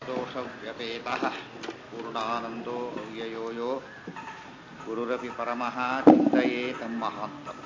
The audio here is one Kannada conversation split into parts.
दोषव्यपेतः पूर्णानन्दो अव्ययो यो गुरुरपि परमः चिन्तये तं महान्तम्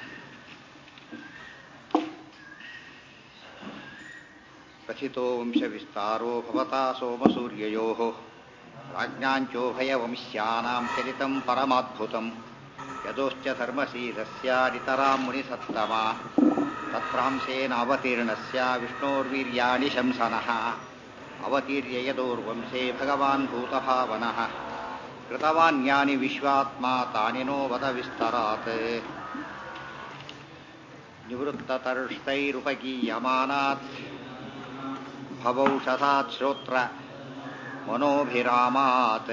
प्रथितो वंशविस्तारो भवता सोमसूर्ययोः राज्ञाञ्चोभयवंश्यानां चरितं परमाद्भुतम् यदोश्च धर्मशीलस्यादितरां मुनिसत्तमा तत्रांशेनावतीर्णस्य विष्णोर्वीर्याणि शंसनः अवतीर्य यदोर्वंशे भगवान् भूतभावनः कृतवान्यानि विश्वात्मा तानि नो वद विस्तरात् निवृत्ततर्ष्टैरुपगीयमानात् भवौषधात् श्रोत्र मनोभिरामात्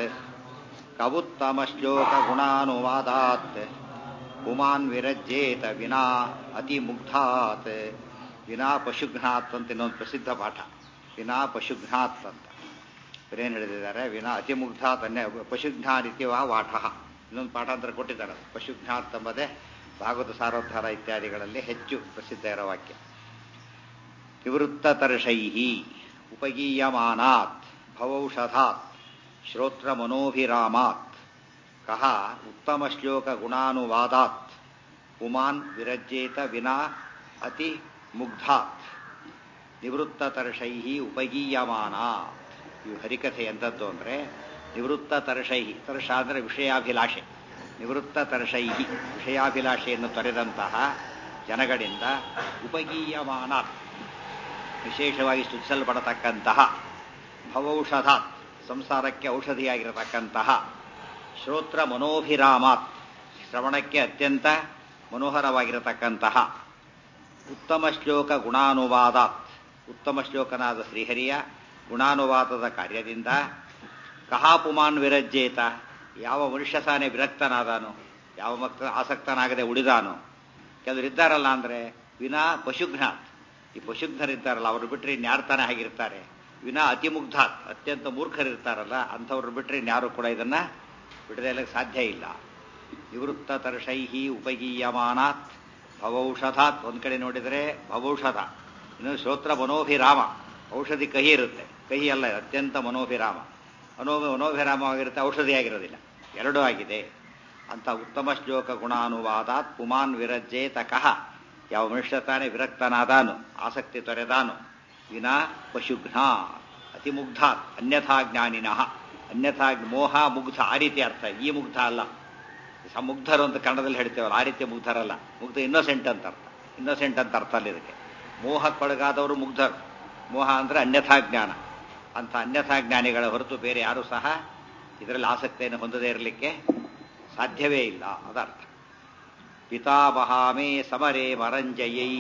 कवुत्तमश्लोकगुणानुवादात् पुमान् ವಿರಜ್ಜೇತ ವಿನಾ ಅತಿಮುಗ್ಧಾತ್ ವಿನಾ ಪಶುಘ್ನಾತ್ ಅಂತ ಇನ್ನೊಂದು ಪ್ರಸಿದ್ಧ ಪಾಠ ವಿನಾ ಪಶುಘ್ನಾತ್ ಅಂತ ಏನು ಹೇಳಿದ್ದಾರೆ ವಿನಾ ಅತಿಮುಗ್ಧಾತ್ ಅನ್ಯ ಪಶುಘ್ನಾನಿತ್ಯವ ವಾಠ ಇನ್ನೊಂದು ಪಾಠಾಂತರ ಕೊಟ್ಟಿದ್ದಾರೆ ಪಶುಘ್ನಾತ್ ಎಂಬುದೇ ಭಾಗವತ ಸಾರೋದ್ಧಾರ ಇತ್ಯಾದಿಗಳಲ್ಲಿ ಹೆಚ್ಚು ಪ್ರಸಿದ್ಧ ಇರೋ ವಾಕ್ಯ ನಿವೃತ್ತತರ್ಷೈ ಉಪಗೀಯಮಾನಾತ್ ಭವೌಷಧಾತ್ ಶ್ರೋತ್ರ ಮನೋಭಿರಾಮಾತ್ ಕಹ ಉತ್ತಮ ಶ್ಲೋಕ ಗುಣಾನುವಾದಾತ್ ಪುಮಾನ್ ವಿರಜ್ಯೇತ ವಿನಾ ಅತಿ ಮುಗ್ಧಾತ್ ನಿವೃತ್ತತರ್ಷೈ ಉಪಗೀಯಮಾನ ಇವು ಹರಿಕಥೆ ಎಂಥದ್ದು ಅಂದರೆ ನಿವೃತ್ತ ತರ್ಷೈ ತರ್ಷ ಅಂದರೆ ವಿಷಯಾಭಿಲಾಷೆ ನಿವೃತ್ತ ತರ್ಷೈ ವಿಷಯಾಭಿಲಾಷೆಯನ್ನು ತೊರೆದಂತಹ ಜನಗಳಿಂದ ಉಪಗೀಯಮಾನ ವಿಶೇಷವಾಗಿ ಸ್ತುತಿಸಲ್ಪಡತಕ್ಕಂತಹ ಭವೌಷಧಾತ್ ಸಂಸಾರಕ್ಕೆ ಔಷಧಿಯಾಗಿರತಕ್ಕಂತಹ ಶ್ರೋತ್ರ ಮನೋಭಿರಾಮಾತ್ ಶ್ರವಣಕ್ಕೆ ಅತ್ಯಂತ ಮನೋಹರವಾಗಿರತಕ್ಕಂತಹ ಉತ್ತಮ ಶ್ಲೋಕ ಗುಣಾನುವಾದಾತ್ ಉತ್ತಮ ಶ್ಲೋಕನಾದ ಶ್ರೀಹರಿಯ ಗುಣಾನುವಾದದ ಕಾರ್ಯದಿಂದ ಕಹಾಪುಮಾನ್ ವಿರಜ್ಜೇತ ಯಾವ ಮನುಷ್ಯ ಸಾನೆ ವಿರಕ್ತನಾದಾನು ಯಾವ ಮಕ್ತ ಆಸಕ್ತನಾಗದೆ ಉಳಿದಾನು ಕೆಲವರು ಇದ್ದಾರಲ್ಲ ಅಂದರೆ ವಿನಾ ಪಶುಘ್ನಾತ್ ಈ ಪಶುಘ್ನರಿದ್ದಾರಲ್ಲ ಅವರು ಬಿಟ್ಟರೆ ಇನ್ಯಾರು ತಾನೇ ಆಗಿರ್ತಾರೆ ವಿನಾ ಅತಿಮುಗ್ಧಾತ್ ಅತ್ಯಂತ ಮೂರ್ಖರಿರ್ತಾರಲ್ಲ ಅಂಥವ್ರು ಬಿಟ್ಟರೆ ಇನ್ಯಾರು ಕೂಡ ಇದನ್ನ ಬಿಡದೆ ಸಾಧ್ಯ ಇಲ್ಲ ನಿವೃತ್ತ ತರ್ಷೈಹಿ ಉಪಗೀಯಮಾನಾತ್ ಭವೌಷಧಾತ್ ಒಂದ್ ಕಡೆ ನೋಡಿದರೆ ಭವೌಷಧ ಇನ್ನು ಶ್ರೋತ್ರ ಮನೋಭಿರಾಮ ಔಷಧಿ ಕಹಿ ಇರುತ್ತೆ ಕಹಿ ಅಲ್ಲ ಅತ್ಯಂತ ಮನೋಭಿರಾಮ ಮನೋ ಮನೋಭಿರಾಮವಾಗಿರುತ್ತೆ ಔಷಧಿಯಾಗಿರೋದಿಲ್ಲ ಎರಡೂ ಆಗಿದೆ ಅಂತ ಉತ್ತಮ ಶ್ಲೋಕ ಗುಣಾನುವಾದಾತ್ ಪುಮಾನ್ ವಿರಜ್ಜೇತ ಕಹ ಯಾವ ಮನುಷ್ಯ ತಾನೇ ವಿರಕ್ತನಾದಾನು ಆಸಕ್ತಿ ತೊರೆದಾನು ವಿನಾ ಪಶುಘ್ನ ಅತಿಮುಗ್ಧಾತ್ ಅನ್ಯಥಾ ಜ್ಞಾನಿನಃ ಅನ್ಯಥಾ ಮೋಹ ಮುಗ್ಧ ಆ ರೀತಿ ಅರ್ಥ ಈ ಮುಗ್ಧ ಅಲ್ಲ ಮುಗ್ಧರು ಅಂತ ಕನ್ನಡದಲ್ಲಿ ಹೇಳ್ತೇವಲ್ಲ ಆ ರೀತಿ ಮುಗ್ಧರಲ್ಲ ಮುಗ್ಧ ಇನ್ನೋಸೆಂಟ್ ಅಂತ ಅರ್ಥ ಇನ್ನೋಸೆಂಟ್ ಅಂತ ಅರ್ಥ ಅಲ್ಲಿ ಇದಕ್ಕೆ ಮೋಹಕ್ಕೊಳಗಾದವರು ಮುಗ್ಧರು ಮೋಹ ಅಂದ್ರೆ ಅನ್ಯಥಾ ಜ್ಞಾನ ಅಂತ ಅನ್ಯಥಾ ಜ್ಞಾನಿಗಳ ಹೊರತು ಬೇರೆ ಯಾರು ಸಹ ಇದರಲ್ಲಿ ಆಸಕ್ತಿಯನ್ನು ಹೊಂದದೇ ಇರಲಿಕ್ಕೆ ಸಾಧ್ಯವೇ ಇಲ್ಲ ಅದರ್ಥ ಪಿತಾಮಹಾಮೇ ಸಮರೇ ಮರಂಜಯೈ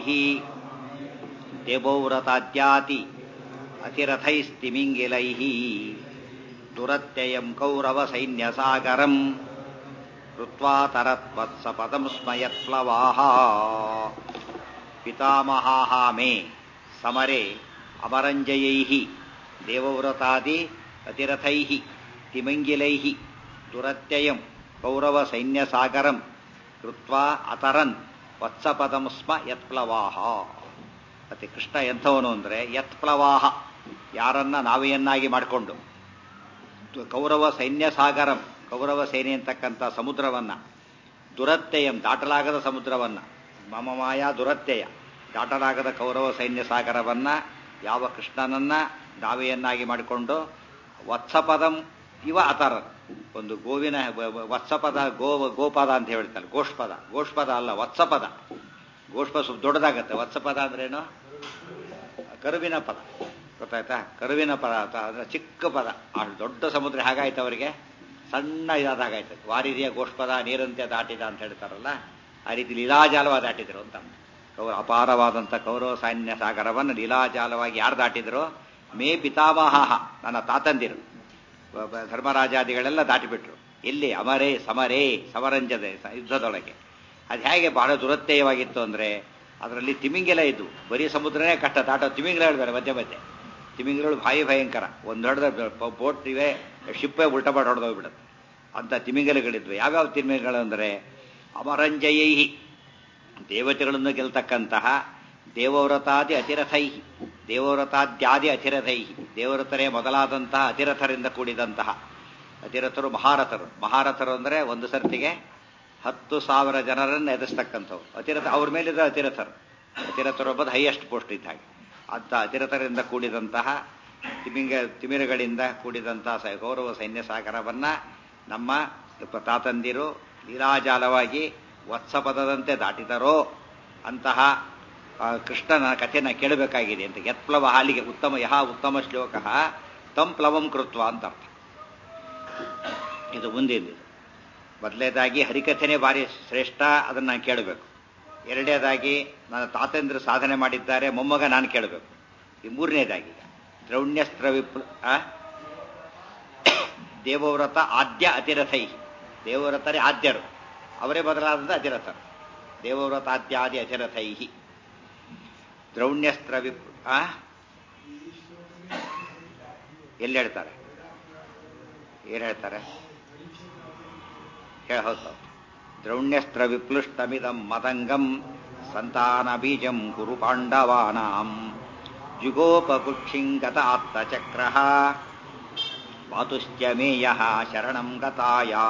ದೇವೌರತಾದ್ಯಾತಿ ಅತಿರಥೈಸ್ತಿಮಿಂಗಿಲೈ ದುರತ್ಯಯಂ ಕೌರವ ಸೈನ್ಯಸಾಗರಂ ಕೃತ್ವಾ ತರತ್ವತ್ಸ ಪದಂ ಸ್ಮಯತ್ಪ್ಲವಾಹ ಪಿತಾಮಹಾಹ ಮೇ ಸಮರೆ ಅಮರಂಜಯೈ ದೇವವ್ರತಾದಿ ಅತಿರಥೈ ತಿಮಂಗಿಲೈ ದುರತ್ಯಯಂ ಕೌರವ ಸೈನ್ಯಸಾಗರಂ ಕೃತ್ವಾ ಅತರನ್ ವತ್ಸಪದಂ ಸ್ಮ ಯತ್ಪ್ಲವಾಹ ಮತ್ತೆ ಕೃಷ್ಣ ಎಂಥವನು ಅಂದರೆ ಯತ್ಪ್ಲವಾಹ ಯಾರನ್ನ ನಾವೆಯನ್ನಾಗಿ ಮಾಡಿಕೊಂಡು ಕೌರವ ಸೈನ್ಯ ಸಾಗರಂ ಕೌರವ ಸೇನೆ ಅಂತಕ್ಕಂಥ ಸಮುದ್ರವನ್ನ ದುರತ್ಯಯಂ ದಾಟಲಾಗದ ಸಮುದ್ರವನ್ನ ಮಮ ಮಾಯಾ ದುರತ್ಯಯ ದಾಟಲಾಗದ ಕೌರವ ಸೈನ್ಯ ಸಾಗರವನ್ನ ಯಾವ ಕೃಷ್ಣನನ್ನ ನಾವೆಯನ್ನಾಗಿ ಮಾಡಿಕೊಂಡು ವತ್ಸಪದಂ ಇವ ಅತರ ಒಂದು ಗೋವಿನ ವತ್ಸಪದ ಗೋ ಗೋಪದ ಅಂತ ಹೇಳ್ತಾರೆ ಗೋಷ್ಪದ ಗೋಷ್ಪದ ಅಲ್ಲ ವತ್ಸಪದ ಗೋಷ್ಪ ಸ್ವಲ್ಪ ದೊಡ್ಡದಾಗತ್ತೆ ವತ್ಸಪದ ಅಂದ್ರೇನು ಕರುವಿನ ಪದ ಗೊತ್ತಾಯ್ತಾ ಕರುವಿನ ಪದ ಅಂದ್ರೆ ಚಿಕ್ಕ ಪದ ಅಷ್ಟು ದೊಡ್ಡ ಸಮುದ್ರ ಹಾಗಾಯ್ತು ಅವರಿಗೆ ಸಣ್ಣ ಇದಾದಾಗಾಯ್ತು ವಾರಿರಿಯ ಗೋಷ್ಪದ ನೀರಂತೆ ದಾಟಿದ ಅಂತ ಹೇಳ್ತಾರಲ್ಲ ಆ ರೀತಿ ಲೀಲಾಜಾಲವಾಗಿ ದಾಟಿದ್ರು ಅಂತ ಅವರು ಅಪಾರವಾದಂಥ ಕೌರವ ಸೈನ್ಯ ಸಾಗರವನ್ನು ಲೀಲಾಜಾಲವಾಗಿ ಯಾರು ದಾಟಿದ್ರು ಮೇ ಪಿತಾಮಹ ನನ್ನ ತಾತಂದಿರು ಧರ್ಮರಾಜಾದಿಗಳೆಲ್ಲ ದಾಟಿಬಿಟ್ರು ಎಲ್ಲಿ ಅಮರೇ ಸಮರೇ ಸಮರಂಜದೆ ಯುದ್ಧದೊಳಗೆ ಅದು ಹೇಗೆ ಬಹಳ ದುರತ್ಯಯವಾಗಿತ್ತು ಅಂದರೆ ಅದರಲ್ಲಿ ತಿಮಿಂಗಿಲ ಇದ್ದು ಬರೀ ಸಮುದ್ರನೇ ಕಷ್ಟ ದಾಟೋ ತಿಮಿಂಗಿಲ ಹೇಳ್ತಾರೆ ಮಧ್ಯೆ ಮಧ್ಯೆ ತಿಮಿಂಗಿಲಗಳು ಭಾರಿ ಭಯಂಕರ ಒಂದು ಹೊಡೆದ ಬೋಟ್ ಇವೆ ಶಿಪ್ಪೇ ಉಲ್ಟ ಮಾಡಿ ಹೊಡೆದೋಗ್ಬಿಡುತ್ತೆ ಅಂತ ತಿಮಿಂಗಲಗಳಿದ್ವು ಯಾವ್ಯಾವ ತಿಮಿಂಗಗಳು ಅಂದರೆ ಅಮರಂಜಯೈಹಿ ದೇವತೆಗಳನ್ನು ಗೆಲ್ತಕ್ಕಂತಹ ದೇವವ್ರತಾದಿ ಅತಿರಥೈ ದೇವವ್ರತಾದ್ಯಾದಿ ಅತಿರಥೈ ದೇವರತರೇ ಮೊದಲಾದಂತಹ ಅತಿರಥರಿಂದ ಕೂಡಿದಂತಹ ಅತಿರಥರು ಮಹಾರಥರು ಮಹಾರಥರು ಅಂದರೆ ಒಂದು ಸರ್ತಿಗೆ ಹತ್ತು ಸಾವಿರ ಜನರನ್ನು ಎದುರಿಸ್ತಕ್ಕಂಥವ್ರು ಅತಿರಥ ಅವ್ರ ಮೇಲಿದ್ದ ಅತಿರಥರು ಅತಿರಥರು ಒಬ್ಬದು ಹೈಯೆಸ್ಟ್ ಪೋಸ್ಟ್ ಇದ್ದ ಹಾಗೆ ಅಂತ ಅತಿರಥರಿಂದ ಕೂಡಿದಂತಹ ತಿಮಿಂಗ ತಿಮಿರಗಳಿಂದ ಕೂಡಿದಂತಹ ಸ- ಗೌರವ ಸೈನ್ಯ ಸಾಗರವನ್ನ ನಮ್ಮ ತಾತಂದಿರು ಲೀಲಾಜಾಲವಾಗಿ ವತ್ಸಪದದಂತೆ ದಾಟಿದರೋ ಅಂತಹ ಆ, ಕೃಷ್ಣನ ಕಥೆನ ಕೇಳಬೇಕಾಗಿದೆ ಅಂತ ಯತ್ಪ್ಲವ ಹಾಲಿಗೆ ಉತ್ತಮ ಯಹ ಉತ್ತಮ ಶ್ಲೋಕ ತಂ ಪ್ಲವಂ ಕೃತ್ವ ಅಂತ ಅರ್ಥ ಇದು ಮುಂದಿದ್ದು ಮೊದಲನೇದಾಗಿ ಹರಿಕಥೆನೇ ಭಾರಿ ಶ್ರೇಷ್ಠ ಅದನ್ನು ನಾನು ಕೇಳಬೇಕು ಎರಡನೇದಾಗಿ ನನ್ನ ತಾತಂದ್ರು ಸಾಧನೆ ಮಾಡಿದ್ದಾರೆ ಮೊಮ್ಮಗ ನಾನು ಕೇಳಬೇಕು ಈ ಮೂರನೇದಾಗಿ ದ್ರೌಣ್ಯಸ್ತ್ರ ವಿಪ್ಲ ಆ? ದೇವವ್ರತ ಆದ್ಯ ಅತಿರಥೈ ದೇವವ್ರತರೇ ಆದ್ಯರು ಅವರೇ ಬದಲಾದಂಥ ಅತಿರಥರು ದೇವವ್ರತ ಆದ್ಯಾದಿ ಅತಿರಥೈ ದ್ರೌಣ್ಯಸ್ತ್ರ ವಿಪ್ ಆ? ಎಲ್ಲಿ ಹೇಳ್ತಾರೆ ಏನು ಹೇಳ್ತಾರೆ ಹೇಳ ಹೌದು ದ್ರೌಣ್ಯಸ್ತ್ರ ವಿಪ್ಲುಷ್ಟಮಿದಂ ಮದಂಗಂ ಸಂತಾನ ಬೀಜಂ ಕುರು ಪಾಂಡವಾನಾಂ ಜುಗೋಪಕುಕ್ಷಿಂಗತ ಆತ್ತಚಕ್ರ ಮಾತುಶ್ಚ ಮೇಯ ಶರಣಂ ಗತಾಯಾ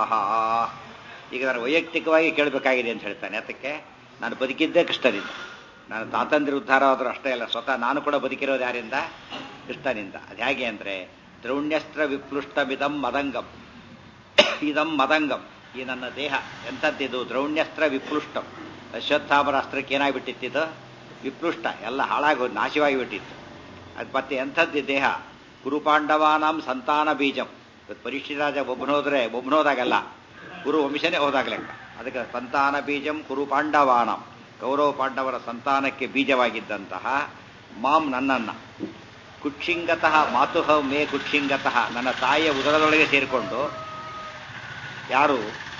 ಈಗ ನಾನು ವೈಯಕ್ತಿಕವಾಗಿ ಕೇಳಬೇಕಾಗಿದೆ ಅಂತ ಹೇಳ್ತಾನೆ ಅದಕ್ಕೆ ನಾನು ಬದುಕಿದ್ದೇ ಕೃಷ್ಣದಿಂದ ನಾನು ತಾತಂದಿರ ಉದ್ಧಾರ ಆದರೂ ಅಷ್ಟೇ ಅಲ್ಲ ಸ್ವತಃ ನಾನು ಕೂಡ ಬದುಕಿರೋದು ಯಾರಿಂದ ಕೃಷ್ಣನಿಂದ ಅದು ಹೇಗೆ ಅಂದರೆ ದ್ರೌಣ್ಯಸ್ತ್ರ ವಿಪ್ಲುಷ್ಟಮಿದಂ ಮದಂಗಂ ಇದಂ ಮದಂಗಂ ಈ ನನ್ನ ದೇಹ ಎಂಥದ್ದಿದು ದ್ರೌಣ್ಯಸ್ತ್ರ ವಿಪ್ಲುಷ್ಟಂ ಅಶ್ವತ್ಥಾಮರ ಅಸ್ತ್ರಕ್ಕೆ ಏನಾಗ್ಬಿಟ್ಟಿತ್ತು ವಿಪ್ಲುಷ್ಟ ಎಲ್ಲ ಹಾಳಾಗಿ ನಾಶವಾಗಿ ಬಿಟ್ಟಿತ್ತು ಅದು ಮತ್ತೆ ಎಂಥದ್ದು ದೇಹ ಗುರುಪಾಂಡವಾನಾಂ ಸಂತಾನ ಬೀಜಂ ಇವತ್ತು ಪರೀಕ್ಷಿರಾಜ ಒಬ್ಬನೋದ್ರೆ ಒಬ್ಬನೋದಾಗಲ್ಲ ಗುರು ವಂಶನೇ ಹೋದಾಗ ಲೆಕ್ಕ ಅದಕ್ಕೆ ಸಂತಾನ ಬೀಜಂ ಕುರು ಪಾಂಡವಾನಾಂ ಕೌರವ ಪಾಂಡವರ ಸಂತಾನಕ್ಕೆ ಬೀಜವಾಗಿದ್ದಂತಹ ಮಾಂ ನನ್ನನ್ನ ಕುಕ್ಷಿಂಗತಃ ಮಾತುಹ ಮೇ ಕುಕ್ಷಿಂಗತಃ ನನ್ನ ತಾಯಿಯ ಉದರದೊಳಗೆ ಸೇರಿಕೊಂಡು ಯಾರು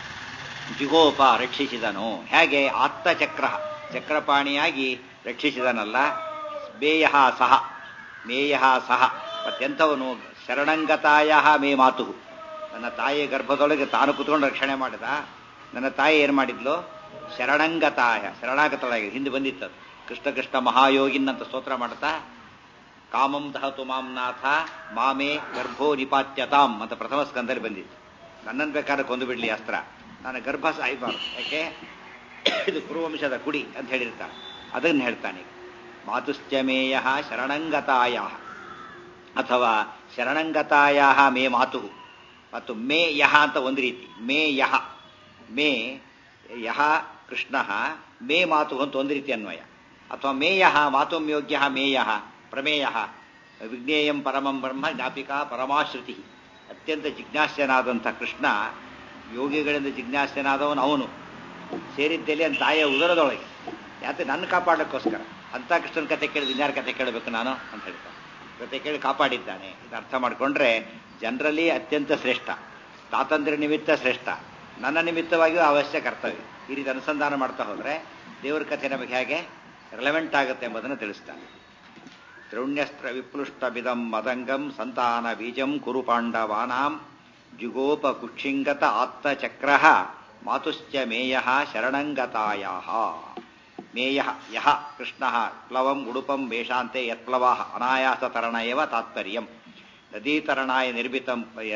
ಜಿಗೋಪ ರಕ್ಷಿಸಿದನು ಹೇಗೆ ಆತ್ತಚಕ್ರ ಚಕ್ರಪಾಣಿಯಾಗಿ ರಕ್ಷಿಸಿದನಲ್ಲ ಮೇಯ ಸಹ ಮೇಯ ಸಹ ಮತ್ತೆಂಥವನು ಶರಣಂಗತಾಯ ಮೇ ಮಾತು ನನ್ನ ತಾಯಿಯ ಗರ್ಭದೊಳಗೆ ತಾನು ಕುತ್ಕೊಂಡು ರಕ್ಷಣೆ ಮಾಡಿದ ನನ್ನ ತಾಯಿ ಏನು ಮಾಡಿದ್ಲು ಶರಣಂಗತಾಯ ಶರಣಾಗತಳಾಗಿ ಹಿಂದೆ ಬಂದಿತ್ತದು ಕೃಷ್ಣ ಕೃಷ್ಣ ಮಹಾಯೋಗಿನ್ ಅಂತ ಸ್ತೋತ್ರ ಮಾಡ್ತಾ ಕಾಮಂ ದಹತು ಮಾಂ ನಾಥ ಮಾಮೇ ಗರ್ಭೋ ನಿಪಾತ್ಯತಾಂ ಅಂತ ಪ್ರಥಮ ಸ್ಕಂದಲ್ಲಿ ಬಂದಿತ್ತು ನನ್ನನ್ನು ಬೇಕಾದ್ರೆ ಕೊಂದು ಬಿಡ್ಲಿ ಅಸ್ತ್ರ ನನ್ನ ಗರ್ಭ ಸಾಯ್ಬಾರ್ದು ಯಾಕೆ ಇದು ಕುರುವಂಶದ ಕುಡಿ ಅಂತ ಹೇಳಿರ್ತಾನೆ ಅದನ್ನು ಹೇಳ್ತಾನೆ ಮಾತುಶ್ಚಮೇಯ ಶರಣಂಗತಾಯ ಅಥವಾ ಶರಣಂಗತಾಯ ಮೇ ಮಾತು ಮತ್ತು ಮೇ ಯಹ ಅಂತ ಒಂದು ರೀತಿ ಮೇ ಯಹ ಮೇ ಯಹ ಕೃಷ್ಣ ಮೇ ಮಾತು ಅಂತ ಒಂದು ರೀತಿ ಅನ್ವಯ ಅಥವಾ ಮೇಯ ಮಾತುಂ ಯೋಗ್ಯ ಮೇಯ ಪ್ರಮೇಯ ವಿಜ್ಞೇಯಂ ಪರಮಂ ಬ್ರಹ್ಮ ಜ್ಞಾಪಿಕಾ ಪರಮಾಶ್ರುತಿ ಅತ್ಯಂತ ಜಿಜ್ಞಾಸ್ಯನಾದಂಥ ಕೃಷ್ಣ ಯೋಗಿಗಳಿಂದ ಜಿಜ್ಞಾಸ್ಯನಾದವನು ಅವನು ಸೇರಿದ್ದಲ್ಲಿ ಅಂತ ತಾಯಿಯ ಉದರದೊಳಗೆ ಯಾಕೆ ನನ್ನ ಕಾಪಾಡೋಕ್ಕೋಸ್ಕರ ಅಂಥ ಕೃಷ್ಣನ ಕತೆ ಕೇಳಿದ ಇನ್ಯಾರ ಕತೆ ಕೇಳಬೇಕು ನಾನು ಅಂತ ಹೇಳ್ತಾನೆ ಕತೆ ಕೇಳಿ ಕಾಪಾಡಿದ್ದಾನೆ ಇದು ಅರ್ಥ ಮಾಡಿಕೊಂಡ್ರೆ ಜನರಲ್ಲಿ ಅತ್ಯಂತ ಶ್ರೇಷ್ಠ ಸ್ವಾತಂತ್ರ್ಯ ನಿಮಿತ್ತ ಶ್ರೇಷ್ಠ ನನ್ನ ನಿಮಿತ್ತವಾಗಿಯೂ ಅವಶ್ಯ ಕರ್ತವ್ಯ ಈ ರೀತಿ ಅನುಸಂಧಾನ ಮಾಡ್ತಾ ಹೋದರೆ ದೇವರ ಕಥೆ ನಮಗೆ ಹೇಗೆ ರಿಲೆವೆಂಟ್ ಆಗುತ್ತೆ ಎಂಬುದನ್ನು ತಿಳಿಸ್ತಾನೆ ದ್ರೌಣ್ಯಸ್ತ್ರ ವಿಪ್ಲುಷ್ಟ ಬಿದಂ ಮದಂಗಂ ಸಂತಾನ ಬೀಜಂ ಕುರು ಪಾಂಡವಾನಾಂ ಜುಗೋಪ ಕುಕ್ಷಿಂಗತ ಆತ್ತಚಕ್ರ ಮಾತುಶ್ಚ ಮೇಯ ಶರಣಂಗತಾಯ ಮೇಯ ಯಹ ಕೃಷ್ಣ ಪ್ಲವಂ ಉಡುಪಂ ವೇಷಾಂತೆ ಯತ್ಪ್ಲವ ಅನಾಯಾಸ ತರಣ ಏವ ತಾತ್ಪರ್ಯಂ ನದೀತರಣಾಯ ನಿರ್ಮಿತಂ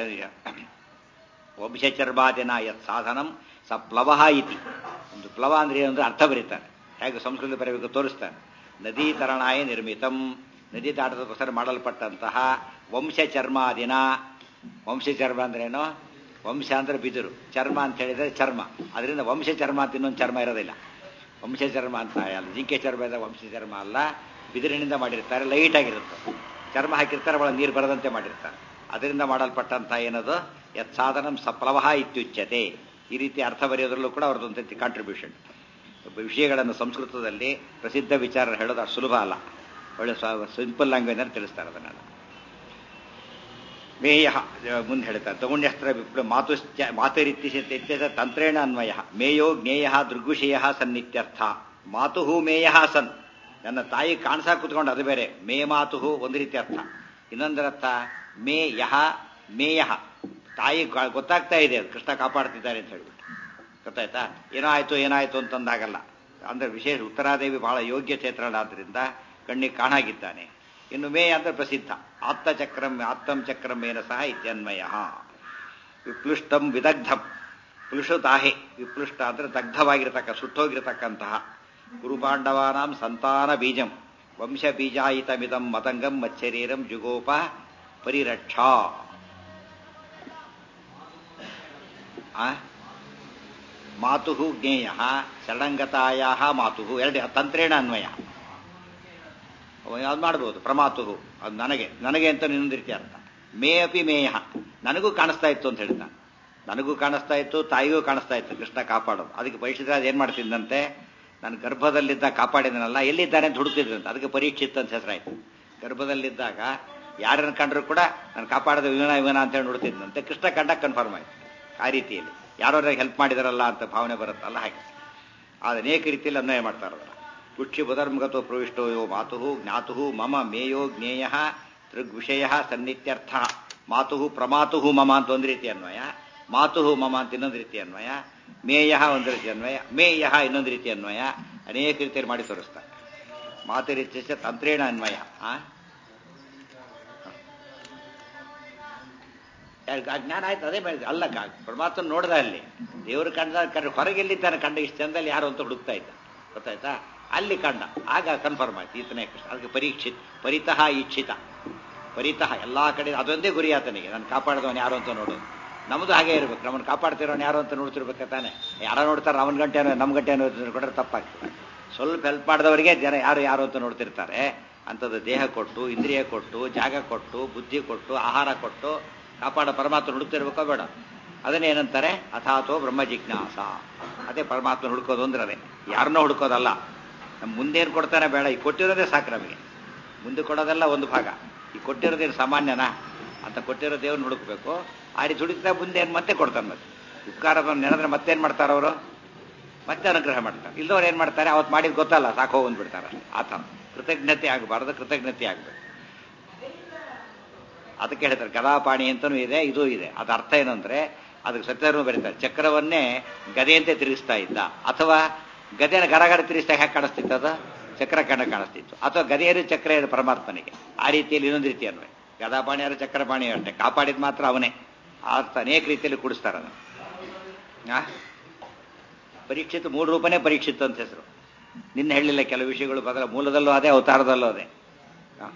ವಂಶಚರ್ಮಾದಿನ ಯತ್ ಸಾಧನಂ ಸ ಪ್ಲವ ಇತಿ ಒಂದು ಪ್ಲವ ಅಂದ್ರೆ ಏನು ಅಂದ್ರೆ ಅರ್ಥ ಬರೀತಾನೆ ಹೇಗೆ ಸಂಸ್ಕೃತ ಬರಬೇಕು ತೋರಿಸ್ತಾನೆ ನದೀ ತರಣಾಯ ನಿರ್ಮಿತಂ ನದಿ ದಾಟದಕ್ಕೋಸ್ಕರ ಮಾಡಲ್ಪಟ್ಟಂತಹ ವಂಶ ಚರ್ಮಾದಿನ ವಂಶ ಚರ್ಮ ಅಂದ್ರೇನು ವಂಶ ಅಂದ್ರೆ ಬಿದಿರು ಚರ್ಮ ಅಂತ ಹೇಳಿದ್ರೆ ಚರ್ಮ ಅದರಿಂದ ವಂಶ ಚರ್ಮ ಅಂತ ಇನ್ನೊಂದು ಚರ್ಮ ಇರೋದಿಲ್ಲ ವಂಶ ಚರ್ಮ ಅಂತ ಅಲ್ಲ ಜಿಂಕೆ ಚರ್ಮ ಇದೆ ವಂಶ ಚರ್ಮ ಅಲ್ಲ ಬಿದಿರಿನಿಂದ ಮಾಡಿರ್ತಾರೆ ಲೈಟ್ ಆಗಿರುತ್ತೆ ಚರ್ಮ ಹಾಕಿರ್ತಾರೆ ಒಳಗೆ ನೀರು ಬರದಂತೆ ಮಾಡಿರ್ತಾರೆ ಅದರಿಂದ ಮಾಡಲ್ಪಟ್ಟಂತ ಏನದು ಯತ್ ಸಾಧನಂ ಸಪ್ಲವ ಇತ್ಯುಚ್ಯತೆ ಈ ರೀತಿ ಅರ್ಥ ಬರೆಯೋದ್ರಲ್ಲೂ ಕೂಡ ಅವ್ರದ್ದೊಂದು ಕಾಂಟ್ರಿಬ್ಯೂಷನ್ ವಿಷಯಗಳನ್ನು ಸಂಸ್ಕೃತದಲ್ಲಿ ಪ್ರಸಿದ್ಧ ವಿಚಾರ ಹೇಳೋದು ಅಷ್ಟು ಸುಲಭ ಅಲ್ಲ ಒಳ್ಳೆ ಸಿಂಪಲ್ ಲ್ಯಾಂಗ್ವೇಜ್ ಅಂತ ತಿಳಿಸ್ತಾರೆ ಅದನ್ನೆಲ್ಲ ಮೇಯ ಮುಂದೆ ಹೇಳ್ತಾರೆ ತಗೊಂಡ್ಯಸ್ತ್ರ ವಿಪ್ಲ ಮಾತು ಮಾತುರಿತ್ಯ ತಂತ್ರೇಣ ಅನ್ವಯ ಮೇಯೋ ಜ್ಞೇಯ ದೃಗ್ವಿಷಯ ಸನ್ನಿತ್ಯರ್ಥ ಮಾತು ಮೇಯ ಸನ್ ನನ್ನ ತಾಯಿ ಕಾಣಿಸಾ ಕೂತ್ಕೊಂಡು ಅದು ಬೇರೆ ಮೇ ಮಾತು ಒಂದು ರೀತಿ ಅರ್ಥ ಇನ್ನೊಂದರ ಅರ್ಥ ಮೇ ಯಹ ಮೇಯ ತಾಯಿ ಗೊತ್ತಾಗ್ತಾ ಇದೆ ಅದು ಕೃಷ್ಣ ಕಾಪಾಡ್ತಿದ್ದಾರೆ ಅಂತ ಹೇಳ್ಬಿಟ್ಟು ಗೊತ್ತಾಯ್ತಾ ಏನೋ ಆಯ್ತು ಏನಾಯ್ತು ಅಂತಂದಾಗಲ್ಲ ಅಂದ್ರೆ ವಿಶೇಷ ಉತ್ತರಾದೇವಿ ಬಹಳ ಯೋಗ್ಯ ಕ್ಷೇತ್ರಗಳಾದ್ರಿಂದ ಕಣ್ಣಿಗೆ ಕಾಣಾಗಿದ್ದಾನೆ ಇನ್ನು ಮೇಯ ಅಂದ್ರೆ ಪ್ರಸಿದ್ಧ ಆತ್ತಚಕ್ರಂ ಆತ್ತಂ ಚಕ್ರಂ ಮೇನ ಸಹ ಇತ್ಯನ್ವಯ ವಿಪ್ಲುಷ್ಟಂ ವಿದಗ್ಧಂ ಪ್ಲುಷುತಾಹೆ ವಿಪ್ಲುಷ್ಟ ಅಂದ್ರೆ ದಗ್ಧವಾಗಿರತಕ್ಕ ಸುಟ್ಟೋಗಿರತಕ್ಕಂತಹ ಗುರುಪಾಂಡವಾನಾಂ ಸಂತಾನ ಬೀಜಂ ವಂಶ ಬೀಜಾಯಿತಮಿದಂ ಮತಂಗಂ ಮಚ್ಚರೀರಂ ಜುಗೋಪ ಪರಿರಕ್ಷಾ ಆ? ಮಾತು ಜ್ಞೇಯ ಶರಣಂಗತಾಯ ಮಾತು ಎರಡು ತಂತ್ರೇಣ ಅನ್ವಯ ಅದು ಮಾಡ್ಬೋದು ಪ್ರಮಾತು ಅದು ನನಗೆ ನನಗೆ ಅಂತ ಇನ್ನೊಂದು ರೀತಿ ಅರ್ಥ ಮೇ ಅಪಿ ಮೇಯ ನನಗೂ ಕಾಣಿಸ್ತಾ ಇತ್ತು ಅಂತ ಹೇಳ್ತಾನೆ ನನಗೂ ಕಾಣಿಸ್ತಾ ಇತ್ತು ತಾಯಿಗೂ ಕಾಣಿಸ್ತಾ ಇತ್ತು ಕೃಷ್ಣ ಕಾಪಾಡೋದು ಅದಕ್ಕೆ ಪರೀಕ್ಷಿತರಾಜ್ ಏನ್ ಮಾಡ್ತಿದ್ದಂತೆ ನನ್ನ ಗರ್ಭದಲ್ಲಿದ್ದ ಕಾಪಾಡಿದನಲ್ಲ ಎಲ್ಲಿದ್ದಾನೆ ಅಂತ ಹುಡುಕ್ತಿದ್ರಂತೆ ಅದಕ್ಕೆ ಪರೀಕ್ಷಿತ್ ಅಂತ ಹೆಸರಾಯ್ತು ಗರ್ಭದಲ್ಲಿದ್ದಾಗ ಯಾರನ್ನ ಕಂಡ್ರು ಕೂಡ ನಾನು ಕಾಪಾಡದ ವಿಮಾನ ವಿಮಾನ ಅಂತ ಹೇಳಿ ನೋಡ್ತಿದ್ದಂತೆ ಕೃಷ್ಣ ಕಂಡ ಕನ್ಫರ್ಮ್ ಆಯ್ತು ಆ ರೀತಿಯಲ್ಲಿ ಯಾರೋ ಹೆಲ್ಪ್ ಮಾಡಿದಾರಲ್ಲ ಅಂತ ಭಾವನೆ ಬರುತ್ತಲ್ಲ ಹಾಗೆ ಅದು ಅನೇಕ ರೀತಿಯಲ್ಲಿ ಅನ್ವಯ ಮಾಡ್ತಾರಲ್ಲ ಪುಷ್ಯ ಬುಧರ್ಮಗತೋ ಪ್ರವಿಷ್ಟೋ ಯೋ ಮಾತು ಜ್ಞಾತು ಮಮ ಮೇಯೋ ಜ್ಞೇಯ ದೃಗ್ವಿಷಯ ಸನ್ನಿತ್ಯರ್ಥ ಮಾತು ಪ್ರಮಾತು ಮಮ ಅಂತ ಒಂದು ರೀತಿ ಅನ್ವಯ ಮಾತು ಮಮ ಅಂತ ಇನ್ನೊಂದು ರೀತಿ ಅನ್ವಯ ಮೇಯ ಒಂದು ರೀತಿ ಅನ್ವಯ ಮೇಯ ಇನ್ನೊಂದು ರೀತಿ ಅನ್ವಯ ಅನೇಕ ರೀತಿಯಲ್ಲಿ ಮಾಡಿ ತೋರಿಸ್ತಾರೆ ಮಾತು ರೀತಿಯ ತಂತ್ರೇಣ ಅನ್ವಯ ಆ ಯಾರಿಗ್ ಆ ಜ್ಞಾನ ಆಯ್ತು ಅದೇ ಮಾಡಿದ್ರು ಅಲ್ಲ ಕ- ಪರಮಾತ್ಮ ನೋಡ್ದ ಅಲ್ಲಿ ದೇವರು ಕಂಡ ಕಂಡ ಹೊರಗೆಲ್ಲಿದ್ದಾನೆ ಕಂಡ ಇಷ್ಟು ಚಂದಲ್ಲಿ ಯಾರು ಅಂತ ಹುಡುಕ್ತಾ ಇದ್ದ ಗೊತ್ತಾಯ್ತಾ ಅಲ್ಲಿ ಕಂಡ ಆಗ ಕನ್ಫರ್ಮ್ ಆಯ್ತು ಈತನೇ ಕೃಷ್ಣ ಅದಕ್ಕೆ ಪರೀಕ್ಷಿತ್ ಪರಿತಃ ಇಚ್ಛಿತ ಪರಿತಃ ಎಲ್ಲಾ ಕಡೆ ಅದೊಂದೇ ಗುರಿ ಆತನಿಗೆ ನಾನು ಕಾಪಾಡಿದವನು ಯಾರು ಅಂತ ನೋಡೋದು ನಮ್ದು ಹಾಗೆ ಇರ್ಬೇಕು ನಮ್ಮನ್ನು ಕಾಪಾಡ್ತಿರೋನು ಯಾರು ಅಂತ ನೋಡ್ತಿರ್ಬೇಕ ತಾನೆ ಯಾರೋ ನೋಡ್ತಾರೆ ಅವನ ಗಂಟೆ ನಮ್ಮ ಗಂಟೆ ಕೊಟ್ಟರೆ ತಪ್ಪಾಗ್ತದೆ ಸ್ವಲ್ಪ ಹೆಲ್ಪ್ ಮಾಡಿದವರಿಗೆ ಜನ ಯಾರು ಯಾರು ಅಂತ ನೋಡ್ತಿರ್ತಾರೆ ಅಂಥದ್ದು ದೇಹ ಕೊಟ್ಟು ಇಂದ್ರಿಯ ಕೊಟ್ಟು ಜಾಗ ಕೊಟ್ಟು ಬುದ್ಧಿ ಕೊಟ್ಟು ಆಹಾರ ಕೊಟ್ಟು ಕಾಪಾಡ ಪರಮಾತ್ಮ ಹುಡುಕ್ತಿರ್ಬೇಕೋ ಬೇಡ ಅದನ್ನೇನಂತಾರೆ ಅಥಾತೋ ಬ್ರಹ್ಮ ಜಿಜ್ಞಾಸ ಅದೇ ಪರಮಾತ್ಮ ಹುಡುಕೋದು ಅಂದ್ರೆ ಅದೇ ಯಾರನ್ನೋ ಹುಡುಕೋದಲ್ಲ ನಮ್ಮ ಮುಂದೇನು ಕೊಡ್ತಾನೆ ಬೇಡ ಈ ಕೊಟ್ಟಿರೋದೇ ಸಾಕು ನಮಗೆ ಮುಂದೆ ಕೊಡೋದೆಲ್ಲ ಒಂದು ಭಾಗ ಈ ಕೊಟ್ಟಿರೋದೇನು ಸಾಮಾನ್ಯನಾ ಅಂತ ಕೊಟ್ಟಿರೋ ದೇವ್ರನ್ನ ಹುಡುಕ್ಬೇಕು ಆ ರೀತಿ ಹುಡುಕ್ತಾ ಮುಂದೆ ಏನು ಮತ್ತೆ ಕೊಡ್ತಾನೆ ಮತ್ತೆ ಉಪಕಾರ ನೆನೆದ್ರೆ ಮತ್ತೇನು ಮಾಡ್ತಾರೆ ಅವರು ಮತ್ತೆ ಅನುಗ್ರಹ ಮಾಡ್ತಾರೆ ಇಲ್ದವ್ರು ಏನು ಮಾಡ್ತಾರೆ ಅವತ್ತು ಮಾಡಿದ್ ಗೊತ್ತಲ್ಲ ಸಾಕು ಬಂದ್ಬಿಡ್ತಾರೆ ಆ ಥರ ಕೃತಜ್ಞತೆ ಆಗಬಾರ್ದು ಕೃತಜ್ಞತೆ ಆಗಬೇಕು ಅದಕ್ಕೆ ಹೇಳ್ತಾರೆ ಗದಾಪಾಣಿ ಅಂತನೂ ಇದೆ ಇದು ಇದೆ ಅದ ಅರ್ಥ ಏನಂದ್ರೆ ಅದಕ್ಕೆ ಸತ್ಯಧರ್ಮ ಬರೀತಾರೆ ಚಕ್ರವನ್ನೇ ಗದೆಯಂತೆ ತಿರುಗಿಸ್ತಾ ಇದ್ದ ಅಥವಾ ಗದೆನ ಗರಗರ ತಿರುಗಿಸ್ತಾ ಹೇಗೆ ಕಾಣಿಸ್ತಿತ್ತು ಅದು ಚಕ್ರ ಕಂಡ ಕಾಣಿಸ್ತಿತ್ತು ಅಥವಾ ಗದೆಯರು ಚಕ್ರ ಏನು ಪರಮಾತ್ಮನಿಗೆ ಆ ರೀತಿಯಲ್ಲಿ ಇನ್ನೊಂದು ರೀತಿ ಅನ್ವಯ ಗದಾಪಾಣಿಯರು ಚಕ್ರಪಾಣಿ ಅಷ್ಟೇ ಕಾಪಾಡಿದ ಮಾತ್ರ ಅವನೇ ಆ ಅರ್ಥ ಅನೇಕ ರೀತಿಯಲ್ಲಿ ಕೂಡಿಸ್ತಾರೆ ಅದನ್ನು ಆ? ಪರೀಕ್ಷಿತ್ ಮೂರು ರೂಪನೇ ಪರೀಕ್ಷಿತ್ ಅಂತ ಹೆಸರು ನಿನ್ನ ಹೇಳಿಲ್ಲ ಕೆಲವು ವಿಷಯಗಳು ಬದಲ ಮೂಲದಲ್ಲೂ ಅದೇ ಅವತಾರದಲ್ಲೂ ಅದೇ ಆ.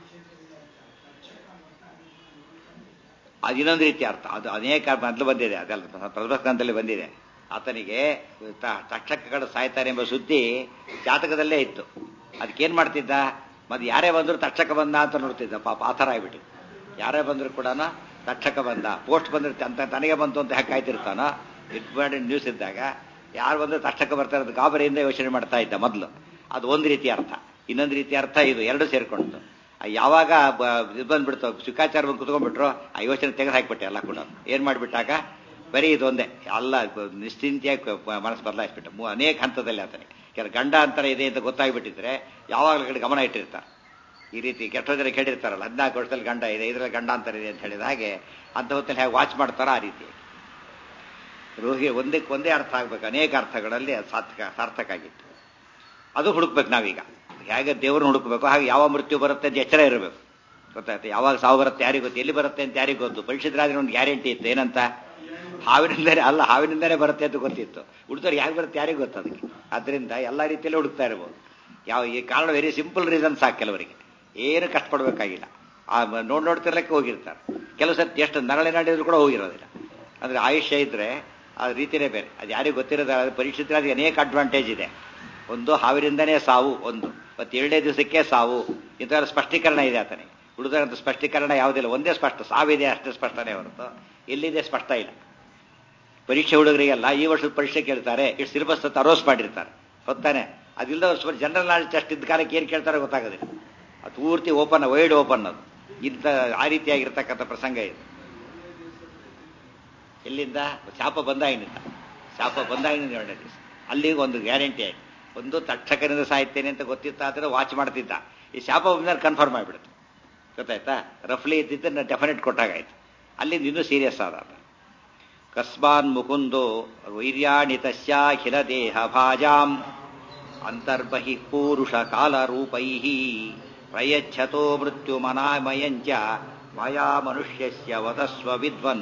ಅದು ಇನ್ನೊಂದು ರೀತಿ ಅರ್ಥ ಅದು ಅನೇಕ ಮೊದಲು ಬಂದಿದೆ ಅದೆಲ್ಲ ಪ್ರಭಸ್ಕಂತಲ್ಲಿ ಬಂದಿದೆ ಆತನಿಗೆ ತ- ತಕ್ಷಕಗಳು ಸಾಯ್ತಾರೆ ಎಂಬ ಸುದ್ದಿ ಜಾತಕದಲ್ಲೇ ಇತ್ತು ಅದಕ್ಕೇನ್ ಮಾಡ್ತಿದ್ದ ಮತ್ತೆ ಯಾರೇ ಬಂದ್ರು ತಕ್ಷಕ ಬಂದ ಅಂತ ನೋಡ್ತಿದ್ದ ಪಾಪ ಆ ಥರ ಆಗ್ಬಿಟ್ಟು ಯಾರೇ ಬಂದ್ರು ಕೂಡ ತಕ್ಷಕ ಬಂದ ಪೋಸ್ಟ್ ಬಂದ್ರೆ ಅಂತ ತನಗೆ ಬಂತು ಅಂತ ಯಾಕೆ ಕಾಯ್ತಿರ್ತಾನೋ ಇಂಪಾರ್ಟೆಂಟ್ ನ್ಯೂಸ್ ಇದ್ದಾಗ ಯಾರು ಬಂದ್ರೆ ತಕ್ಷಕ ಬರ್ತಾರೆ ಅಂತ ಗಾಬರಿಯಿಂದ ಯೋಚನೆ ಮಾಡ್ತಾ ಇದ್ದ ಮೊದಲು ಅದು ಒಂದು ರೀತಿ ಅರ್ಥ ಇನ್ನೊಂದು ರೀತಿ ಅರ್ಥ ಇದು ಎರಡು ಸೇರ್ಕೊಂಡು ಆ ಯಾವಾಗ ಬ- ಇದು ಬಂದ್ಬಿಡ್ತು ಶುಕಾಚಾರ ಬಂದು ಕುತ್ಕೊಂಡ್ಬಿಟ್ರು ಆ ಯೋಚನೆ ತೆಗೆದು ಹಾಕ್ಬಿಟ್ಟೆ ಎಲ್ಲ ಕೂಡ ಏನ್ ಮಾಡ್ಬಿಟ್ಟಾಗ ಬರೀ ಇದೊಂದೇ ಎಲ್ಲ ಬ- ನಿಶ್ಚಿಂತೆಯಾಗಿ ಕ- ಮನಸ್ಸು ಬದಲಾಯಿಸ್ಬಿಟ್ಟು ಮೂ- ಅನೇಕ ಹಂತದಲ್ಲಿ ಆತನೆ ಕೆಲ ಗಂಡ ಅಂತರ ಇದೆ ಅಂತ ಗೊತ್ತಾಗ್ಬಿಟ್ಟಿದ್ರೆ ಯಾವಾಗಲೂ ಕಡೆ ಗಮನ ಇಟ್ಟಿರ್ತಾರೆ ಈ ರೀತಿ ಕೆಟ್ಟೋ ಜನ ಕೇಳಿರ್ತಾರಲ್ಲ ಹದಿನಾಲ್ಕು ವರ್ಷದಲ್ಲಿ ಗಂಡ ಇದೆ ಇದರಲ್ಲಿ ಗಂಡ ಅಂತರ ಇದೆ ಅಂತ ಹೇಳಿದ ಹಾಗೆ ಅಂತ ಹೊತ್ತಲ್ಲಿ ಹೇಗೆ ವಾಚ್ ಮಾಡ್ತಾರೋ ಆ ರೀತಿ ರೋಗಿ ಒಂದಕ್ಕೆ ಒಂದೇ ಅರ್ಥ ಆಗ್ಬೇಕು ಅನೇಕ ಅರ್ಥಗಳಲ್ಲಿ ಅದು ಸಾರ್ಥಕ ಸಾರ್ಥಕ ಆಗಿತ್ತು ಅದು ಹುಡುಕ್ಬೇಕು ನಾವೀಗ ಹೇಗೆ ದೇವ್ರನ್ನ ಹುಡುಕ್ಬೇಕು ಹಾಗೆ ಯಾವ ಮೃತ್ಯು ಬರುತ್ತೆ ಅಂತ ಎಚ್ಚರ ಇರಬೇಕು ಗೊತ್ತಾಯ್ತು ಯಾವಾಗ ಸಾವು ಬರುತ್ತೆ ಯಾರಿಗೆ ಗೊತ್ತು ಎಲ್ಲಿ ಬರುತ್ತೆ ಅಂತ ಯಾರಿಗೆ ಗೊತ್ತು ಪರೀಕ್ಷಿತರಾದ್ರೆ ಒಂದು ಗ್ಯಾರಂಟಿ ಇತ್ತು ಏನಂತ ಹಾವಿನಿಂದಲೇ ಅಲ್ಲ ಹಾವಿನಿಂದಲೇ ಬರುತ್ತೆ ಅಂತ ಗೊತ್ತಿತ್ತು ಹುಡುಗರು ಯಾಕೆ ಬರುತ್ತೆ ಯಾರಿಗೆ ಗೊತ್ತು ಅದಕ್ಕೆ ಅದರಿಂದ ಎಲ್ಲ ರೀತಿಯಲ್ಲೂ ಹುಡುಕ್ತಾ ಇರ್ಬೋದು ಯಾವ ಈ ಕಾರಣ ವೆರಿ ಸಿಂಪಲ್ ರೀಸನ್ ಸಾಕು ಕೆಲವರಿಗೆ ಏನು ಕಷ್ಟಪಡಬೇಕಾಗಿಲ್ಲ ಆ ಮ- ನೋಡ್ ನೋಡ್ತಿರ್ಲಿಕ್ಕೆ ಹೋಗಿರ್ತಾರೆ ಕೆಲವು ಸರ್ತಿ ಎಷ್ಟು ನರಳೆ ನಡೆದ್ರು ಕೂಡ ಹೋಗಿರೋದಿಲ್ಲ ಅಂದ್ರೆ ಆಯುಷ್ಯ ಇದ್ರೆ ಆ ರೀತಿನೇ ಬೇರೆ ಅದು ಯಾರಿಗೂ ಗೊತ್ತಿರೋದ ಪರೀಕ್ಷಿತರಾದ ಅನೇಕ ಅಡ್ವಾಂಟೇಜ್ ಇದೆ ಒಂದು ಹಾವಿನಿಂದನೇ ಸಾವು ಒಂದು ಮತ್ತೆ ಎರಡನೇ ದಿವಸಕ್ಕೆ ಸಾವು ಇಂಥವ್ರ ಸ್ಪಷ್ಟೀಕರಣ ಇದೆ ಆತನಿಗೆ ಉಳಿದಂತ ಸ್ಪಷ್ಟೀಕರಣ ಯಾವುದಿಲ್ಲ ಒಂದೇ ಸ್ಪಷ್ಟ ಸಾವಿದೆ ಅಷ್ಟೇ ಸ್ಪಷ್ಟನೇ ಹೊರತು ಎಲ್ಲಿದೆ ಸ್ಪಷ್ಟ ಇಲ್ಲ ಪರೀಕ್ಷೆ ಹುಡುಗರಿಗೆಲ್ಲ ಈ ವರ್ಷದ ಪರೀಕ್ಷೆ ಕೇಳ್ತಾರೆ ಇಷ್ಟು ಸಿಲೆಬಸ್ ಅಂತ ಅರೋಸ್ ಮಾಡಿರ್ತಾರೆ ಹೊತ್ತಾನೆ ಅದಿಲ್ಲದ ಸ್ವಲ್ಪ ಜನರಲ್ ನಾಲೆಜ್ ಅಷ್ಟು ಇದ್ದ ಕಾಲಕ್ಕೆ ಏನು ಕೇಳ್ತಾರೆ ಗೊತ್ತಾಗೋದಿಲ್ಲ ಅದು ಪೂರ್ತಿ ಓಪನ್ ವೈಡ್ ಓಪನ್ ಅದು ಇಂಥ ಆ ರೀತಿಯಾಗಿರ್ತಕ್ಕಂಥ ಪ್ರಸಂಗ ಇದೆ ಎಲ್ಲಿಂದ ಶಾಪ ಬಂದಾಗಿನಿಂದ ಶಾಪ ಬಂದಾಗಿನಿಂದ ಎರಡನೇ ದಿವಸ ಅಲ್ಲಿಗೆ ಒಂದು ಗ್ಯಾರಂಟಿ ಆಯ್ತು ಒಂದು ತಕ್ಷಕರಿಂದ ಸಾಯ್ತೇನೆ ಅಂತ ಗೊತ್ತಿತ್ತಾದ್ರೆ ವಾಚ್ ಮಾಡ್ತಿದ್ದ ಈ ಶಾಪ ಬಂದಾಗ ಕನ್ಫರ್ಮ್ ಆಗಿಬಿಡುತ್ತೆ ಗೊತ್ತಾಯ್ತಾ ರಫ್ಲಿ ಇದ್ದಿದ್ದು ಡೆಫಿನೆಟ್ ಕೊಟ್ಟಾಗಾಯ್ತು ಅಲ್ಲಿಂದ ಇನ್ನೂ ಸೀರಿಯಸ್ ಆದ ಆತ. ಕಸ್ಮಾನ್ ಮುಕುಂದೋ ವೈರ್ಯಾಣಿತಸ್ಯಾಖಿಲ ದೇಹ ಭಾಜಾಂ ಅಂತರ್ಬಹಿ ಪೂರುಷ ಕಾಲ ರೂಪೈ ಪ್ರಯಚ್ಛತೋ ಮೃತ್ಯುಮನಾಮಯಂಚ ಮಾಯಾ ಮನುಷ್ಯಸ್ಯ ವದಸ್ವ ವಿದ್ವನ್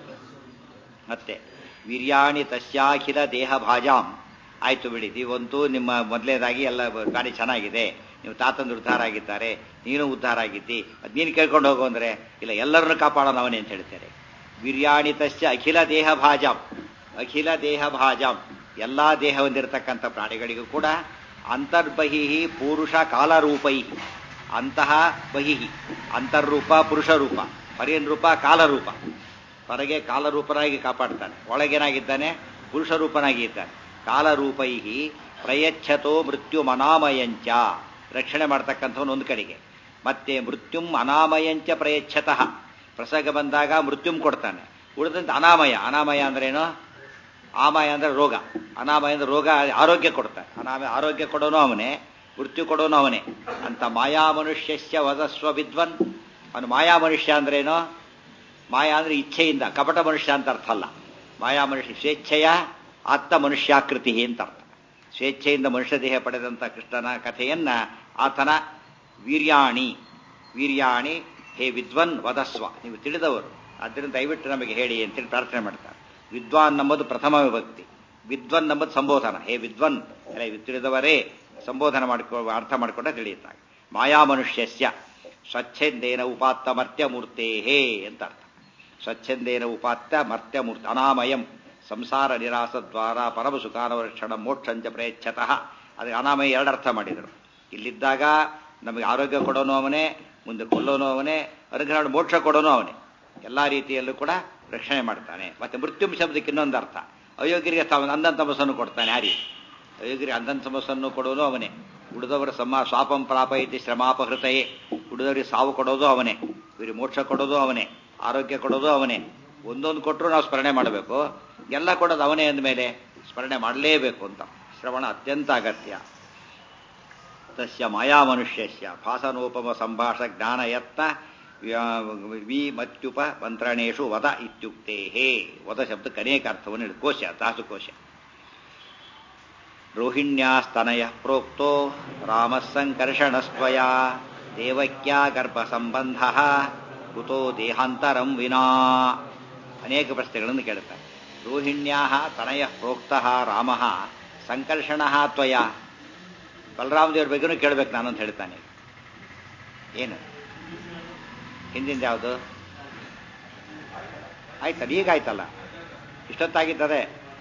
ಮತ್ತೆ ವೀರ್ಯಾಣಿ ತಸ್ಯಾಖಿಲ ದೇಹ ಭಾಜಾಂ ಆಯ್ತು ಬಿಡಿ ನೀವಂತೂ ನಿಮ್ಮ ಮೊದಲೇದಾಗಿ ಎಲ್ಲ ಗಾಡಿ ಚೆನ್ನಾಗಿದೆ ನೀವು ತಾತಂದು ಉದ್ಧಾರ ಆಗಿದ್ದಾರೆ ನೀನು ಉದ್ಧಾರ ಆಗಿದ್ದಿ ಅದ್ ನೀನು ಕೇಳ್ಕೊಂಡು ಹೋಗು ಅಂದ್ರೆ ಇಲ್ಲ ಎಲ್ಲರನ್ನು ಕಾಪಾಡೋಣ ಅವನೇ ಅಂತ ಹೇಳ್ತಾರೆ ವೀರ್ಯಾಣಿ ತಸ್ಯ ಅಖಿಲ ದೇಹ ಭಾಜಾಂ ಅಖಿಲ ದೇಹ ಭಾಜಾಂ ಎಲ್ಲಾ ದೇಹ ಹೊಂದಿರತಕ್ಕಂಥ ಪ್ರಾಣಿಗಳಿಗೂ ಕೂಡ ಅಂತರ್ಬಹಿ ಪುರುಷ ಕಾಲರೂಪೈ ಅಂತಹ ಬಹಿ ಅಂತರ್ರೂಪ ಪುರುಷ ರೂಪ ಹೊರಗಿನ ರೂಪ ಕಾಲರೂಪ ಹೊರಗೆ ಕಾಲರೂಪನಾಗಿ ಕಾಪಾಡ್ತಾನೆ ಒಳಗೇನಾಗಿದ್ದಾನೆ ಪುರುಷ ರೂಪನಾಗಿ ಇದ್ದಾನೆ ಕಾಲರೂಪೈ ಪ್ರಯಚ್ಛತೋ ಮೃತ್ಯು ಅನಾಮಯಂಚ ರಕ್ಷಣೆ ಮಾಡ್ತಕ್ಕಂಥವನು ಒಂದು ಕಡೆಗೆ ಮತ್ತೆ ಮೃತ್ಯುಂ ಅನಾಮಯಂಚ ಪ್ರಯಚ್ಛತಃ ಪ್ರಸಂಗ ಬಂದಾಗ ಮೃತ್ಯುಂ ಕೊಡ್ತಾನೆ ಉಳಿದಂತೆ ಅನಾಮಯ ಅನಾಮಯ ಅಂದ್ರೇನು ಆಮಯ ಅಂದ್ರೆ ರೋಗ ಅನಾಮಯ ಅಂದ್ರೆ ರೋಗ ಆರೋಗ್ಯ ಕೊಡ್ತಾನೆ ಅನಾಮಯ ಆರೋಗ್ಯ ಕೊಡೋನು ಅವನೇ ಮೃತ್ಯು ಕೊಡೋನು ಅವನೇ ಅಂತ ಮಾಯಾ ಮನುಷ್ಯಸ್ಯ ವದಸ್ವ ವಿದ್ವನ್ ಅವನು ಮಾಯಾ ಮನುಷ್ಯ ಅಂದ್ರೇನು ಮಾಯಾ ಅಂದ್ರೆ ಇಚ್ಛೆಯಿಂದ ಕಪಟ ಮನುಷ್ಯ ಅಂತ ಅರ್ಥ ಅಲ್ಲ ಮಾಯಾ ಮನುಷ್ಯ ಸ್ವೇಚ್ಛೆಯ ಆತ್ತ ಮನುಷ್ಯಾಕೃತಿ ಅಂತ ಅರ್ಥ ಸ್ವೇಚ್ಛೆಯಿಂದ ಮನುಷ್ಯ ದೇಹ ಪಡೆದಂತ ಕೃಷ್ಣನ ಕಥೆಯನ್ನ ಆತನ ವೀರ್ಯಾಣಿ ವೀರ್ಯಾಣಿ ಹೇ ವಿದ್ವನ್ ವದಸ್ವ ನೀವು ತಿಳಿದವರು ಆದ್ದರಿಂದ ದಯವಿಟ್ಟು ನಮಗೆ ಹೇಳಿ ಅಂತೇಳಿ ಪ್ರಾರ್ಥನೆ ಮಾಡ್ತಾರೆ ವಿದ್ವಾನ್ ನಂಬುದು ಪ್ರಥಮ ವಿಭಕ್ತಿ ವಿದ್ವನ್ ನಂಬುದು ಸಂಬೋಧನ ಹೇ ವಿದ್ವನ್ ಎಲ್ಲ ತಿಳಿದವರೇ ಸಂಬೋಧನ ಮಾಡಿಕೊ ಅರ್ಥ ಮಾಡಿಕೊಂಡ ತಿಳಿಯುತ್ತಾರೆ ಮಾಯಾ ಮನುಷ್ಯಸ್ಯ ಸ್ವಚ್ಛಂದೇನ ಉಪಾತ್ತ ಮರ್ತ್ಯ ಮೂರ್ತೆ ಹೇ ಅಂತ ಅರ್ಥ ಸ್ವಚ್ಛಂದೇನ ಉಪಾತ್ತ ಮರ್ತ್ಯ ಮೂರ್ತಿ ಅನಾಮಯಂ ಸಂಸಾರ ನಿರಾಸ ದ್ವಾರ ಪರಮ ಸುಖಾನವರಕ್ಷಣ ಮೋಕ್ಷಂಚ ಪ್ರಯಚ್ಛತಃ ಅದಕ್ಕೆ ಅನಾಮಯ ಎರಡು ಅರ್ಥ ಮಾಡಿದರು ಇಲ್ಲಿದ್ದಾಗ ನಮಗೆ ಆರೋಗ್ಯ ಕೊಡೋನು ಅವನೇ ಮುಂದೆ ಕೊಲ್ಲೋನು ಅವನೇ ಅನುಗ್ರಹ ಮೋಕ್ಷ ಕೊಡೋನು ಅವನೇ ಎಲ್ಲಾ ರೀತಿಯಲ್ಲೂ ಕೂಡ ರಕ್ಷಣೆ ಮಾಡ್ತಾನೆ ಮತ್ತೆ ಮೃತ್ಯುಂ ಶಬ್ದಕ್ಕೆ ಇನ್ನೊಂದು ಅರ್ಥ ಅಯೋಗ್ಯರಿಗೆ ಅಂದನ್ ತಮಸ್ಸನ್ನು ಕೊಡ್ತಾನೆ ಯಾರಿ ಅಯೋಗ್ಯರಿಗೆ ಅಂದನ್ ತಮಸ್ಸನ್ನು ಕೊಡೋನು ಅವನೇ ಉಳಿದವರ ಸಮ ಸ್ವಾಪಂ ಪ್ರಾಪ ಇತಿ ಶ್ರಮಾಪಹೃತಯೇ ಉಳಿದವರಿಗೆ ಸಾವು ಕೊಡೋದು ಅವನೇ ಇವರಿಗೆ ಮೋಕ್ಷ ಕೊಡೋದು ಅವನೇ ಆರೋಗ್ಯ ಕೊಡೋದು ಅವನೇ ಒಂದೊಂದು ಕೊಟ್ಟರು ನಾವು ಸ್ಮರಣೆ ಮಾಡಬೇಕು ಎಲ್ಲ ಕೊಡೋದು ಅವನೇ ಅಂದಮೇಲೆ ಸ್ಮರಣೆ ಮಾಡಲೇಬೇಕು ಅಂತ ಶ್ರವಣ ಅತ್ಯಂತ ಅಗತ್ಯ ತಸ್ಯ ಮಾಯಾ ಮನುಷ್ಯಸ್ಯ ಭಾಸನೋಪಮ ಸಂಭಾಷ ಜ್ಞಾನಯತ್ನ ವಿ ಮತ್ಯುಪ ಮಂತ್ರಣೇಶು ವದ ಇತ್ಯುಕ್ತೇ ಹೇ ವದ ಶಬ್ದಕ್ಕೆ ಅನೇಕ ಅರ್ಥವನ್ನು ಹೇಳಿ ಕೋಶ ದಾಸುಕೋಶ ರೋಹಿಣ್ಯಾಸ್ತನಯ ಪ್ರೋಕ್ತೋ ರಾಮಸ್ಸಂಕರ್ಷಣಸ್ತ್ವಯ ದೇವಕ್ಯಾ ಗರ್ಭ ಸಂಬಂಧ ಕುತೋ ದೇಹಾಂತರಂ ವಿನಾ ಅನೇಕ ಪ್ರಶ್ನೆಗಳನ್ನು ಕೇಳುತ್ತಾರೆ ರೋಹಿಣ್ಯಾ ತನಯ ಪ್ರೋಕ್ತ ರಾಮ ಸಂಕರ್ಷಣ ತ್ವಯ ಬಲರಾಮದೇವ್ರ ಬಗ್ಗೆನೂ ಕೇಳಬೇಕು ನಾನು ಅಂತ ಹೇಳ್ತಾನೆ ಏನು ಹಿಂದಿಂದ ಯಾವುದು ಆಯ್ತಲ್ಲ ಈಗ ಆಯ್ತಲ್ಲ ಇಷ್ಟೊತ್ತಾಗಿದ್ದದೆ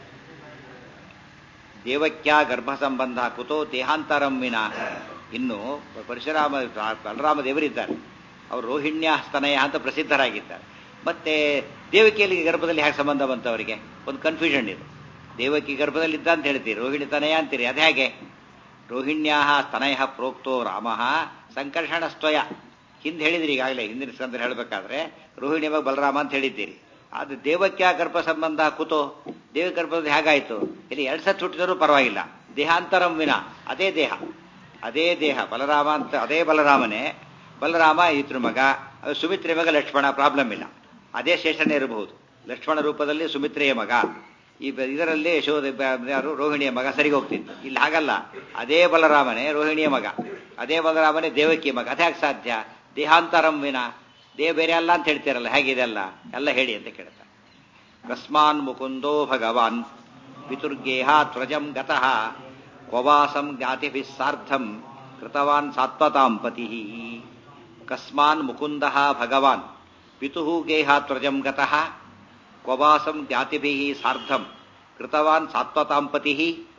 ದೇವಕ್ಯ ಗರ್ಭ ಸಂಬಂಧ ಕುತೋ ದೇಹಾಂತರಂ ವಿನ ಇನ್ನು ಪರಶುರಾಮ ಬಲರಾಮ ದೇವರಿದ್ದಾರೆ ಅವರು ರೋಹಿಣ್ಯ ಸ್ತನಯ ಅಂತ ಪ್ರಸಿದ್ಧರಾಗಿದ್ದಾರೆ ಮತ್ತೆ ದೇವಕಿಯಲ್ಲಿ ಗರ್ಭದಲ್ಲಿ ಹೇಗೆ ಸಂಬಂಧ ಬಂತು ಅವರಿಗೆ ಒಂದು ಕನ್ಫ್ಯೂಷನ್ ಇದೆ ದೇವಕಿ ಗರ್ಭದಲ್ಲಿ ಇದ್ದ ಅಂತ ಹೇಳ್ತೀರಿ ರೋಹಿಣಿ ತನಯ ಅಂತೀರಿ ಅದು ಹೇಗೆ ರೋಹಿಣ್ಯಾ ಸ್ತನಯ ಪ್ರೋಕ್ತೋ ರಾಮ ಸಂಕರ್ಷಣ ಸ್ತಯ ಹಿಂದೆ ಹೇಳಿದ್ರಿ ಈಗಾಗಲೇ ಹಿಂದಿನ ಸ್ಕಂದ್ರೆ ಹೇಳಬೇಕಾದ್ರೆ ರೋಹಿಣಿ ಮಗ ಬಲರಾಮ ಅಂತ ಹೇಳಿದ್ದೀರಿ ಅದು ದೇವಕ್ಯ ಗರ್ಭ ಸಂಬಂಧ ಕುತೋ ದೇವ ಗರ್ಭದಲ್ಲಿ ಹೇಗಾಯ್ತು ಇಲ್ಲಿ ಎರಡ್ ಸತ್ ಹುಟ್ಟಿದರೂ ಪರವಾಗಿಲ್ಲ ದೇಹಾಂತರಂ ವಿನ ಅದೇ ದೇಹ ಅದೇ ದೇಹ ಬಲರಾಮ ಅಂತ ಅದೇ ಬಲರಾಮನೇ ಬಲರಾಮ ಈತೃ ಮಗ ಸುಮಿತ್ರೆ ಮಗ ಲಕ್ಷ್ಮಣ ಪ್ರಾಬ್ಲಮ್ ಇಲ್ಲ ಅದೇ ಶೇಷನೇ ಇರಬಹುದು ಲಕ್ಷ್ಮಣ ರೂಪದಲ್ಲಿ ಸುಮಿತ್ರೆಯ ಮಗ ಈ ಇದರಲ್ಲಿ ಯಶೋಧ ಯಾರು ರೋಹಿಣಿಯ ಮಗ ಸರಿಗೆ ಹೋಗ್ತಿತ್ತು ಇಲ್ಲಿ ಹಾಗಲ್ಲ ಅದೇ ಬಲರಾಮನೇ ರೋಹಿಣಿಯ ಮಗ ಅದೇ ಬಲರಾಮನೇ ದೇವಕಿಯ ಮಗ ಅದ್ಯಾಕೆ ಸಾಧ್ಯ ದೇಹಾಂತರಂ ವಿನ ದೇಹ ಬೇರೆ ಅಲ್ಲ ಅಂತ ಹೇಳ್ತೀರಲ್ಲ ಹೇಗಿದೆ ಅಲ್ಲ ಎಲ್ಲ ಹೇಳಿ ಅಂತ ಕೇಳ್ತಾರೆ ಕಸ್ಮಾನ್ ಮುಕುಂದೋ ಭಗವಾನ್ ಪಿತುರ್ಗೇಹ ತ್ವಜಂ ಗತಃ ಕ್ವವಾಸಂ ಜ್ಞಾತಿಭಿಃ ಸಾರ್ಧಂ ಕೃತವಾನ್ ಸಾತ್ವತಾಂ ಪತಿ ಕಸ್ಮಾನ್ ಮುಕುಂದ ಭಗವಾನ್ ಪಿತು ಗೇಹ ತ್ವಜಂ ಗತಃ ಕ್ವವಾಸಂ ಜ್ಞಾತಿಭಿಃ ಸಾರ್ಧಂ ಕೃತವಾನ್ ಸಾತ್ವತಾಂ ಪತಿ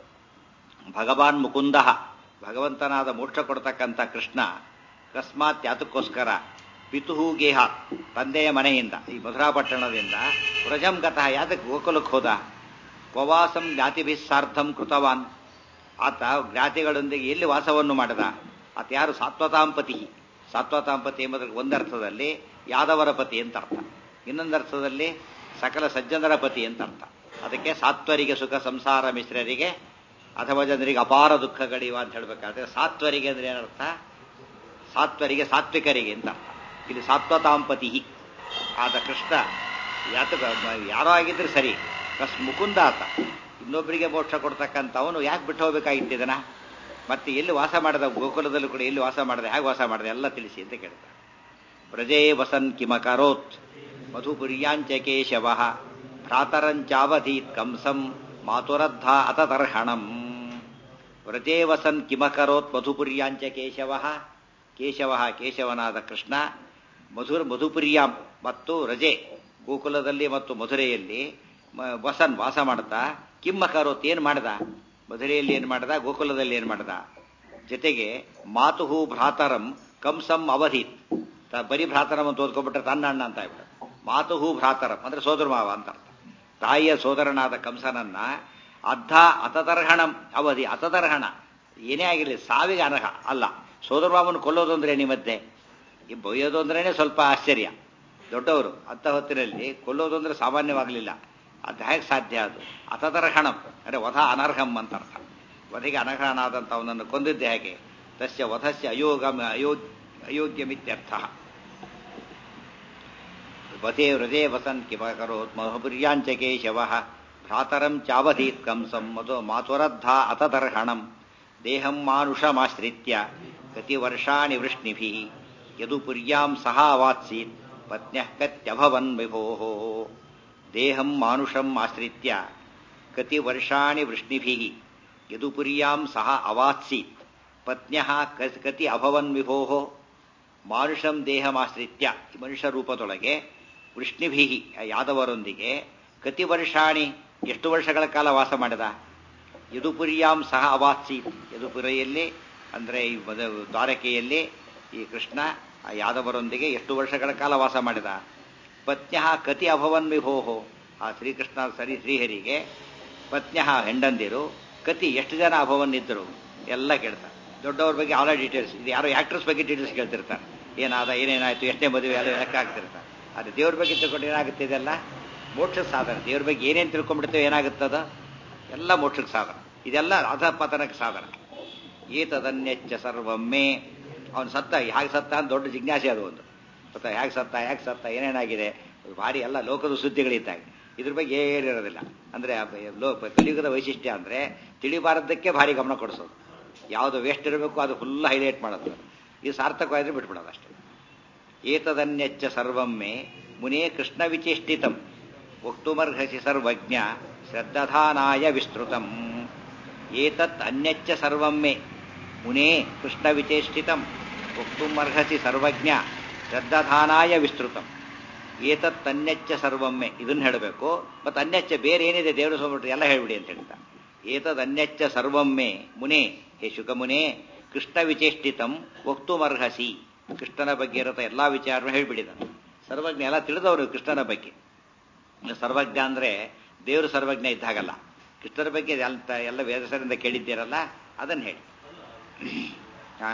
ಭಗವಾನ್ ಮುಕುಂದ ಭಗವಂತನಾದ ಮೋಕ್ಷ ಕೊಡ್ತಕ್ಕಂಥ ಕೃಷ್ಣ ಅಕಸ್ಮಾತ್ ಯಾತಕ್ಕೋಸ್ಕರ ಪಿತುಹು ಗೇಹ ತಂದೆಯ ಮನೆಯಿಂದ ಈ ಮಧುರಾಪಟ್ಟಣದಿಂದ ವ್ರಜಂ ಗತಃ ಯಾತಕ್ಕೆ ಗೋಕುಲಕ್ಕೆ ಹೋದ ಕ್ವವಾಸಂ ಜ್ಞಾತಿಭಿಃ ಸಾರ್ಧಂ ಕೃತವಾನ್ ಆತ ಜ್ಞಾತಿಗಳೊಂದಿಗೆ ಎಲ್ಲಿ ವಾಸವನ್ನು ಮಾಡಿದ ಆತ ಯಾರು ಸಾತ್ವತಾಂಪತಿ ಸಾತ್ವತಾಂಪತಿ ಎಂಬುದಕ್ಕೆ ಒಂದರ್ಥದಲ್ಲಿ ಯಾದವರ ಪತಿ ಅಂತ ಅರ್ಥ ಇನ್ನೊಂದರ್ಥದಲ್ಲಿ ಸಕಲ ಸಜ್ಜನರ ಪತಿ ಅಂತ ಅರ್ಥ ಅದಕ್ಕೆ ಸಾತ್ವರಿಗೆ ಸುಖ ಸಂಸಾರ ಮಿಶ್ರರಿಗೆ ಅಥವಾ ಜನರಿಗೆ ಅಪಾರ ದುಃಖಗಳಿವ ಅಂತ ಹೇಳಬೇಕಾದ್ರೆ ಸಾತ್ವರಿಗೆ ಅಂದ್ರೆ ಏನರ್ಥ ಸಾತ್ವರಿಗೆ ಸಾತ್ವಿಕರಿಗೆ ಅಂತ ಅರ್ಥ ಇಲ್ಲಿ ಸಾತ್ವತಾಂಪತಿ ಆದ ಕೃಷ್ಣ ಯಾತ ಯಾರೋ ಆಗಿದ್ರೆ ಸರಿ ಕಸ್ ಮುಕುಂದ ಆತ ಇನ್ನೊಬ್ಬರಿಗೆ ಮೋಕ್ಷ ಕೊಡ್ತಕ್ಕಂಥವನು ಯಾಕೆ ಬಿಟ್ಟು ಹೋಗ್ಬೇಕಾಗಿತ್ತಿದನ ಮತ್ತೆ ಎಲ್ಲಿ ವಾಸ ಮಾಡಿದ ಗೋಕುಲದಲ್ಲೂ ಕೂಡ ಎಲ್ಲಿ ವಾಸ ಮಾಡಿದೆ ಹೇಗೆ ವಾಸ ಮಾಡಿದೆ ಎಲ್ಲ ತಿಳಿಸಿ ಅಂತ ಕೇಳ್ತಾರೆ ವ್ರಜೇ ವಸನ್ ಕಿಮಕರೋತ್ ಮಧುಪುರ್ಯಾಂಚ ಕೇಶವ ಭ್ರಾತರಂಚಾವಧೀತ್ ಕಂಸಂ ಮಾತುರದ್ಧ ಅತತರ್ಹಣಂ ವ್ರಜೇ ವಸನ್ ಕಿಮಕರೋತ್ ಮಧುಪುರ್ಯಾಂಚ ಕೇಶವ ಕೇಶವ ಕೇಶವನಾದ ಕೃಷ್ಣ ಮಧುರ ಮಧುಪುರ್ಯಾಂ ಮತ್ತು ರಜೆ ಗೋಕುಲದಲ್ಲಿ ಮತ್ತು ಮಧುರೆಯಲ್ಲಿ ಮ- ವಸನ್ ವಾಸ ಮಾಡ್ತಾ ಕಿಮ್ಮಕರೋತ್ ಏನು ಮಾಡ್ದ ಮಧುರೆಯಲ್ಲಿ ಏನು ಮಾಡ್ದ ಗೋಕುಲದಲ್ಲಿ ಏನು ಮಾಡ್ದ ಜೊತೆಗೆ ಮಾತುಹು ಭ್ರಾತರಂ ಕಂಸಂ ಅವಧೀತ್ ತ- ಬರೀ ಭ್ರಾತರಂ ಅಂತ ಓದ್ಕೊಂಡ್ಬಿಟ್ರೆ ತನ್ನ ಅಣ್ಣ ಅಂತ ಆಗ್ಬಿಡ ಮಾತುಹು ಭ್ರಾತರಂ ಅಂದ್ರೆ ಸೋದರ ಮಾವ ಅಂತ ಅರ್ಥ ತಾಯಿಯ ಸೋದರನಾದ ಕಂಸನನ್ನ ಅರ್ಧ ಅತತರ್ಹಣಂ ಅವಧಿ ಅತತರ್ಹಣ ಏನೇ ಆಗಿರಲಿ ಸಾವಿಗೆ ಅನರ್ಹ ಅಲ್ಲ ಸೋದರ ಮಾವನ ಕೊಲ್ಲೋದು ಅಂದ್ರೆ ನಿಮ್ಮ ಮಧ್ಯೆ ಈ ಬೊಯ್ಯೋದು ಅಂದ್ರೇನೆ ಸ್ವಲ್ಪ ಆಶ್ಚರ್ಯ ದೊಡ್ಡವರು ಅಂಥ ಹೊತ್ತಿನಲ್ಲಿ ಕೊಲ್ಲೋದು ಅಂದ್ರೆ ಸಾಮಾನ್ಯವಾಗಲಿಲ್ಲ ಅದು ಹೇಗೆ ಸಾಧ್ಯ ಅದು ಅತತರ್ಹಣಂ ಅಂದರೆ ವಧ ಅನರ್ಹಂ ಅಂತ ಅರ್ಥ ವಧೆಗೆ ಅನರ್ಹನಾದಂಥ ಅವನನ್ನು ಕೊಂದಿದ್ದೆ ಹೇಗೆ ತಸ್ಯ ವಧಸ್ಯ ಅಯೋಗ ಅಯೋ ಅಯೋಗ್ಯಮಿತ್ಯರ್ಥ ವಧೆ ಹೃದಯ ವಸನ್ ಕಿಮಕರೋತ್ ಮಹಪುರ್ಯಾಂಚ ಕೇಶವ ಭ್ರಾತರಂ ಚಾವಧೀತ್ ಕಂಸಂ ಮಧು ಮಾತುರದ್ಧ ಅತತರ್ಹಣಂ ದೇಹಂ ಮಾನುಷಮಾಶ್ರಿತ್ಯ ಗತಿವರ್ಷಾಣಿ ವೃಷ್ಣಿಭಿ ಯದುಪುರ್ಯಾಂ ಸಹ ಅವಾತ್ಸೀತ್ ಪತ್ನ್ಯಃ ಕತ್ಯಭವನ್ ವಿಭೋಃ ದೇಹಂ ಮಾನುಷಂ ಆಶ್ರಿತ್ಯ ಕತಿವರ್ಷಾಣಿ ವೃಷ್ಣಿಭಿಃ ಯದುಪುರ್ಯಾಂ ಸಹ ಅವಾತ್ಸೀತ್ ಪತ್ನ್ಯಃ ಕ- ಕತಿ ಅಭವನ್ ವಿಭೋಃ ಮಾನುಷಂ ದೇಹಮಾಶ್ರಿತ್ಯ ಈ ಮನುಷ್ಯ ರೂಪದೊಳಗೆ ವೃಷ್ಣಿಭಿ ಯಾದವರೊಂದಿಗೆ ಕತಿ ವರ್ಷಾಣಿ ಎಷ್ಟು ವರ್ಷಗಳ ಕಾಲ ವಾಸ ಮಾಡಿದ ಯದುಪುರಿಯಾಂ ಸಹ ಅವಾತ್ಸಿ ಯದುಪುರಿಯಲ್ಲಿ ಅಂದರೆ ಈ ಮದ- ದ್ವಾರಕೆಯಲ್ಲಿ ಈ ಕೃಷ್ಣ ಆ ಯಾದವರೊಂದಿಗೆ ಎಷ್ಟು ವರ್ಷಗಳ ಕಾಲ ವಾಸ ಮಾಡಿದ ಪತ್ನ್ಯ ಕತಿ ಅಭವನ್ ವಿಭೋಹೋ ಆ ಶ್ರೀಕೃಷ್ಣ ಸರಿ ಶ್ರೀಹರಿಗೆ ಪತ್ನ್ಯ ಹೆಂಡಂದಿರು ಕತಿ ಎಷ್ಟು ಜನ ಅಭವನ್ ಇದ್ದರು ಎಲ್ಲ ಕೇಳ್ತಾರೆ ದೊಡ್ಡವ್ರ ಬಗ್ಗೆ ಆಲ್ ಡೀಟೇಲ್ಸ್ ಇದು ಯಾರೋ ಆಕ್ಟರ್ಸ್ ಬಗ್ಗೆ ಡೀಟೇಲ್ಸ್ ಕೇಳ್ತಿರ್ತಾರೆ ಏನಾದ ಏನೇನಾಯ್ತು ಎಷ್ಟನೇ ಮದುವೆ ಎಲ್ಲ ಲೆಕ್ಕ ಹಾಕ್ತಿರ್ತಾರೆ ಆದರೆ ದೇವ್ರ ಬಗ್ಗೆ ತಿಳ್ಕೊಂಡು ಏನಾಗುತ್ತೆ ಇದೆಲ್ಲ ಮೋಕ್ಷದ ಸಾಧನ ದೇವ್ರ ಬಗ್ಗೆ ಏನೇನು ತಿಳ್ಕೊಂಡ್ಬಿಡ್ತೇವೆ ಏನಾಗುತ್ತದ ಎಲ್ಲ ಮೋಕ್ಷಕ್ಕೆ ಸಾಧನ ಇದೆಲ್ಲ ಅಧಪತನಕ್ಕೆ ಸಾಧನ ಏತದನ್ಯಚ್ಚ ಸರ್ವಮ್ಮೆ ಅವನು ಸತ್ತ ಹೇಗೆ ಸತ್ತ ಅಂತ ದೊಡ್ಡ ಜಿಜ್ಞಾಸೆ ಅದು ಒಂದು ಸತ್ತ ಹೇಗೆ ಸತ್ತ ಹೇಗೆ ಸತ್ತ ಏನೇನಾಗಿದೆ ಅದು ಭಾರಿ ಎಲ್ಲ ಲೋಕದ ಸುದ್ದಿಗಳಿದ್ದಾಗ ಇದ್ರ ಬಗ್ಗೆ ಏನಿರೋದಿಲ್ಲ ಅಂದರೆ ಲೋ ಕಲಿಯುಗದ ವೈಶಿಷ್ಟ್ಯ ಅಂದರೆ ತಿಳಿಬಾರದಕ್ಕೆ ಭಾರಿ ಗಮನ ಕೊಡಿಸೋದು ಯಾವುದು ವೇಸ್ಟ್ ಇರಬೇಕು ಅದು ಫುಲ್ ಹೈಲೈಟ್ ಮಾಡೋದು ಇದು ಸಾರ್ಥಕವಾದ್ರೆ ಬಿಟ್ಬಿಡೋದು ಅಷ್ಟೇ ಏತದನ್ಯಚ್ಚ ಸರ್ವಮ್ಮೆ ಮುನೇ ಕೃಷ್ಣ ವಿಚೇಷ್ಟಿತಂ ವಕ್ತುಮರ್ಹಸಿ ಸರ್ವಜ್ಞ ಶ್ರದ್ಧಾನಾಯ ವಿಸ್ತೃತಂ ಏತತ್ ಅನ್ಯಚ್ಚ ಸರ್ವಮ್ಮೆ ಮುನೇ ಕೃಷ್ಣ ವಿಚೇಷ್ಟಿತಂ ವಕ್ತುಮರ್ಹಸಿ ಸರ್ವಜ್ಞ ಶ್ರದ್ಧಾನಾಯ ವಿಸ್ತೃತಂ ಏತತ್ ಅನ್ಯಚ್ಚ ಸರ್ವಮ್ಮೆ ಇದನ್ನ ಹೇಳಬೇಕು ಮತ್ತು ಅನ್ಯಚ್ಚ ಬೇರೆ ಏನಿದೆ ದೇವರು ಸ್ವಾಮಿ ಎಲ್ಲ ಹೇಳ್ಬಿಡಿ ಅಂತ ಹೇಳ್ತಾ ಏತದ್ ಅನ್ಯಚ್ಚ ಸರ್ವಮ್ಮೆ ಮುನೆ ಹೇ ಶುಕಮುನೆ ಕೃಷ್ಣ ವಿಚೇಷ್ಟಿತಂ ವಕ್ತುಮರ್ಹಸಿ ಕೃಷ್ಣನ ಬಗ್ಗೆ ಇರತ್ತ ಎಲ್ಲಾ ವಿಚಾರನೂ ಹೇಳ್ಬಿಡಿದ ಸರ್ವಜ್ಞ ಎಲ್ಲ ತಿಳಿದವರು ಕೃಷ್ಣನ ಬಗ್ಗೆ ಸರ್ವಜ್ಞ ಅಂದ್ರೆ ದೇವರು ಸರ್ವಜ್ಞ ಇದ್ದಾಗಲ್ಲ ಕೃಷ್ಣನ ಬಗ್ಗೆ ಎಲ್ಲ ಎಲ್ಲ ವೇದಸರಿಂದ ಕೇಳಿದ್ದೀರಲ್ಲ ಅದನ್ನು ಹೇಳಿ ಹಾ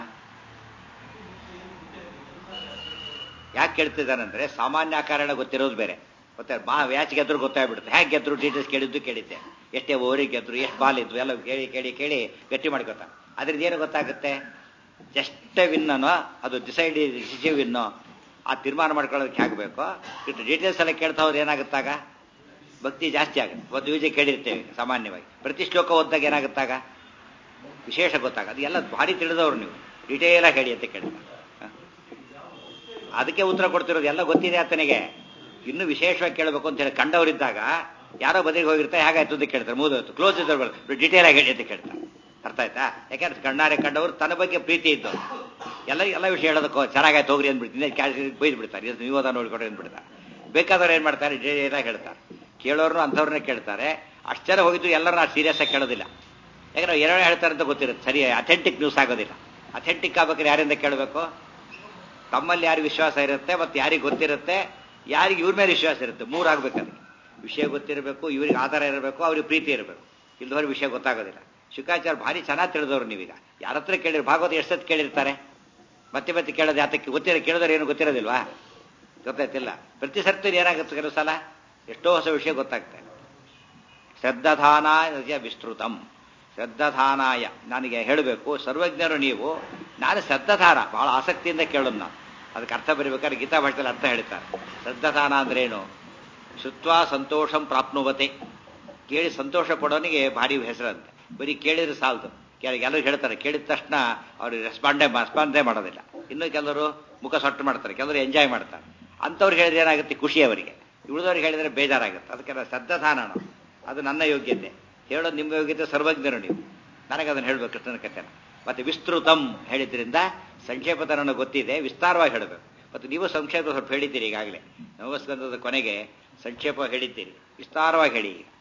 ಯಾಕೆ ಕೇಳ್ತಿದ್ದಾನಂದ್ರೆ ಸಾಮಾನ್ಯ ಕಾರಣ ಗೊತ್ತಿರೋದು ಬೇರೆ ಗೊತ್ತಾ ಬಾ ವ್ಯಾಚ್ ಗೆದ್ರು ಗೊತ್ತಾಗ್ಬಿಡುತ್ತೆ ಹೇಗೆ ಗೆದ್ರು ಡೀಟೇಲ್ಸ್ ಕೇಳಿದ್ದು ಕೇಳಿದ್ದೆ ಎಷ್ಟೇ ಓವರಿಗೆ ಗೆದ್ರು ಎಷ್ಟು ಬಾಲ್ ಇದ್ವು ಎಲ್ಲ ಕೇಳಿ ಕೇಳಿ ಕೇಳಿ ಗಟ್ಟಿ ಮಾಡ್ಕೊತ ಅದ್ರದ್ದು ಏನು ಗೊತ್ತಾಗುತ್ತೆ ಜಸ್ಟ್ ವಿನ್ನೋ ಅದು ಡಿಸೈಡ್ ಡಿಸಿಸಿವ್ ವಿನ್ನೋ ಆ ತೀರ್ಮಾನ ಮಾಡ್ಕೊಳ್ಳೋದಕ್ಕೆ ಆಗಬೇಕು ಇಟ್ಟು ಡೀಟೇಲ್ಸ್ ಎಲ್ಲ ಕೇಳ್ತಾ ಹೋದ್ರೆ ಏನಾಗುತ್ತಾಗ ಭಕ್ತಿ ಜಾಸ್ತಿ ಆಗುತ್ತೆ ಒಂದು ವಿಜಯ ಕೇಳಿರ್ತೇವೆ ಸಾಮಾನ್ಯವಾಗಿ ಪ್ರತಿ ಶ್ಲೋಕ ಓದಿದಾಗ ಏನಾಗುತ್ತಾಗ ವಿಶೇಷ ಗೊತ್ತಾಗ ಅದು ಎಲ್ಲ ಭಾರಿ ತಿಳಿದವ್ರು ನೀವು ಡೀಟೇಲಾಗಿ ಹೇಳಿ ಅಂತ ಕೇಳ್ತಾರೆ ಹ? ಅದಕ್ಕೆ ಉತ್ತರ ಕೊಡ್ತಿರೋದು ಎಲ್ಲ ಗೊತ್ತಿದೆ ಆತನಿಗೆ ಇನ್ನೂ ವಿಶೇಷವಾಗಿ ಕೇಳಬೇಕು ಅಂತ ಹೇಳಿ ಕಂಡವರಿದ್ದಾಗ ಯಾರೋ ಬದಿಗೆ ಹೋಗಿರ್ತಾರೆ ಹೇಗಾಯ್ತು ಅಂತ ಕೇಳ್ತಾರೆ ಮೂದೋತ್ತು ಕ್ಲೋಸ್ ಇದ್ದವ್ರು ಡೀಟೇಲ್ ಆಗಿ ಹೇಳಿ ಅಂತ ಕೇಳ್ತಾರೆ ಅರ್ಥ ಆಯ್ತಾ ಯಾಕಂದ್ರೆ ಕಣ್ಣಾರೆ ಕಂಡವರು ತನ್ನ ಬಗ್ಗೆ ಪ್ರೀತಿ ಇದ್ದವರು ಎಲ್ಲ ಎಲ್ಲ ವಿಷಯ ಹೇಳೋದಕ್ಕೋ ಚೆನ್ನಾಗಾಯ್ತು ಹೋಗ್ರಿ ಅಂದ್ಬಿಡ್ತೀನಿ ಬೈದು ಬಿಡ್ತಾರೆ ಇದು ನೀವು ಅದನ್ನು ನೋಡ್ಕೊಡ್ರಿ ಅಂದ್ಬಿಡ್ತಾರೆ ಬೇಕಾದವ್ರು ಏನು ಮಾಡ್ತಾರೆ ಡೀಟೇಲಾಗಿ ಹೇಳ್ತಾರೆ ಕೇಳೋರ್ನು ಅಂಥವ್ರನ್ನೇ ಕೇಳ್ತಾರೆ ಅಷ್ಟು ಜನ ಹೋಗಿದ್ದು ಎಲ್ಲರನ್ನ ಸೀರಿಯಸ್ ಆಗಿ ಕೇಳೋದಿಲ್ಲ ಯಾಕಂದ್ರೆ ಎರಡು ಹೇಳ್ತಾರೆ ಅಂತ ಗೊತ್ತಿರುತ್ತೆ ಸರಿ ಅಥೆಂಟಿಕ್ ನ್ಯೂಸ್ ಆಗೋದಿಲ್ಲ ಅಥೆಂಟಿಕ್ ಆಗ್ಬೇಕಾದ್ರೆ ಯಾರಿಂದ ಕೇಳಬೇಕು ತಮ್ಮಲ್ಲಿ ಯಾರಿಗೆ ವಿಶ್ವಾಸ ಇರುತ್ತೆ ಮತ್ತು ಯಾರಿಗೆ ಗೊತ್ತಿರುತ್ತೆ ಯಾರಿಗೆ ಇವ್ರ ಮೇಲೆ ವಿಶ್ವಾಸ ಇರುತ್ತೆ ಮೂರು ಆಗ್ಬೇಕು ಅದಕ್ಕೆ ವಿಷಯ ಗೊತ್ತಿರಬೇಕು ಇವ್ರಿಗೆ ಆಧಾರ ಇರಬೇಕು ಅವ್ರಿಗೆ ಪ್ರೀತಿ ಇರಬೇಕು ಇಲ್ದವ್ರಿಗೆ ವಿಷಯ ಗೊತ್ತಾಗೋದಿಲ್ಲ ಶುಕಾಚಾರ ಭಾರಿ ಚೆನ್ನಾಗಿ ತಿಳಿದವ್ರು ನೀವೀಗ ಯಾರ ಹತ್ರ ಕೇಳಿರ್ ಭಾಗವತ ಎಷ್ಟೊತ್ತು ಕೇಳಿರ್ತಾರೆ ಮತ್ತೆ ಮತ್ತೆ ಕೇಳೋದು ಯಾತಕ್ಕೆ ಗೊತ್ತಿರೋ ಕೇಳಿದವ್ರು ಏನು ಗೊತ್ತಿರೋದಿಲ್ವಾ ಗೊತ್ತಾಯ್ತಿಲ್ಲ ಪ್ರತಿ ಸರ್ತಿ ಏನಾಗುತ್ತೆ ಕೆಲವು ಸಲ ಎಷ್ಟೋ ಹೊಸ ವಿಷಯ ಗೊತ್ತಾಗ್ತದೆ ಶ್ರದ್ಧಾನಾಯ ವಿಸ್ತೃತಂ ಶ್ರದ್ಧಾನಾಯ ನನಗೆ ಹೇಳಬೇಕು ಸರ್ವಜ್ಞರು ನೀವು ನಾನು ಶ್ರದ್ಧಾಧಾರ ಬಹಳ ಆಸಕ್ತಿಯಿಂದ ಕೇಳೋದು ನಾನು ಅದಕ್ಕೆ ಅರ್ಥ ಬರೀಬೇಕಾದ್ರೆ ಗೀತಾ ಭಾಷೆಯಲ್ಲಿ ಅರ್ಥ ಹೇಳ್ತಾರೆ ಶ್ರದ್ಧಾಧಾನ ಅಂದ್ರೇನು ಶುತ್ವಾ ಸಂತೋಷಂ ಪ್ರಾಪ್ನುವತೆ ಕೇಳಿ ಸಂತೋಷ ಪಡೋನಿಗೆ ಭಾರಿ ಹೆಸರಂತೆ ಬರೀ ಕೇಳಿದ್ರೆ ಸಾಲದು ಕೆಲ ಎಲ್ಲರೂ ಹೇಳ್ತಾರೆ ಕೇಳಿದ ತಕ್ಷಣ ಅವ್ರು ರೆಸ್ಪಾಂಡೇ ರೆಸ್ಪಾನ್ಸೇ ಮಾಡೋದಿಲ್ಲ ಇನ್ನು ಕೆಲವರು ಮುಖ ಸೊಟ್ಟು ಮಾಡ್ತಾರೆ ಕೆಲವರು ಎಂಜಾಯ್ ಮಾಡ್ತಾರೆ ಅಂಥವ್ರಿಗೆ ಹೇಳಿದ್ರೆ ಏನಾಗುತ್ತೆ ಖುಷಿ ಅವರಿಗೆ ಉಳಿದವ್ರಿಗೆ ಹೇಳಿದ್ರೆ ಬೇಜಾರಾಗುತ್ತೆ ಅದಕ್ಕೆ ಶ್ರದ್ಧಾಧಾನ ಅದು ನನ್ನ ಯೋಗ್ಯತೆ ಹೇಳೋದು ನಿಮ್ಮ ಯೋಗ್ಯತೆ ಸರ್ವಜ್ಞರು ನೀವು ನನಗೆ ಅದನ್ನು ಹೇಳಬೇಕು ಕೃಷ್ಣನ ಕಥೆನ ಮತ್ತೆ ವಿಸ್ತೃತಂ ಹೇಳಿದ್ರಿಂದ ಸಂಕ್ಷೇಪತ ನನಗೆ ಗೊತ್ತಿದೆ ವಿಸ್ತಾರವಾಗಿ ಹೇಳಬೇಕು ಮತ್ತು ನೀವು ಸಂಕ್ಷೇಪ ಸ್ವಲ್ಪ ಹೇಳಿದ್ದೀರಿ ಈಗಾಗಲೇ ನವಸ್ಕಂದದ ಕೊನೆಗೆ ಸಂಕ್ಷೇಪ ಹೇಳಿದ್ದೀರಿ ವಿಸ್ತಾರವಾಗಿ ಹೇಳಿ ಈಗ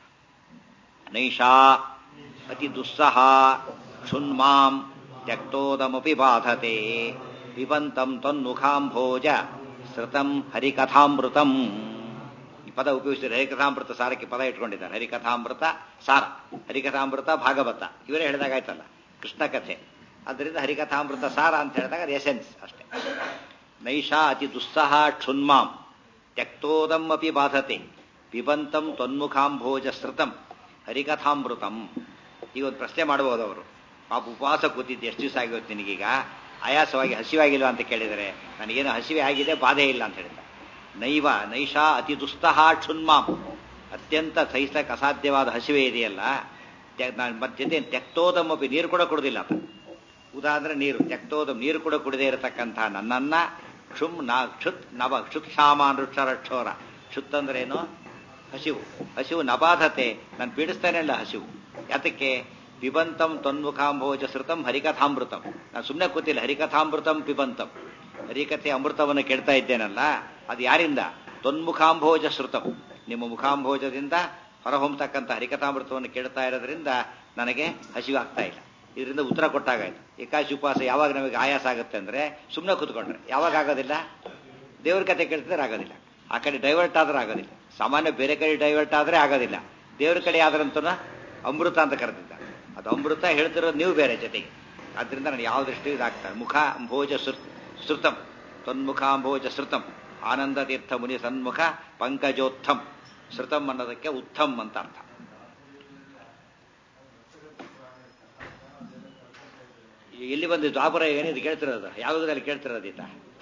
ನೈಷಾ ಅತಿ ದುಸ್ಸಹ ಕ್ಷುನ್ಮಾಂ ತ್ಯಕ್ತೋದಮಪಿ ಬಾಧತೆ ಪಿಬಂತಂ ತನ್ಮುಖಾಂಭೋಜ ಸೃತಂ ಹರಿಕಥಾಮೃತಂ ಈ ಪದ ಉಪಯೋಗಿಸಿದ್ರೆ ಹರಿಕಥಾಮೃತ ಸಾರಕ್ಕೆ ಪದ ಇಟ್ಕೊಂಡಿದ್ದಾರೆ ಹರಿಕಥಾಮೃತ ಸಾರ ಹರಿಕಥಾಮೃತ ಭಾಗವತ ಇವರೇ ಹೇಳಿದಾಗಾಯ್ತಲ್ಲ ಕೃಷ್ಣ ಕಥೆ ಅದರಿಂದ ಹರಿಕಥಾಮೃತ ಸಾರ ಅಂತ ಹೇಳಿದಾಗ ಅದು ಎಸೆನ್ಸ್ ಅಷ್ಟೇ ನೈಷಾ ಅತಿ ದುಸ್ಸಹ ಕ್ಷುನ್ಮಾಂ ತ್ಯಕ್ತೋದಂ ಅಪಿ ಬಾಧತೆ ಪಿಬಂತಂ ತ್ವನ್ಮುಖಾಂಭೋಜ ಸೃತಂ ಹರಿಕಥಾಮೃತಂ ಈಗ ಒಂದು ಪ್ರಶ್ನೆ ಮಾಡಬಹುದು ಅವರು ಪಾಪ ಉಪವಾಸ ಕೂತಿದ್ದು ಎಷ್ಟು ದಿವಸ ಆಗಿರುತ್ತೆ ನಿನಗೀಗ ಆಯಾಸವಾಗಿ ಹಸಿವಾಗಿಲ್ವಾ ಅಂತ ಕೇಳಿದರೆ ನನಗೇನು ಹಸಿವೆ ಆಗಿದೆ ಬಾಧೆ ಇಲ್ಲ ಅಂತ ಹೇಳಿದ ನೈವ ನೈಷಾ ಅತಿ ದುಸ್ತಃ ಕ್ಷುನ್ಮಾಂ ಅತ್ಯಂತ ಸಹಿಸಕ್ಕೆ ಅಸಾಧ್ಯವಾದ ಹಸಿವೆ ಇದೆಯಲ್ಲ ಮತ್ತೆ ಜೊತೆ ತೆಕ್ತೋದಮ್ಮಪಿ ನೀರು ಕೂಡ ಕೊಡೋದಿಲ್ಲ ಅಂತ ಉದಾಹರಣೆ ನೀರು ತೆಕ್ತೋದಮ್ ನೀರು ಕೂಡ ಕುಡದೇ ಇರತಕ್ಕಂಥ ನನ್ನನ್ನ ಕ್ಷುಮ್ ನಾ ಕ್ಷುತ್ ನವ ಕ್ಷುತ್ ಸಾಮಾನುಕ್ಷರ ಕ್ಷೋರ ಕ್ಷುತ್ ಅಂದ್ರೆ ಏನು ಹಸಿವು ಹಸಿವು ನಬಾಧತೆ ನಾನು ಪೀಡಿಸ್ತಾನೆ ಇಲ್ಲ ಹಸಿವು ಯಾತಕ್ಕೆ ಪಿಬಂತಂ ತೊನ್ಮುಖಾಂಭೋಜ ಸೃತಂ ಹರಿಕಥಾಮೃತಂ ನಾನು ಸುಮ್ಮನೆ ಕೂತಿಲ್ಲ ಹರಿಕಥಾಮೃತಂ ಪಿಬಂತಂ ಹರಿಕಥೆ ಅಮೃತವನ್ನು ಕೆಡ್ತಾ ಇದ್ದೇನಲ್ಲ ಅದು ಯಾರಿಂದ ತೊನ್ಮುಖಾಂಭೋಜ ಶ್ರುತಂ ನಿಮ್ಮ ಮುಖಾಂಭೋಜದಿಂದ ಹೊರಹೊಮ್ಮತಕ್ಕಂಥ ಹರಿಕಥಾಮೃತವನ್ನು ಕೆಡ್ತಾ ಇರೋದ್ರಿಂದ ನನಗೆ ಹಸಿವಾಗ್ತಾ ಇಲ್ಲ ಇದರಿಂದ ಉತ್ತರ ಕೊಟ್ಟಾಗಾಯ್ತು ಏಕಾಶಿ ಉಪವಾಸ ಯಾವಾಗ ನಮಗೆ ಆಯಾಸ ಆಗುತ್ತೆ ಅಂದ್ರೆ ಸುಮ್ಮನೆ ಕೂತ್ಕೊಂಡ್ರೆ ಯಾವಾಗ ಆಗೋದಿಲ್ಲ ದೇವ್ರ ಕತೆ ಕೇಳ್ತಿದ್ರೆ ಆಗೋದಿಲ್ಲ ಆ ಕಡೆ ಡೈವರ್ಟ್ ಆದ್ರೆ ಆಗೋದಿಲ್ಲ ಸಾಮಾನ್ಯ ಬೇರೆ ಕಡೆ ಡೈವರ್ಟ್ ಆದ್ರೆ ಆಗೋದಿಲ್ಲ ದೇವ್ರ ಕಡೆ ಆದ್ರಂತೂ ಅಮೃತ ಅಂತ ಕರೆದಿದ್ದ ಅದು ಅಮೃತ ಹೇಳ್ತಿರೋದು ನೀವು ಬೇರೆ ಜೊತೆಗೆ ಆದ್ರಿಂದ ನಾನು ಯಾವ ದೃಷ್ಟಿ ಇದಾಗ್ತಾರೆ ಮುಖ ಅಂಭೋಜ ಶ್ರುತಂ ತನ್ಮುಖಾಂಭೋಜ ಶ್ರುತಂ ಆನಂದ ತೀರ್ಥ ಮುನಿ ಸನ್ಮುಖ ಪಂಕಜೋತ್ಥಂ ಶ್ರುತಂ ಅನ್ನೋದಕ್ಕೆ ಉತ್ತಮ್ ಅಂತ ಅರ್ಥ ಎಲ್ಲಿ ಬಂದು ದ್ವಾಪರ ಏನಿದು ಕೇಳ್ತಿರೋದು ಯಾವುದ್ರಲ್ಲಿ ಕೇಳ್ತಿರೋದಿತ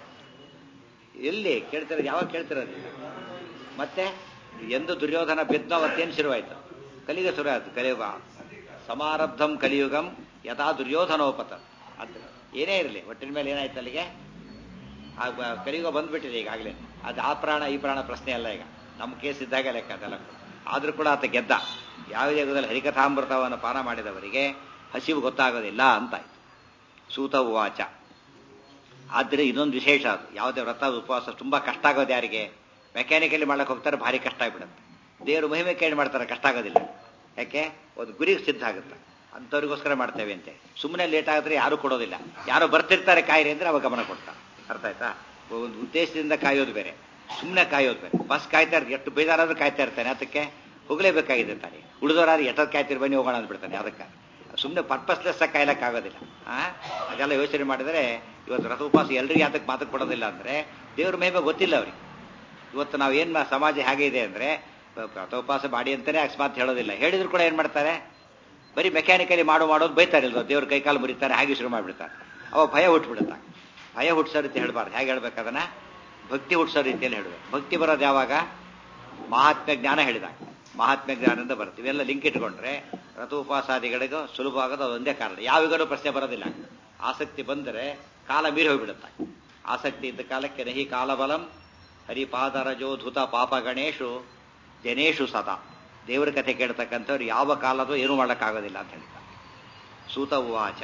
ಎಲ್ಲಿ ಕೇಳ್ತಿರೋದು ಯಾವಾಗ ಕೇಳ್ತಿರೋದಿಲ್ಲ ಮತ್ತೆ ಎಂದು ದುರ್ಯೋಧನ ಬಿದ್ದ ಅವತ್ತೇನು ಶುರುವಾಯ್ತು ಕಲಿಯುಗ ಶುರುವಾಯ್ತು ಕಲಿಯುಗ ಸಮಾರಬ್ಧಂ ಕಲಿಯುಗಂ ಯಥಾ ದುರ್ಯೋಧನೋಪತ ಅಂತ ಏನೇ ಇರಲಿ ಒಟ್ಟಿನ ಮೇಲೆ ಏನಾಯ್ತು ಅಲ್ಲಿಗೆ ಆ ಕಲಿಯುಗ ಬಂದ್ಬಿಟ್ಟಿದೆ ಈಗಾಗಲೇ ಅದು ಆ ಪ್ರಾಣ ಈ ಪ್ರಾಣ ಪ್ರಶ್ನೆ ಅಲ್ಲ ಈಗ ನಮ್ಮ ಕೇಸ್ ಇದ್ದಾಗ ಲೆಕ್ಕ ಅದೆಲ್ಲ ಆದ್ರೂ ಕೂಡ ಆತ ಗೆದ್ದ ಯಾವ ಜಾಗದಲ್ಲಿ ಹರಿಕಥಾಮೃತವನ್ನು ಪಾನ ಮಾಡಿದವರಿಗೆ ಹಸಿವು ಗೊತ್ತಾಗೋದಿಲ್ಲ ಅಂತಾಯ್ತು ಸೂತ ಉವಾಚ ಆದರೆ ಇದೊಂದು ವಿಶೇಷ ಅದು ಯಾವುದೇ ವ್ರತ ಉಪವಾಸ ತುಂಬಾ ಕಷ್ಟ ಆಗೋದು ಯಾರಿಗೆ ಮೆಕ್ಯಾನಿಕಲಿ ಮಾಡಕ್ಕೆ ಹೋಗ್ತಾರೆ ಭಾರಿ ಕಷ್ಟ ಆಗ್ಬಿಡುತ್ತೆ ದೇವರು ಮಹಿಮೆ ಕೇಳಿ ಮಾಡ್ತಾರೆ ಕಷ್ಟ ಆಗೋದಿಲ್ಲ ಯಾಕೆ ಒಂದು ಗುರಿಗೆ ಸಿದ್ಧ ಆಗುತ್ತೆ ಅಂಥವ್ರಿಗೋಸ್ಕರ ಮಾಡ್ತೇವೆ ಅಂತೆ ಸುಮ್ಮನೆ ಲೇಟ್ ಆಗಿದ್ರೆ ಯಾರು ಕೊಡೋದಿಲ್ಲ ಯಾರೋ ಬರ್ತಿರ್ತಾರೆ ಕಾಯಿರಿ ಅಂದ್ರೆ ಅವಾಗ ಗಮನ ಕೊಡ್ತಾರೆ ಅರ್ಥ ಆಯ್ತಾ ಒಂದು ಉದ್ದೇಶದಿಂದ ಕಾಯೋದು ಬೇರೆ ಸುಮ್ಮನೆ ಕಾಯೋದು ಬೇರೆ ಬಸ್ ಕಾಯ್ತಾ ಇರ್ತಾರೆ ಎಷ್ಟು ಬೇಜಾರಾದ್ರೂ ಕಾಯ್ತಾ ಇರ್ತಾನೆ ಅದಕ್ಕೆ ಹೋಗಲೇಬೇಕಾಗಿದೆ ತಾನೆ ಉಳಿದವರಾದ್ರೆ ಎಷ್ಟೊತ್ತು ಕಾಯ್ತಿರ್ ಬನ್ನಿ ಹೋಗೋಣ ಅಂದ್ಬಿಡ್ತಾನೆ ಅದಕ್ಕೆ ಸುಮ್ಮನೆ ಪರ್ಪಸ್ಲೆಸ್ ಕಾಯ್ಲಕ್ಕೆ ಆಗೋದಿಲ್ಲ ಆ ಅದೆಲ್ಲ ಯೋಚನೆ ಮಾಡಿದರೆ ಇವತ್ತು ರಥ ಉಪವಾಸ ಎಲ್ರಿಗೂ ಯಾತಕ್ಕೆ ಮಾತಕ್ಕೆ ಕೊಡೋದಿಲ್ಲ ಅಂದ್ರೆ ದೇವ್ರ ಮಹಿಮೆ ಗೊತ್ತಿಲ್ಲ ಅವ್ರಿಗೆ ಇವತ್ತು ನಾವು ಏನ್ ಸಮಾಜ ಹೇಗೆ ಇದೆ ಅಂದ್ರೆ ವ್ರತೋಪವಾಸ ಮಾಡಿ ಅಂತಾನೆ ಅಕಸ್ಮಾತ್ ಹೇಳೋದಿಲ್ಲ ಹೇಳಿದ್ರು ಕೂಡ ಏನ್ ಮಾಡ್ತಾರೆ ಬರೀ ಮೆಕ್ಯಾನಿಕಲಿ ಮಾಡೋ ಮಾಡೋದು ಬೈತಾರೆ ಇಲ್ವ ದೇವ್ರ ಕೈಕಾಲು ಮುರಿತಾರೆ ಹಾಗೆ ಶುರು ಮಾಡಿಬಿಡ್ತಾರೆ ಅವ ಭಯ ಹುಟ್ಬಿಡುತ್ತ ಭಯ ಹುಟ್ಸೋ ರೀತಿ ಹೇಳ್ಬಾರ್ದು ಹೇಗೆ ಹೇಳ್ಬೇಕು ಅದನ್ನ ಭಕ್ತಿ ಹುಟ್ಸೋ ರೀತಿಯಲ್ಲಿ ಹೇಳ್ಬೇಕು ಭಕ್ತಿ ಬರೋದು ಯಾವಾಗ ಮಹಾತ್ಮ ಜ್ಞಾನ ಹೇಳಿದಾಗ ಮಹಾತ್ಮ ಜ್ಞಾನದಿಂದ ಬರುತ್ತೆ ಇವೆಲ್ಲ ಲಿಂಕ್ ಇಟ್ಕೊಂಡ್ರೆ ರಥೋಪವಾಸಾದಿಗಳಿಗೂ ಸುಲಭ ಆಗೋದು ಅದೊಂದೇ ಕಾರಣ ಯಾವಿಗಲೂ ಪ್ರಶ್ನೆ ಬರೋದಿಲ್ಲ ಆಸಕ್ತಿ ಬಂದರೆ ಕಾಲ ಮೀರಿ ಹೋಗ್ಬಿಡುತ್ತೆ ಆಸಕ್ತಿ ಇದ್ದ ಕಾಲಕ್ಕೆ ನಹಿ ಕಾಲಬಲಂ ಹರಿಪಾದರಜೋಧುತ ಪಾಪ ಗಣೇಶು ಜನೇಶು ಸದಾ ದೇವರ ಕಥೆ ಕೇಳ್ತಕ್ಕಂಥವ್ರು ಯಾವ ಕಾಲದೂ ಏನೂ ಮಾಡೋಕ್ಕಾಗೋದಿಲ್ಲ ಅಂತ ಹೇಳ್ತಾರೆ ಸೂತ ಉವಾಚ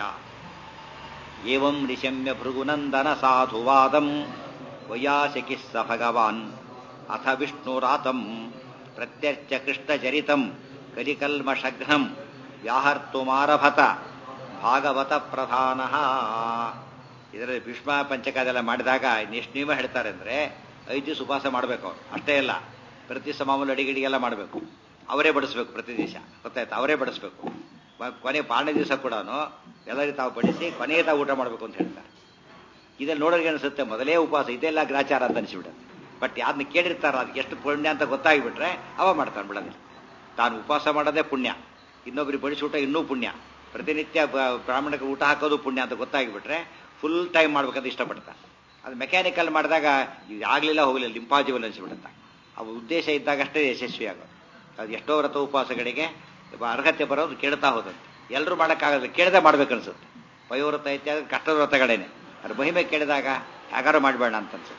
ಏವಂ ನಿಶಮ್ಯ ಭೃಗುನಂದನ ಸಾಧುವಾದಂ ವೈಯಾಸಿಕಿ ಸ ಭಗವಾನ್ ಅಥ ವಿಷ್ಣುರಾತಂ ಪ್ರತ್ಯರ್ಚ ಕೃಷ್ಣಚರಿತಂ ಕಲಿಕಲ್ಮಷಘ್ನಂ ವ್ಯಾಹರ್ತುಮಾರಭತ ಭಾಗವತ ಪ್ರಧಾನ ಇದರಲ್ಲಿ ಭೀಷ್ಮ ಪಂಚಕ ಅದೆಲ್ಲ ಮಾಡಿದಾಗ ಎಷ್ಟು ನಿಯಮ ಹೇಳ್ತಾರೆ ಅಂದ್ರೆ ಐದು ದಿವಸ ಉಪವಾಸ ಮಾಡಬೇಕು ಅವ್ರು ಅಷ್ಟೇ ಇಲ್ಲ ಪ್ರತಿ ದಿವಸ ಮಾಮೂಲು ಅಡಿಗಡಿಗೆಲ್ಲ ಮಾಡಬೇಕು ಅವರೇ ಬಡಿಸ್ಬೇಕು ಪ್ರತಿ ದಿವಸ ಗೊತ್ತಾಯ್ತು ಅವರೇ ಬಡಿಸ್ಬೇಕು ಕೊನೆ ಪಾಂಡೆ ದಿವಸ ಕೂಡ ಎಲ್ಲರಿಗೂ ತಾವು ಬಡಿಸಿ ಕೊನೆಗೆ ತಾವು ಊಟ ಮಾಡಬೇಕು ಅಂತ ಹೇಳ್ತಾರೆ ಇದನ್ನು ನೋಡೋರಿಗೆ ಅನಿಸುತ್ತೆ ಮೊದಲೇ ಉಪವಾಸ ಇದೆಲ್ಲ ಗ್ರಾಚಾರ ಅಂತ ಅನಿಸ್ಬಿಡುತ್ತೆ ಬಟ್ ಯಾರನ್ನ ಕೇಳಿರ್ತಾರ ಅದಕ್ಕೆ ಎಷ್ಟು ಪುಣ್ಯ ಅಂತ ಗೊತ್ತಾಗಿಬಿಟ್ರೆ ಅವ ಮಾಡ್ತಾನೆ ಬಿಡೋದಿಲ್ಲ ತಾನು ಉಪವಾಸ ಮಾಡೋದೇ ಪುಣ್ಯ ಇನ್ನೊಬ್ರಿಗೆ ಬಡಿಸಿ ಊಟ ಇನ್ನೂ ಪುಣ್ಯ ಪ್ರತಿನಿತ್ಯ ಬ್ರಾಹ್ಮಣಕ್ಕೆ ಊಟ ಹಾಕೋದು ಪುಣ್ಯ ಅಂತ ಗೊತ್ತಾಗಿಬಿಟ್ರೆ ಫುಲ್ ಟೈಮ್ ಮಾಡ್ಬೇಕಂತ ಇಷ್ಟಪಡ್ತಾನೆ ಅದು ಮೆಕ್ಯಾನಿಕಲ್ ಮಾಡಿದಾಗ ಇದು ಆಗಲಿಲ್ಲ ಹೋಗಲಿಲ್ಲ ಇಂಪಾಸಿಬಲ್ ಅನಿಸ್ಬಿಡುತ್ತೆ ಅವು ಉದ್ದೇಶ ಇದ್ದಾಗಷ್ಟೇ ಯಶಸ್ವಿ ಆಗೋದು ಅದು ಎಷ್ಟೋ ವ್ರತ ಉಪವಾಸಗಳಿಗೆ ಅರ್ಹತೆ ಬರೋದು ಕೇಳ್ತಾ ಹೋದಂತೆ ಎಲ್ಲರೂ ಮಾಡೋಕ್ಕಾಗಲ್ಲ ಕೇಳದೆ ಮಾಡ್ಬೇಕು ಅನ್ಸುತ್ತೆ ವಯೋವ್ರತ ಇತ್ಯಾದಿ ಕಷ್ಟದ ವ್ರತಗಳೇನೆ ಅದ್ರ ಮಹಿಮೆ ಕೇಳಿದಾಗ ಯಾಗಾರು ಮಾಡಬೇಡ ಅಂತ ಅನ್ಸುತ್ತೆ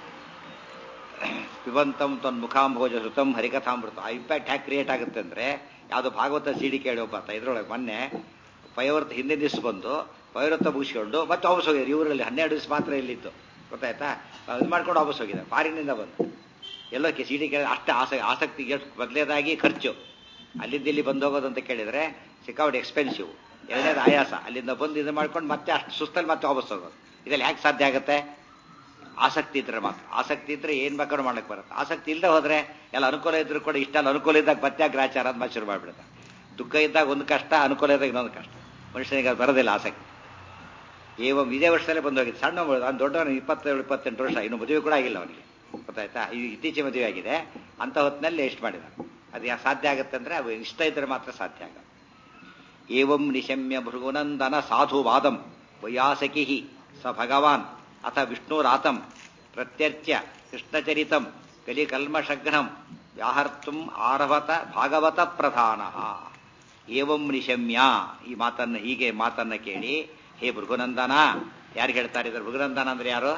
ಪಿಬಂತಂ ತನ್ನ ಮುಖಾಂಭೋಜ ಋತಂ ಹರಿಕಥಾಮೃತ ಆ ಇಂಪ್ಯಾಕ್ಟ್ ಹ್ಯಾಕ್ ಕ್ರಿಯೇಟ್ ಆಗುತ್ತೆ ಅಂದರೆ ಯಾವುದೋ ಭಾಗವತ ಸಿಡಿ ಕೇಳಿ ಒಬ್ಬ ಆತ ಇದ್ರೊಳಗೆ ಮೊನ್ನೆ ಪೈವೃತ ಹಿಂದಿನ ದಿವಸ ಬಂದು ಪೈವೃತ ಮುಗಿಸ್ಕೊಂಡು ಮತ್ತೆ ವಾಪಸ್ ಹೋಗಿದ್ರು ಇವರಲ್ಲಿ ಹನ್ನೆರಡು ದಿವಸ ಮಾತ್ರ ಇಲ್ಲಿತ್ತು ಗೊತ್ತಾಯ್ತಾ ಇದು ಮಾಡ್ಕೊಂಡು ವಾಪಸ್ ಹೋಗಿದ್ದಾರೆ ಫಾರಿನಿಂದ ಬಂದು ಎಲ್ಲೋ ಕೆ ಸಿಡಿ ಕೇಳಿ ಅಷ್ಟೇ ಆಸಕ್ತಿ ಆಸಕ್ತಿ ಎಷ್ಟು ಬದಲೇದಾಗಿ ಖರ್ಚು ಅಲ್ಲಿಂದ ಇಲ್ಲಿ ಬಂದು ಹೋಗೋದು ಅಂತ ಕೇಳಿದರೆ ಸಿಕ್ಕಾಪಟ್ಟೆ ಎಕ್ಸ್ಪೆನ್ಸಿವ್ ಎರಡನೇದು ಆಯಾಸ ಅಲ್ಲಿಂದ ಬಂದು ಇದು ಮಾಡ್ಕೊಂಡು ಮತ್ತೆ ಅಷ್ಟು ಸುಸ್ತಲ್ಲಿ ಮತ್ತೆ ವಾಪಸ್ ಹೋಗೋದು ಇದೆಲ್ಲ ಯಾಕೆ ಸಾಧ್ಯ ಆಗುತ್ತೆ ಆಸಕ್ತಿ ಇದ್ರೆ ಮಾತ್ರ ಆಸಕ್ತಿ ಇದ್ರೆ ಏನ್ ಬೇಕಾದ್ರೂ ಮಾಡಕ್ ಬರುತ್ತೆ ಆಸಕ್ತಿ ಇಲ್ಲದೆ ಹೋದ್ರೆ ಎಲ್ಲ ಅನುಕೂಲ ಇದ್ರು ಕೂಡ ಇಷ್ಟೆಲ್ಲ ಅನುಕೂಲ ಇದ್ದಾಗ ಮತ್ತೆ ಗ್ರಾಚಾರ ಅಂತ ಮತ್ತೆ ಶುರು ಮಾಡ್ಬಿಡುತ್ತೆ ದುಃಖ ಇದ್ದಾಗ ಒಂದು ಕಷ್ಟ ಅನುಕೂಲ ಇದ್ದಾಗ ಇನ್ನೊಂದು ಕಷ್ಟ ಮನುಷ್ಯನಿಗೆ ಅದು ಬರೋದಿಲ್ಲ ಆಸಕ್ತಿ ಏವಂ ಇದೇ ವರ್ಷದಲ್ಲೇ ಬಂದು ಹೋಗಿದೆ ಸಣ್ಣ ಅವ್ನು ದೊಡ್ಡವನು ಇಪ್ಪತ್ತೇಳು ಇಪ್ಪತ್ತೆಂಟು ವರ್ಷ ಇನ್ನು ಮದುವೆ ಕೂಡ ಆಗಿಲ್ಲ ಅವನಿಗೆ ಗೊತ್ತಾಯ್ತಾ ಈ ಇತ್ತೀಚೆಗೆ ಮದುವೆ ಆಗಿದೆ ಅಂತ ಹೊತ್ತಿನಲ್ಲಿ ಎಷ್ಟು ಮಾಡಿದ ಅದು ಯಾ ಸಾಧ್ಯ ಆಗುತ್ತೆ ಅಂದ್ರೆ ಅವು ಇಷ್ಟ ಇದ್ರೆ ಮಾತ್ರ ಸಾಧ್ಯ ಆಗ ಏವಂ ನಿಶಮ್ಯ ಭೃಗುನಂದನ ಸಾಧುವಾದಂ ವೈಯಾಸಕಿ ಸ ಭಗವಾನ್ ಅಥ ವಿಷ್ಣುರಾತಂ ಪ್ರತ್ಯರ್ಚ್ಯ ಕೃಷ್ಣಚರಿತಂ ಕಲಿಕಲ್ಮಷಘ್ನಂ ವ್ಯಾಹರ್ತುಂ ಆರಭತ ಭಾಗವತ ಪ್ರಧಾನ ಏವಂ ನಿಶಮ್ಯ ಈ ಮಾತನ್ನ ಹೀಗೆ ಮಾತನ್ನ ಕೇಳಿ ಹೇ ಭೃಗುನಂದನ ಯಾರು ಹೇಳ್ತಾರೆ ಇದ್ರ ಭೃಗುನಂದನ ಅಂದ್ರೆ ಯಾರು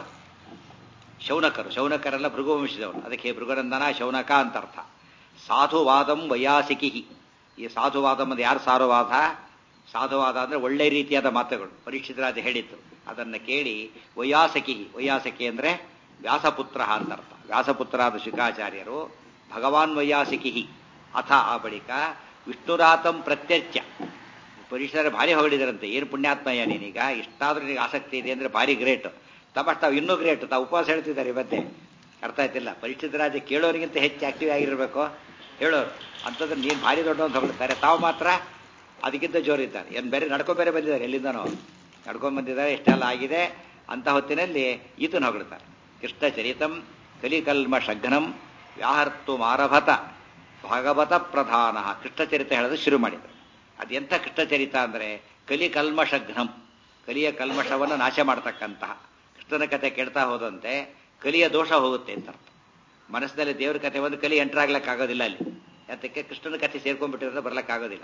ಶೌನಕರು ಶೌನಕರೆಲ್ಲ ಭೃಗುವಂಶದವರು ಅದಕ್ಕೆ ಹೇ ಭೃಗುನಂದನ ಶೌನಕ ಅಂತ ಅರ್ಥ ಸಾಧುವಾದಂ ವಯಾಸಿಕಿ ಈ ಸಾಧುವಾದಂ ಅಂದ್ರೆ ಯಾರು ಸಾರುವಾದ ಸಾಧುವಾದ ಅಂದ್ರೆ ಒಳ್ಳೆ ರೀತಿಯಾದ ಮಾತುಗಳು ಪರೀಕ್ಷಿತರಾಜ ಹೇಳಿತ್ತು ಅದನ್ನ ಕೇಳಿ ವಯಾಸಕಿ ವಯಾಸಕಿ ಅಂದ್ರೆ ವ್ಯಾಸಪುತ್ರ ಅಂತ ಅರ್ಥ ವ್ಯಾಸಪುತ್ರಾದ ಶುಕಾಚಾರ್ಯರು ಭಗವಾನ್ ವೈಯಾಸಿಕಿ ಅಥ ಆ ಬಳಿಕ ವಿಷ್ಣುರಾತಂ ಪ್ರತ್ಯರ್ಚ್ಯ ಪರೀಕ್ಷರ ಭಾರಿ ಹೊಗಳಿದರಂತೆ ಏನು ಪುಣ್ಯಾತ್ಮಯ್ಯ ನೀನೀಗ ಇಷ್ಟಾದ್ರೂ ನಿನಗೆ ಆಸಕ್ತಿ ಇದೆ ಅಂದ್ರೆ ಭಾರಿ ಗ್ರೇಟ್ ತಮ್ಮ ಇನ್ನೂ ಗ್ರೇಟ್ ತಾವು ಉಪವಾಸ ಹೇಳ್ತಿದ್ದಾರೆ ಇವತ್ತೇ ಅರ್ಥ ಆಯ್ತಿಲ್ಲ ಪರೀಕ್ಷಿತ ರಾಜ ಕೇಳೋರಿಗಿಂತ ಹೆಚ್ಚು ಆಕ್ಟಿವ್ ಆಗಿರಬೇಕು ಹೇಳೋರು ಅಂಥದ್ದು ನೀನು ಭಾರಿ ದೊಡ್ಡವನು ತಗೊಳ್ತಾರೆ ತಾವು ಮಾತ್ರ ಅದಕ್ಕಿಂತ ಜೋರಿದ್ದಾರೆ ಏನು ಬೇರೆ ನಡ್ಕೊ ಬೇರೆ ಬಂದಿದ್ದಾರೆ ಎಲ್ಲಿಂದನೋ ನಡ್ಕೊಂಡ್ ಬಂದಿದ್ದಾರೆ ಇಷ್ಟೆಲ್ಲ ಆಗಿದೆ ಅಂತ ಹೊತ್ತಿನಲ್ಲಿ ಈತನ ಹೊಗಳ್ತಾರೆ ಕೃಷ್ಣ ಚರಿತಂ ಕಲಿಕಲ್ಮ ಶಘ್ನಂ ವ್ಯಾಹರ್ತು ಮಾರಭತ ಭಾಗವತ ಪ್ರಧಾನ ಕೃಷ್ಣಚರಿತ ಹೇಳೋದು ಶುರು ಮಾಡಿದರು ಅದೆಂಥ ಕೃಷ್ಣಚರಿತ ಅಂದರೆ ಕಲಿ ಕಲ್ಮಷಘ್ನಂ ಕಲಿಯ ಕಲ್ಮಷವನ್ನು ನಾಶ ಮಾಡ್ತಕ್ಕಂತಹ ಕೃಷ್ಣನ ಕಥೆ ಕೇಳ್ತಾ ಹೋದಂತೆ ಕಲಿಯ ದೋಷ ಹೋಗುತ್ತೆ ಅಂತ ಅರ್ಥ ಮನಸ್ಸಿನಲ್ಲಿ ದೇವರ ಕಥೆ ಒಂದು ಕಲಿ ಎಂಟ್ರಾಗ್ಲಕ್ಕಾಗೋದಿಲ್ಲ ಅಲ್ಲಿ ಅದಕ್ಕೆ ಕೃಷ್ಣನ ಕಥೆ ಸೇರ್ಕೊಂಡ್ಬಿಟ್ಟಿರೋದ್ರೆ ಬರ್ಲಕ್ಕಾಗೋದಿಲ್ಲ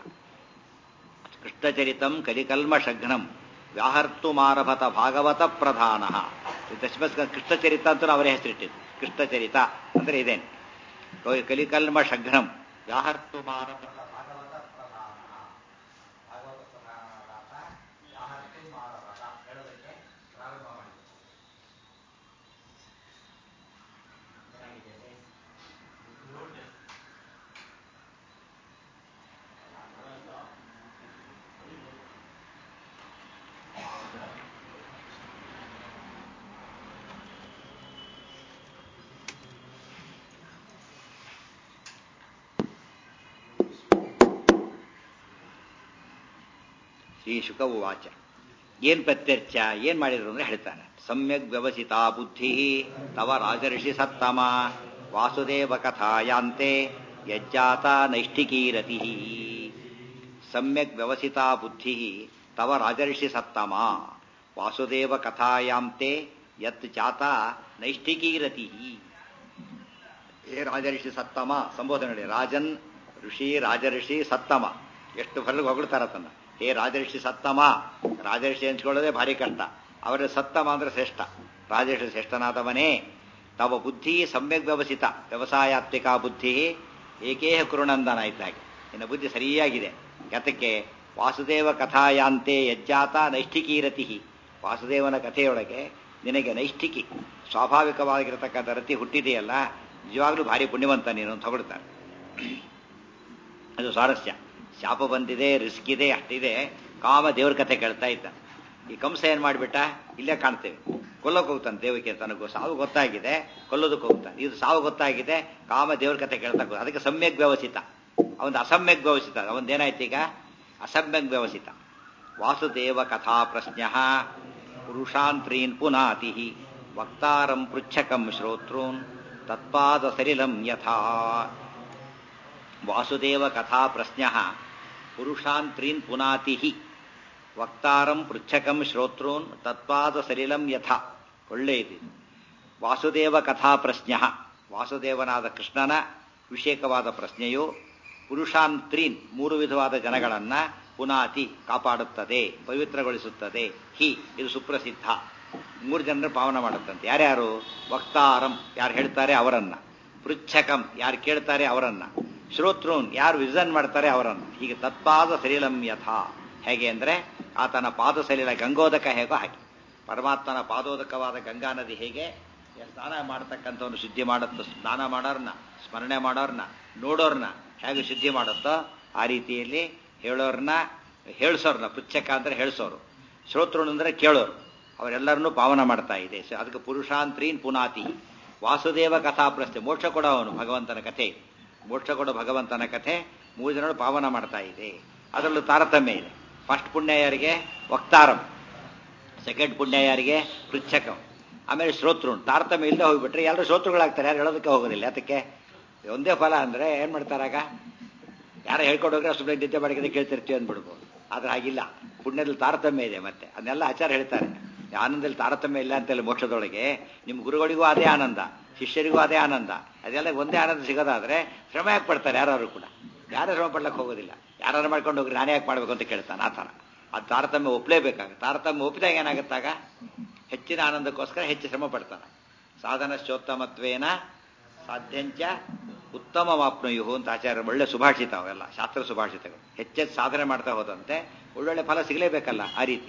ಕೃಷ್ಣಚರಿತಂ ಕಲಿಕಲ್ಮಷಘ್ನಂ ವ್ಯಾಹರ್ತು ಮಾರಭತ ಭಾಗವತ ಪ್ರಧಾನ ದಶಮಸ್ಕ ಕೃಷ್ಣಚರಿತ ಅಂತ ಅವರೇ ಹೆಸರಿಟ್ಟಿದ್ದು ಕೃಷ್ಣಚರಿತ ಅಂದ್ರೆ ಇದೇನೆ ಕಲಿಕಲ್ಮ ಶಘ್ನಂ ವ್ಯಾಹರ್ತು ಮಾರಭತ ಭಾಗವತ ಪ್ರಧಾನ ಭಾಗವತ ಪ್ರಧಾನವಾದ ವ್ಯಾಹರ್ತು ಮಾರಭತ ಹೇಳೋದಕ್ಕೆ ಪ್ರಾರಂಭ ಮಾಡಿದ್ರು ಶ್ರೀ ಶುಕ ಉವಾಚ ಏನ್ ಪ್ರತ್ಯರ್ಚ ಏನ್ ಮಾಡಿದ್ರು ಅಂದ್ರೆ ಹೇಳ್ತಾನೆ ಸಮ್ಯಕ್ ವ್ಯವಸಿತಾ ಬುದ್ಧಿ ತವ ರಾಜರ್ಷಿ ಸತ್ತಮ ವಾಸುದೇವ ಕಥಾಯಾಂತೆ ಯಜ್ಜಾತ ನೈಷ್ಠಿಕೀರತಿ ಸಮ್ಯಕ್ ವ್ಯವಸಿತಾ ಬುದ್ಧಿ ತವ ರಾಜರ್ಷಿ ಸತ್ತಮ ವಾಸುದೇವ ಕಥಾಯಾಂತೆ ಯತ್ ಜಾತ ನೈಷ್ಠಿಕೀರತಿ ಏ ರಾಜರ್ಷಿ ಸತ್ತಮ ಸಂಬೋಧನೆ ನೋಡಿ ರಾಜನ್ ಋಷಿ ರಾಜರ್ಷಿ ಸತ್ತಮ ಎಷ್ಟು ಹೊರಗೆ ಹೊಗಳ್ತಾರ ತನ್ನ ಹೇ ರಾಜರ್ಷಿ ಸತ್ತಮ ರಾಜರ್ಷಿ ಹಂಚ್ಕೊಳ್ಳೋದೇ ಭಾರಿ ಕಷ್ಟ ಅವರ ಸತ್ತಮ ಅಂದ್ರೆ ಶ್ರೇಷ್ಠ ರಾಜರ್ಷಿ ಶ್ರೇಷ್ಠನಾದವನೇ ತವ ಬುದ್ಧಿ ಸಮ್ಯಕ್ ವ್ಯವಸಿತ ವ್ಯವಸಾಯಾತ್ಮಿಕ ಬುದ್ಧಿ ಏಕೇಹ ಕುರುನಂದನ ಇದ್ದಾಗೆ ನಿನ್ನ ಬುದ್ಧಿ ಸರಿಯಾಗಿದೆ ಗತಕ್ಕೆ ವಾಸುದೇವ ಕಥಾಯಾಂತೆ ಯಜ್ಜಾತ ನೈಷ್ಠಿಕೀರತಿ ವಾಸುದೇವನ ಕಥೆಯೊಳಗೆ ನಿನಗೆ ನೈಷ್ಠಿಕಿ ಸ್ವಾಭಾವಿಕವಾಗಿರತಕ್ಕಂಥ ರತಿ ಹುಟ್ಟಿದೆಯಲ್ಲ ನಿಜವಾಗ್ಲೂ ಭಾರಿ ಪುಣ್ಯವಂತ ನೀನು ಅಂತ ಹೊಗಳ್ತಾರೆ ಅದು ಸ್ವಾರಸ್ಯ ಶಾಪ ಬಂದಿದೆ ರಿಸ್ಕ್ ಇದೆ ಅಷ್ಟಿದೆ ಕಾಮ ದೇವ್ರ ಕಥೆ ಕೇಳ್ತಾ ಇದ್ದ ಈ ಕಂಸ ಏನ್ ಮಾಡ್ಬಿಟ್ಟ ಇಲ್ಲೇ ಕಾಣ್ತೇವೆ ಕೊಲ್ಲೋಕೆ ಹೋಗ್ತಾನೆ ದೇವಕ್ಕೆ ತನಗೂ ಸಾವು ಗೊತ್ತಾಗಿದೆ ಕೊಲ್ಲೋದಕ್ಕೆ ಹೋಗ್ತಾನೆ ಇದು ಸಾವು ಗೊತ್ತಾಗಿದೆ ಕಾಮ ದೇವ್ರ ಕಥೆ ಕೇಳ್ತಾ ಹೋಗ್ತಾನೆ. ಅದಕ್ಕೆ ಸಮ್ಯಕ್ ವ್ಯವಸಿತ ಅವನ್ ಅಸಮ್ಯಕ್ ವ್ಯವಸಿತ ಅವನ್ದೇನಾಯ್ತು ಈಗ ಅಸಮ್ಯಕ್ ವ್ಯವಸಿತ ವಾಸುದೇವ ಕಥಾ ಪ್ರಶ್ನ ಪುರುಷಾಂತ್ರೀನ್ ಪುನಾತಿ ವಕ್ತಾರಂ ಪೃಚ್ಛಕಂ ಶ್ರೋತೃನ್ ತತ್ಪಾದ ಸರಿಲಂ ಯಥಾ ವಾಸುದೇವ ಕಥಾ ಪ್ರಶ್ನ ಪುರುಷಾಂತ್ರೀನ್ ಪುನಾತಿ ವಕ್ತಾರಂ ಪೃಚ್ಛಕಂ ಶ್ರೋತೃನ್ ತತ್ಪಾದ ಸಲಿಲಂ ಯಥ ಒಳ್ಳೆ ಇದೆ ವಾಸುದೇವ ಕಥಾ ಪ್ರಶ್ನ ವಾಸುದೇವನಾದ ಕೃಷ್ಣನ ವಿಷೇಕವಾದ ಪ್ರಶ್ನೆಯು ಪುರುಷಾಂತ್ರೀನ್ ಮೂರು ವಿಧವಾದ ಜನಗಳನ್ನ ಪುನಾತಿ ಕಾಪಾಡುತ್ತದೆ ಪವಿತ್ರಗೊಳಿಸುತ್ತದೆ ಹಿ ಇದು ಸುಪ್ರಸಿದ್ಧ ಮೂರು ಜನರು ಪಾವನ ಮಾಡುತ್ತಂತೆ ಯಾರ್ಯಾರು ವಕ್ತಾರಂ ಯಾರು ಹೇಳ್ತಾರೆ ಅವರನ್ನ ಪೃಚ್ಛಕಂ ಯಾರು ಕೇಳ್ತಾರೆ ಅವರನ್ನ ಶ್ರೋತೃನ್ ಯಾರು ವಿಸನ್ ಮಾಡ್ತಾರೆ ಅವರನ್ನು ಹೀಗೆ ತತ್ಪಾದ ಸಲಿಲಂ ಯಥಾ ಹೇಗೆ ಅಂದ್ರೆ ಆತನ ಪಾದ ಸಲಿಲ ಗಂಗೋದಕ ಹೇಗೋ ಹಾಗೆ ಪರಮಾತ್ಮನ ಪಾದೋದಕವಾದ ಗಂಗಾ ನದಿ ಹೇಗೆ ಸ್ನಾನ ಮಾಡತಕ್ಕಂಥವ್ನು ಶುದ್ಧಿ ಮಾಡುತ್ತೋ ಸ್ನಾನ ಮಾಡೋರ್ನ ಸ್ಮರಣೆ ಮಾಡೋರ್ನ ನೋಡೋರ್ನ ಹೇಗೆ ಶುದ್ಧಿ ಮಾಡುತ್ತೋ ಆ ರೀತಿಯಲ್ಲಿ ಹೇಳೋರ್ನ ಹೇಳ್ಸೋರ್ನ ಪುಚ್ಚಕ ಅಂದ್ರೆ ಹೇಳ್ಸೋರು ಶ್ರೋತೃನು ಅಂದ್ರೆ ಕೇಳೋರು ಅವರೆಲ್ಲರನ್ನೂ ಪಾವನ ಮಾಡ್ತಾ ಇದೆ ಸೊ ಅದಕ್ಕೆ ಪುರುಷಾಂತ್ರೀನ್ ಪುನಾತಿ ವಾಸುದೇವ ಕಥಾ ಪ್ರಶ್ನೆ ಮೋಕ್ಷ ಕೊಡೋ ಅವನು ಭಗವಂತನ ಕಥೆ ಮೋಕ್ಷ ಕೊಡೋ ಭಗವಂತನ ಕಥೆ ಮೂರು ಜನರು ಪಾವನ ಮಾಡ್ತಾ ಇದೆ ಅದರಲ್ಲೂ ತಾರತಮ್ಯ ಇದೆ ಫಸ್ಟ್ ಪುಣ್ಯ ಯಾರಿಗೆ ವಕ್ತಾರಂ ಸೆಕೆಂಡ್ ಪುಣ್ಯ ಯಾರಿಗೆ ಪೃಚ್ಛಕಂ ಆಮೇಲೆ ಶ್ರೋತೃನ್ ತಾರತಮ್ಯ ಇಲ್ಲದೆ ಹೋಗ್ಬಿಟ್ರೆ ಎಲ್ಲರೂ ಶ್ರೋತೃಗಳಾಗ್ತಾರೆ ಯಾರು ಹೇಳೋದಕ್ಕೆ ಹೋಗೋದಿಲ್ಲ ಅದಕ್ಕೆ ಒಂದೇ ಫಲ ಅಂದ್ರೆ ಏನ್ ಮಾಡ್ತಾರಾಗ ಯಾರು ಹೇಳ್ಕೊಂಡು ಹೋಗ್ರೆ ಅಷ್ಟು ನಿದ್ದೆ ಮಾಡಿದ್ರೆ ಕೇಳ್ತಿರ್ತೀವಿ ಅಂದ್ಬಿಡ್ಬೋದು ಆದ್ರೆ ಹಾಗಿಲ್ಲ ಪುಣ್ಯದಲ್ಲಿ ತಾರತಮ್ಯ ಇದೆ ಮತ್ತೆ ಅದನ್ನೆಲ್ಲ ಆಚಾರ ಹೇಳ್ತಾರೆ ಆನಂದದಲ್ಲಿ ತಾರತಮ್ಯ ಇಲ್ಲ ಅಂತೇಳಿ ಮೋಕ್ಷದೊಳಗೆ ನಿಮ್ಮ ಗುರುಗಳಿಗೂ ಅದೇ ಆನಂದ ಶಿಷ್ಯರಿಗೂ ಅದೇ ಆನಂದ ಅದೆಲ್ಲ ಒಂದೇ ಆನಂದ ಸಿಗೋದಾದ್ರೆ ಶ್ರಮ ಯಾಕೆ ಪಡ್ತಾರೆ ಯಾರು ಕೂಡ ಯಾರು ಶ್ರಮ ಪಡ್ಲಕ್ಕೆ ಹೋಗೋದಿಲ್ಲ ಯಾರು ಮಾಡ್ಕೊಂಡು ಹೋಗ್ರಿ ನಾನೇ ಯಾಕೆ ಮಾಡ್ಬೇಕು ಅಂತ ಕೇಳ್ತಾನೆ ಆ ಥರ ಅದು ತಾರತಮ್ಯ ಒಪ್ಪಲೇಬೇಕಾಗ ತಾರತಮ್ಯ ಒಪ್ಪಿದಾಗ ಏನಾಗುತ್ತಾಗ ಹೆಚ್ಚಿನ ಆನಂದಕ್ಕೋಸ್ಕರ ಹೆಚ್ಚು ಶ್ರಮ ಪಡ್ತಾನೆ ಸಾಧನ ಶೋತ್ತಮತ್ವೇನ ಸಾಧ್ಯಂಚ ಉತ್ತಮ ವಾಪ್ನುಯು ಅಂತ ಆಚಾರ್ಯ ಒಳ್ಳೆ ಸುಭಾಷಿತ ಅವೆಲ್ಲ ಶಾಸ್ತ್ರ ಸುಭಾಷಿತಗಳು ಹೆಚ್ಚೆಚ್ಚು ಸಾಧನೆ ಮಾಡ್ತಾ ಹೋದಂತೆ ಒಳ್ಳೊಳ್ಳೆ ಫಲ ಸಿಗಲೇಬೇಕಲ್ಲ ಆ ರೀತಿ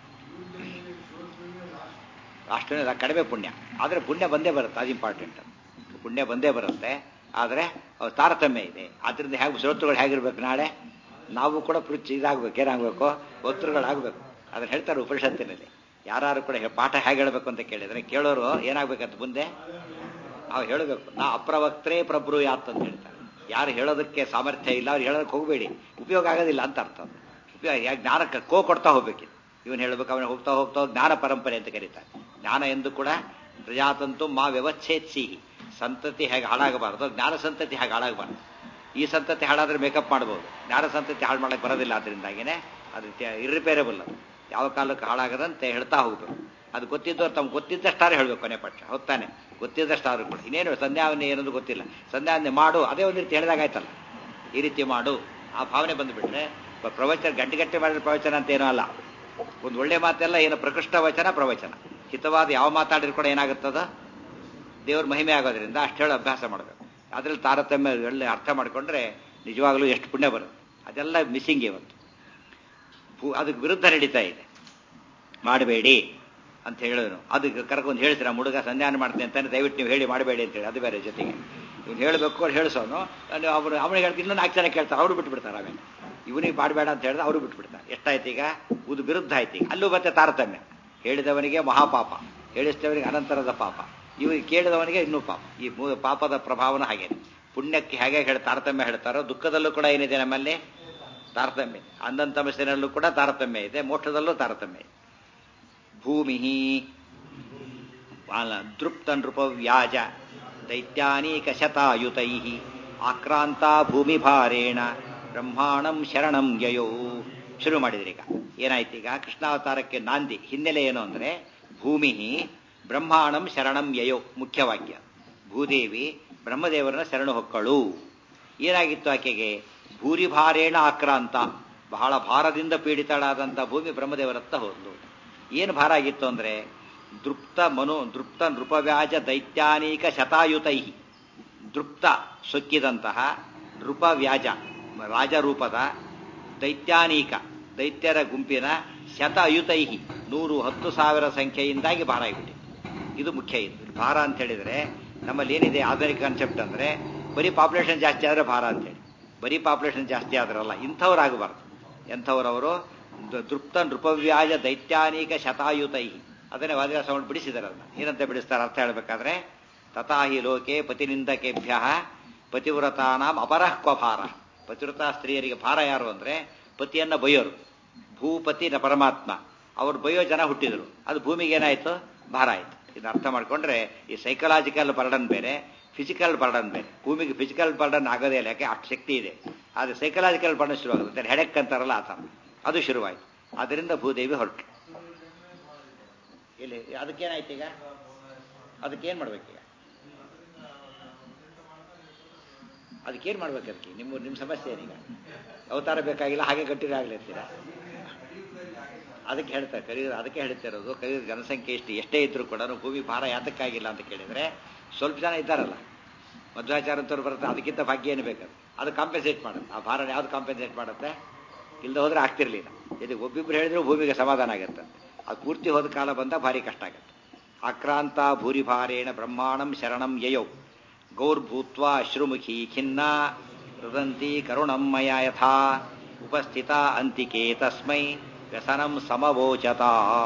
ಅಷ್ಟೇ ಕಡಿಮೆ ಪುಣ್ಯ ಆದರೆ ಪುಣ್ಯ ಬಂದೇ ಬರುತ್ತೆ ಅದು ಇಂಪಾರ್ಟೆಂಟ್ ಪುಣ್ಯ ಬಂದೇ ಬರುತ್ತೆ ಆದರೆ ತಾರತಮ್ಯ ಇದೆ ಆದ್ರಿಂದ ಹೇಗೆ ಶ್ರೋತೃಗಳು ಹೇಗಿರ್ಬೇಕು ನಾಳೆ ನಾವು ಕೂಡ ಪೃಚ್ ಇದಾಗಬೇಕು ಏನಾಗಬೇಕು ಒತ್ತುಗಳಾಗಬೇಕು ಅದನ್ನ ಹೇಳ್ತಾರೆ ಉಪನಿಷತ್ತಿನಲ್ಲಿ ಯಾರು ಕೂಡ ಪಾಠ ಹೇಗೆ ಹೇಳಬೇಕು ಅಂತ ಕೇಳಿದ್ರೆ ಕೇಳೋರು ಏನಾಗಬೇಕಂತ ಮುಂದೆ ನಾವು ಹೇಳಬೇಕು ನಾ ಅಪ್ರವಕ್ತ್ರೇ ಪ್ರಭು ಯಾತ್ ಅಂತ ಹೇಳ್ತಾರೆ ಯಾರು ಹೇಳೋದಕ್ಕೆ ಸಾಮರ್ಥ್ಯ ಇಲ್ಲ ಅವ್ರು ಹೇಳೋದಕ್ಕೆ ಹೋಗಬೇಡಿ ಉಪಯೋಗ ಆಗೋದಿಲ್ಲ ಅಂತ ಅರ್ಥ ಉಪಯೋಗ ಜ್ಞಾನಕ್ಕೆ ಕೋ ಕೊಡ್ತಾ ಹೋಗ್ಬೇಕಿತ್ತು ಇವನು ಹೇಳ್ಬೇಕು ಅವನು ಹೋಗ್ತಾ ಹೋಗ್ತಾ ಜ್ಞಾನ ಪರಂಪರೆ ಅಂತ ಕರೀತಾರೆ ಜ್ಞಾನ ಎಂದು ಕೂಡ ಪ್ರಜಾತಂತು ಮಾ ವ್ಯವಚ್ಛೇತ್ಸಿಹಿ ಸಂತತಿ ಹೇಗೆ ಹಾಳಾಗಬಾರ್ದು ಜ್ಞಾನ ಸಂತತಿ ಹೇಗೆ ಹಾಳಾಗಬಾರ್ದು ಈ ಸಂತತಿ ಹಾಳಾದ್ರೆ ಮೇಕಪ್ ಮಾಡ್ಬೋದು ಜ್ಞಾನ ಸಂತತಿ ಹಾಳು ಮಾಡಕ್ಕೆ ಬರೋದಿಲ್ಲ ಅದರಿಂದಾಗಿನೇ ಅದು ಇರ್ರಿಪೇರಬಲ್ ಅದು ಯಾವ ಕಾಲಕ್ಕೆ ಹಾಳಾಗದಂತೆ ಹೇಳ್ತಾ ಹೋಗ್ಬೇಕು ಅದು ಗೊತ್ತಿದ್ದವ್ರು ತಮ್ಗೆ ಗೊತ್ತಿದ್ದಷ್ಟಾರು ಹೇಳ್ಬೇಕು ಕೊನೆ ಪಕ್ಷ ಹೊತ್ತಾನೆ ಗೊತ್ತಿದ್ದಷ್ಟಾರು ಕೂಡ ಇನ್ನೇನು ಸಂಧ್ಯಾವನೆ ಏನದು ಗೊತ್ತಿಲ್ಲ ಸಂಧ್ಯಾವನೆ ಮಾಡು ಅದೇ ಒಂದು ರೀತಿ ಹೇಳಿದಾಗಾಯ್ತಲ್ಲ ಈ ರೀತಿ ಮಾಡು ಆ ಭಾವನೆ ಬಂದುಬಿಟ್ರೆ ಪ್ರವಚನ ಗಂಟೆ ಗಂಟೆ ಮಾಡಿದ್ರೆ ಪ್ರವಚನ ಅಂತ ಏನೂ ಅಲ್ಲ ಒಂದು ಒಳ್ಳೆ ಮಾತೆಲ್ಲ ಏನು ಪ್ರಕೃಷ್ಟ ವಚನ ಪ್ರವಚನ ಹಿತವಾದ ಯಾವ ಮಾತಾಡಿದ್ರು ಕೂಡ ಏನಾಗುತ್ತದ ದೇವ್ರ ಮಹಿಮೆ ಆಗೋದ್ರಿಂದ ಅಷ್ಟು ಹೇಳಿ ಅಭ್ಯಾಸ ಮಾಡಬೇಕು ಅದ್ರಲ್ಲಿ ತಾರತಮ್ಯ ಒಳ್ಳೆ ಅರ್ಥ ಮಾಡಿಕೊಂಡ್ರೆ ನಿಜವಾಗ್ಲೂ ಎಷ್ಟು ಪುಣ್ಯ ಬರುತ್ತೆ ಅದೆಲ್ಲ ಮಿಸ್ಸಿಂಗ್ ಇವತ್ತು ಅದಕ್ಕೆ ವಿರುದ್ಧ ನಡೀತಾ ಇದೆ ಮಾಡಬೇಡಿ ಅಂತ ಹೇಳೋನು ಅದಕ್ಕೆ ಕರ್ಕೊಂಡು ಹೇಳ್ತೀರಾ ಹುಡುಗ ಸಂಧಾನ ಮಾಡ್ತೀನಿ ಅಂತಾನೆ ದಯವಿಟ್ಟು ನೀವು ಹೇಳಿ ಮಾಡಬೇಡಿ ಅಂತೇಳಿ ಅದು ಬೇರೆ ಜೊತೆಗೆ ಇವ್ನು ಹೇಳಬೇಕು ಅವ್ರು ಹೇಳಿಸೋನು ಅವರು ಅವನಿಗೆ ಹೇಳ್ತೀನಿ ಇನ್ನೂ ನಾಲ್ಕು ಜನ ಕೇಳ್ತಾರೆ ಅವರು ಬಿಟ್ಬಿಡ್ತಾರೆ ಆಮೇಲೆ ಇವನಿಗೆ ಮಾಡಬೇಡ ಅಂತ ಹೇಳಿದ್ರೆ ಅವರು ಬಿಟ್ಬಿಡ್ತಾರೆ ಎಷ್ಟಾಯ್ತು ಈಗ ಇದು ವಿರುದ್ಧ ಆಯ್ತು ಈಗ ಅಲ್ಲೂ ಮತ್ತೆ ತಾರತಮ್ಯ ಹೇಳಿದವನಿಗೆ ಮಹಾಪಾಪ ಹೇಳಿಸಿದವನಿಗೆ ಅನಂತರದ ಪಾಪ ಇವರಿಗೆ ಕೇಳಿದವನಿಗೆ ಇನ್ನೂ ಪಾಪ ಈ ಪಾಪದ ಪ್ರಭಾವನ ಹಾಗೆ ಪುಣ್ಯಕ್ಕೆ ಹೇಗೆ ಹೇಳಿ ತಾರತಮ್ಯ ಹೇಳ್ತಾರೋ ದುಃಖದಲ್ಲೂ ಕೂಡ ಏನಿದೆ ನಮ್ಮಲ್ಲಿ ತಾರತಮ್ಯ ಅಂದಂತ ತಮಸ್ಸಿನಲ್ಲೂ ಕೂಡ ತಾರತಮ್ಯ ಇದೆ ಮೋಕ್ಷದಲ್ಲೂ ತಾರತಮ್ಯ ಇದೆ ಭೂಮಿ ದೃಪ್ತ ನೃಪವ್ಯಾಜ ದೈತ್ಯಾನೀಕ ಶತಾಯುತೈ ಆಕ್ರಾಂತ ಭೂಮಿ ಭಾರೇಣ ಬ್ರಹ್ಮಾಣಂ ಶರಣಂ ಯಯೋ ಶುರು ಮಾಡಿದ್ರಿ ಈಗ ಏನಾಯ್ತು ಈಗ ಕೃಷ್ಣಾವತಾರಕ್ಕೆ ನಾಂದಿ ಹಿನ್ನೆಲೆ ಏನು ಅಂದ್ರೆ ಭೂಮಿ ಬ್ರಹ್ಮಾಣಂ ಶರಣಂ ಯಯೋ ಮುಖ್ಯವಾಕ್ಯ ಭೂದೇವಿ ಬ್ರಹ್ಮದೇವರನ್ನ ಶರಣು ಹೊಕ್ಕಳು ಏನಾಗಿತ್ತು ಆಕೆಗೆ ಭೂರಿಭಾರೇಣ ಆಕ್ರಾಂತ ಬಹಳ ಭಾರದಿಂದ ಪೀಡಿತಳಾದಂಥ ಭೂಮಿ ಬ್ರಹ್ಮದೇವರತ್ತ ಹೋದ್ಲು ಏನು ಭಾರ ಆಗಿತ್ತು ಅಂದ್ರೆ ದೃಪ್ತ ಮನು ದೃಪ್ತ ನೃಪವ್ಯಾಜ ದೈತ್ಯಾನೀಕ ಶತಾಯುತೈ ದೃಪ್ತ ಸೊಕ್ಕಿದಂತಹ ನೃಪವ್ಯಾಜ ರಾಜರೂಪದ ದೈತ್ಯಾನೀಕ ದೈತ್ಯರ ಗುಂಪಿನ ಶತ ಅಯುತೈ ನೂರು ಹತ್ತು ಸಾವಿರ ಸಂಖ್ಯೆಯಿಂದಾಗಿ ಭಾರ ಆಗಿಬಿಟ್ಟಿದೆ ಇದು ಮುಖ್ಯ ಇದು ಭಾರ ಅಂತ ಹೇಳಿದ್ರೆ ನಮ್ಮಲ್ಲಿ ಏನಿದೆ ಆಧುನಿಕ ಕಾನ್ಸೆಪ್ಟ್ ಅಂದ್ರೆ ಬರೀ ಪಾಪ್ಯುಲೇಷನ್ ಜಾಸ್ತಿ ಆದ್ರೆ ಭಾರ ಅಂತೇಳಿ ಬರೀ ಪಾಪ್ಯುಲೇಷನ್ ಜಾಸ್ತಿ ಆದ್ರಲ್ಲ ಇಂಥವ್ರು ಆಗಬಾರ್ದು ಎಂಥವ್ರವರು ದೃಪ್ತ ನೃಪವ್ಯಾಜ ದೈತ್ಯಾನೀಕ ಶತಾಯುತೈ ಅದನ್ನೇ ವಾದಿರಾಸವನ್ನು ಬಿಡಿಸಿದಾರೆ ಅದನ್ನ ಏನಂತ ಬಿಡಿಸ್ತಾರೆ ಅರ್ಥ ಹೇಳ್ಬೇಕಾದ್ರೆ ತಥಾಹಿ ಲೋಕೆ ಪತಿನಿಂದಕೆಭ್ಯ ಪತಿವ್ರತಾನಾಂ ಅಪರಃ ಕ್ವಭಾರ ಪತಿವ್ರತಾ ಸ್ತ್ರೀಯರಿಗೆ ಭಾರ ಯಾರು ಅಂದ್ರೆ ಪತಿಯನ್ನ ಬೈಯೋರು ಭೂಪತಿ ನ ಪರಮಾತ್ಮ ಅವ್ರು ಬೈಯೋ ಜನ ಹುಟ್ಟಿದ್ರು ಅದು ಭೂಮಿಗೆ ಏನಾಯ್ತು ಭಾರ ಆಯ್ತು ಇದನ್ನ ಅರ್ಥ ಮಾಡ್ಕೊಂಡ್ರೆ ಈ ಸೈಕಲಾಜಿಕಲ್ ಬರ್ಡನ್ ಬೇರೆ ಫಿಸಿಕಲ್ ಬರ್ಡನ್ ಬೇರೆ ಭೂಮಿಗೆ ಫಿಸಿಕಲ್ ಬರ್ಡನ್ ಆಗೋದೇ ಇಲ್ಲ ಯಾಕೆ ಅಷ್ಟು ಶಕ್ತಿ ಇದೆ ಆದರೆ ಸೈಕಲಾಜಿಕಲ್ ಬರ್ಡನ್ ಶುರುವಾಗುತ್ತೆ ಹೆಡೆಕ್ ಅಂತಾರಲ್ಲ ಆ ಥರ ಅದು ಶುರುವಾಯಿತು ಅದರಿಂದ ಭೂದೇವಿ ಹೊರಟು ಇಲ್ಲಿ ಅದಕ್ಕೇನಾಯ್ತು ಈಗ ಅದಕ್ಕೇನು ಮಾಡ್ಬೇಕೀಗ ಅದಕ್ಕೇನು ಮಾಡ್ಬೇಕು ಅದಕ್ಕೆ ನಿಮ್ಮ ನಿಮ್ಮ ಸಮಸ್ಯೆ ಏನೀಗ ಅವತಾರ ಬೇಕಾಗಿಲ್ಲ ಹಾಗೆ ಗಟ್ಟಿರ ಆಗ್ಲಿರ್ತೀರಾ ಅದಕ್ಕೆ ಹೇಳ್ತಾರೆ ಕಲಿಯುಗ ಅದಕ್ಕೆ ಹೇಳ್ತಾ ಇರೋದು ಕಲಿಯುಗ ಜನಸಂಖ್ಯೆ ಎಷ್ಟು ಎಷ್ಟೇ ಇದ್ರೂ ಕೂಡ ಭೂಮಿ ಭಾರ ಯಾತಕ್ಕಾಗಿಲ್ಲ ಅಂತ ಕೇಳಿದರೆ ಸ್ವಲ್ಪ ಜನ ಇದ್ದಾರಲ್ಲ ಮಧ್ವಾಚಾರ ಅಂತವ್ರು ಬರುತ್ತೆ ಅದಕ್ಕಿಂತ ಭಾಗ್ಯ ಏನು ಬೇಕಾದ್ರೆ ಅದು ಕಾಂಪೆನ್ಸೇಟ್ ಮಾಡುತ್ತೆ ಆ ಭಾರ ಯಾವ್ದು ಕಾಂಪೆನ್ಸೇಟ್ ಮಾಡುತ್ತೆ ಇಲ್ಲದೆ ಹೋದ್ರೆ ಆಗ್ತಿರ್ಲಿಲ್ಲ ಇದು ಒಬ್ಬಿಬ್ರು ಹೇಳಿದ್ರು ಭೂಮಿಗೆ ಸಮಾಧಾನ ಆಗುತ್ತೆ ಅದು ಪೂರ್ತಿ ಹೋದ ಕಾಲ ಬಂದ ಭಾರಿ ಕಷ್ಟ ಆಗುತ್ತೆ ಆಕ್ರಾಂತ ಭೂರಿಭಾರೇಣ ಬ್ರಹ್ಮಾಣಂ ಶರಣಂ ಯಯೌ ಗೌರ್ಭೂತ್ವ ಅಶ್ರುಮುಖಿ ಖಿನ್ನ ರುದಂತಿ ಕರುಣಂ ಮಯ ಯಥಾ ಉಪಸ್ಥಿತ ಅಂತಿಕೆ ತಸ್ಮೈ ವ್ಯಸನಂ ಸಮವೋಚತ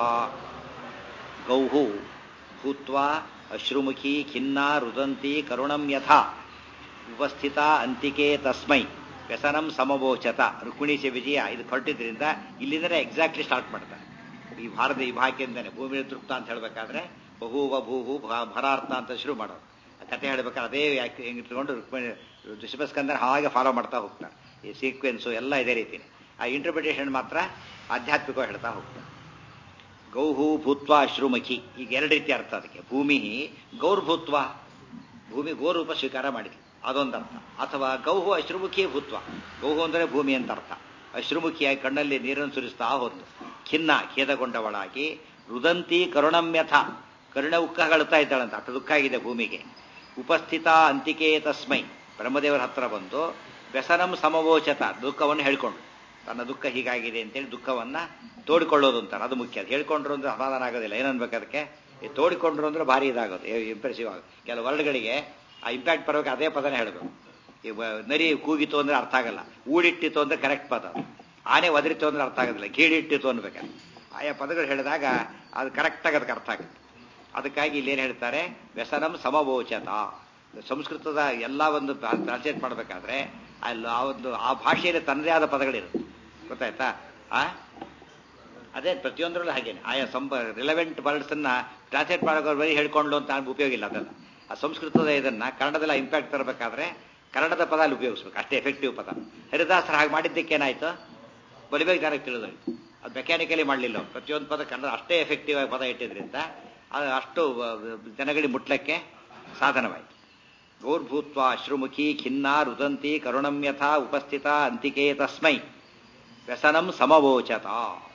ಗೌಹು ಭೂತ್ವ ಅಶ್ರುಮುಖಿ ಖಿನ್ನ ರುದಂತಿ ಕರುಣಂ ಯಥಾ ಉಪಸ್ಥಿತ ಅಂತಿಕೆ ತಸ್ಮೈ ವ್ಯಸನಂ ಸಮವೋಚತ ರುಕ್ಮಿಣೀಶ ವಿಜಯ ಇದು ಹೊರಟಿದ್ರಿಂದ ಇಲ್ಲಿಂದಲೇ ಎಕ್ಸಾಕ್ಟ್ಲಿ ಸ್ಟಾರ್ಟ್ ಮಾಡ್ತಾರೆ ಈ ಭಾರತ ಈ ಭಾಗ್ಯದಿಂದನೇ ಭೂಮಿ ತೃಪ್ತ ಅಂತ ಹೇಳಬೇಕಾದ್ರೆ ಬಹುವ ಭೂಹು ಭ- ಭರಾರ್ಥ ಅಂತ ಶುರು ಮಾಡೋದು ಆ ಕಥೆ ಹೇಳ್ಬೇಕಾದ್ರೆ ಅದೇ ಯಾಕೆ ಹೆಂಗೆ ಇಟ್ಕೊಂಡು ರುಕ್ಮಿಣಿ ಋಷಭಸ್ಕಂದರ್ ಹಾಗೆ ಫಾಲೋ ಮಾಡ್ತಾ ಹೋಗ್ತಾರೆ ಈ ಸೀಕ್ವೆನ್ಸು ಎಲ್ಲ ಇದೇ ರೀತಿನೇ ಆ ಇಂಟರ್ಪ್ರಿಟೇಷನ್ ಮಾತ್ರ ಆಧ್ಯಾತ್ಮಿಕವಾಗಿ ಹೇಳ್ತಾ ಹೋಗ್ತಾರೆ ಗೌಹು ಭೂತ್ವ ಅಶ್ರುಮುಖಿ ಈಗ ಎರಡು ರೀತಿ ಅರ್ಥ ಅದಕ್ಕೆ ಭೂಮಿ ಗೌರ್ಭೂತ್ವ ಭೂಮಿ ಗೋರೂಪ ಸ್ವೀಕಾರ ಮಾಡಿದ್ಲು ಅದೊಂದು ಅರ್ಥ ಅಥವಾ ಗೌಹು ಅಶ್ರುಮುಖಿ ಭೂತ್ವ ಗೌಹು ಅಂದರೆ ಭೂಮಿ ಅಂತ ಅರ್ಥ ಅಶ್ರುಮುಖಿಯಾಗಿ ಕಣ್ಣಲ್ಲಿ ನೀರನ್ನು ಸುರಿಸ್ತಾ ಹೋದ್ಲು ಖಿನ್ನ ಖೇದಗೊಂಡವಳಾಗಿ ರುದಂತಿ ಕರುಣಮ್ಯಥ ಕರುಣ ಉಕ್ಕಗಳ್ತಾ ಇದ್ದಾಳಂತ ಅಷ್ಟು ದುಃಖ ಆಗಿದೆ ಭೂಮಿಗೆ ಉಪಸ್ಥಿತ ಅಂತಿಕೆ ತಸ್ಮೈ ಬ್ರಹ್ಮದೇವರ ಹತ್ರ ಬಂದು ವ್ಯಸನಂ ಸಮವೋಚತ ದುಃಖವನ್ನು ಹೇಳ್ಕೊಂಡು ತನ್ನ ದುಃಖ ಹೀಗಾಗಿದೆ ಅಂತೇಳಿ ದುಃಖವನ್ನ ತೋಡಿಕೊಳ್ಳೋದು ಅಂತಾರೆ ಅದು ಮುಖ್ಯ ಅದು ಹೇಳ್ಕೊಂಡ್ರು ಅಂದ್ರೆ ಸಮಾಧಾನ ಆಗೋದಿಲ್ಲ ಏನನ್ಬೇಕು ಅದಕ್ಕೆ ಈ ತೋಡಿಕೊಂಡ್ರು ಅಂದ್ರೆ ಭಾರಿ ಇದಾಗೋದು ಇಂಪ್ರೆಸಿವ್ ಆಗೋದು ಕೆಲವು ವರ್ಡ್ಗಳಿಗೆ ಆ ಇಂಪ್ಯಾಕ್ಟ್ ಬರೋಕೆ ಅದೇ ಪದನೇ ಹೇಳಬೇಕು ಈ ವ- ನರಿ ಕೂಗಿತು ಅಂದ್ರೆ ಅರ್ಥ ಆಗಲ್ಲ ಊಡಿಟ್ಟಿತು ಅಂದ್ರೆ ಕರೆಕ್ಟ್ ಪದ ಅದು. ಆನೆ ಒದರಿತು ಅಂದ್ರೆ ಅರ್ಥ ಆಗೋದಿಲ್ಲ ಗೀಡಿಟ್ಟಿತು ಅನ್ಬೇಕಾದ್ರೆ ಆಯಾ ಪದಗಳು ಹೇಳಿದಾಗ ಅದು ಕರೆಕ್ಟಾಗಿ ಅದಕ್ಕೆ ಅರ್ಥ ಆಗುತ್ತೆ ಅದಕ್ಕಾಗಿ ಇಲ್ಲೇನು ಹೇಳ್ತಾರೆ ವ್ಯಸನಂ ಸಮವೋಚತ ಸಂಸ್ಕೃತದ ಎಲ್ಲ ಒಂದು ಟ್ರಾನ್ಸ್ಲೇಟ್ ಮಾಡಬೇಕಾದ್ರೆ ಅಲ್ಲಿ ಆ ಒಂದು ಆ ಭಾಷೆಯಲ್ಲಿ ತನ್ನದೇ ಆದ ಪದಗಳಿರುತ್ತೆ ಗೊತ್ತಾಯ್ತಾ ಆ ಅದೇ ಪ್ರತಿಯೊಂದರಲ್ಲೂ ಹಾಗೇನೆ ಆಯಾ ಸಂಬ ರಿಲೆವೆಂಟ್ ವರ್ಡ್ಸ್ ಅನ್ನ ಟ್ರಾನ್ಸ್ಲೇಟ್ ಮಾಡೋಕೆ ಬರೀ ಹೇಳ್ಕೊಂಡು ಅಂತ ಉಪಯೋಗ ಇಲ್ಲ ಅದನ್ನ ಆ ಸಂಸ್ಕೃತದ ಇದನ್ನ ಕನ್ನಡದಲ್ಲ ಇಂಪ್ಯಾಕ್ಟ್ ತರಬೇಕಾದ್ರೆ ಕನ್ನಡದ ಪದ ಅಲ್ಲಿ ಉಪಯೋಗಿಸ್ಬೇಕು ಅಷ್ಟೇ ಎಫೆಕ್ಟಿವ್ ಪದ ಹರಿದಾಸರು ಹಾಗೆ ಮಾಡಿದ್ದಕ್ಕೆ ಏನಾಯ್ತು ಬಲಿಬೇಕು ಜನಕ್ಕೆ ತಿಳಿದೋಯ್ತು ಅದು ಮೆಕ್ಯಾನಿಕಲಿ ಮಾಡಲಿಲ್ಲ ಪ್ರತಿಯೊಂದು ಪದ ಕನ್ನಡ ಅಷ್ಟೇ ಎಫೆಕ್ಟಿವ್ ಆಗಿ ಪದ ಇಟ್ಟಿದ್ರಿಂದ ಅದು ಅಷ್ಟು ಆ, ಜನಗಳಿಗೆ ಮುಟ್ಲಕ್ಕೆ ಸಾಧನವಾಯಿತು ಗೌರ್ಭೂತ್ವ ಅಶ್ರುಮುಖಿ ಖಿನ್ನ ರುದಂತಿ ಕರುಣಂ ಯಥಾ ಉಪಸ್ಥಿತ ಅಂತಿಕೆ ತಸ್ಮೈ ವ್ಯಸನಂ ಸಮವೋಚತ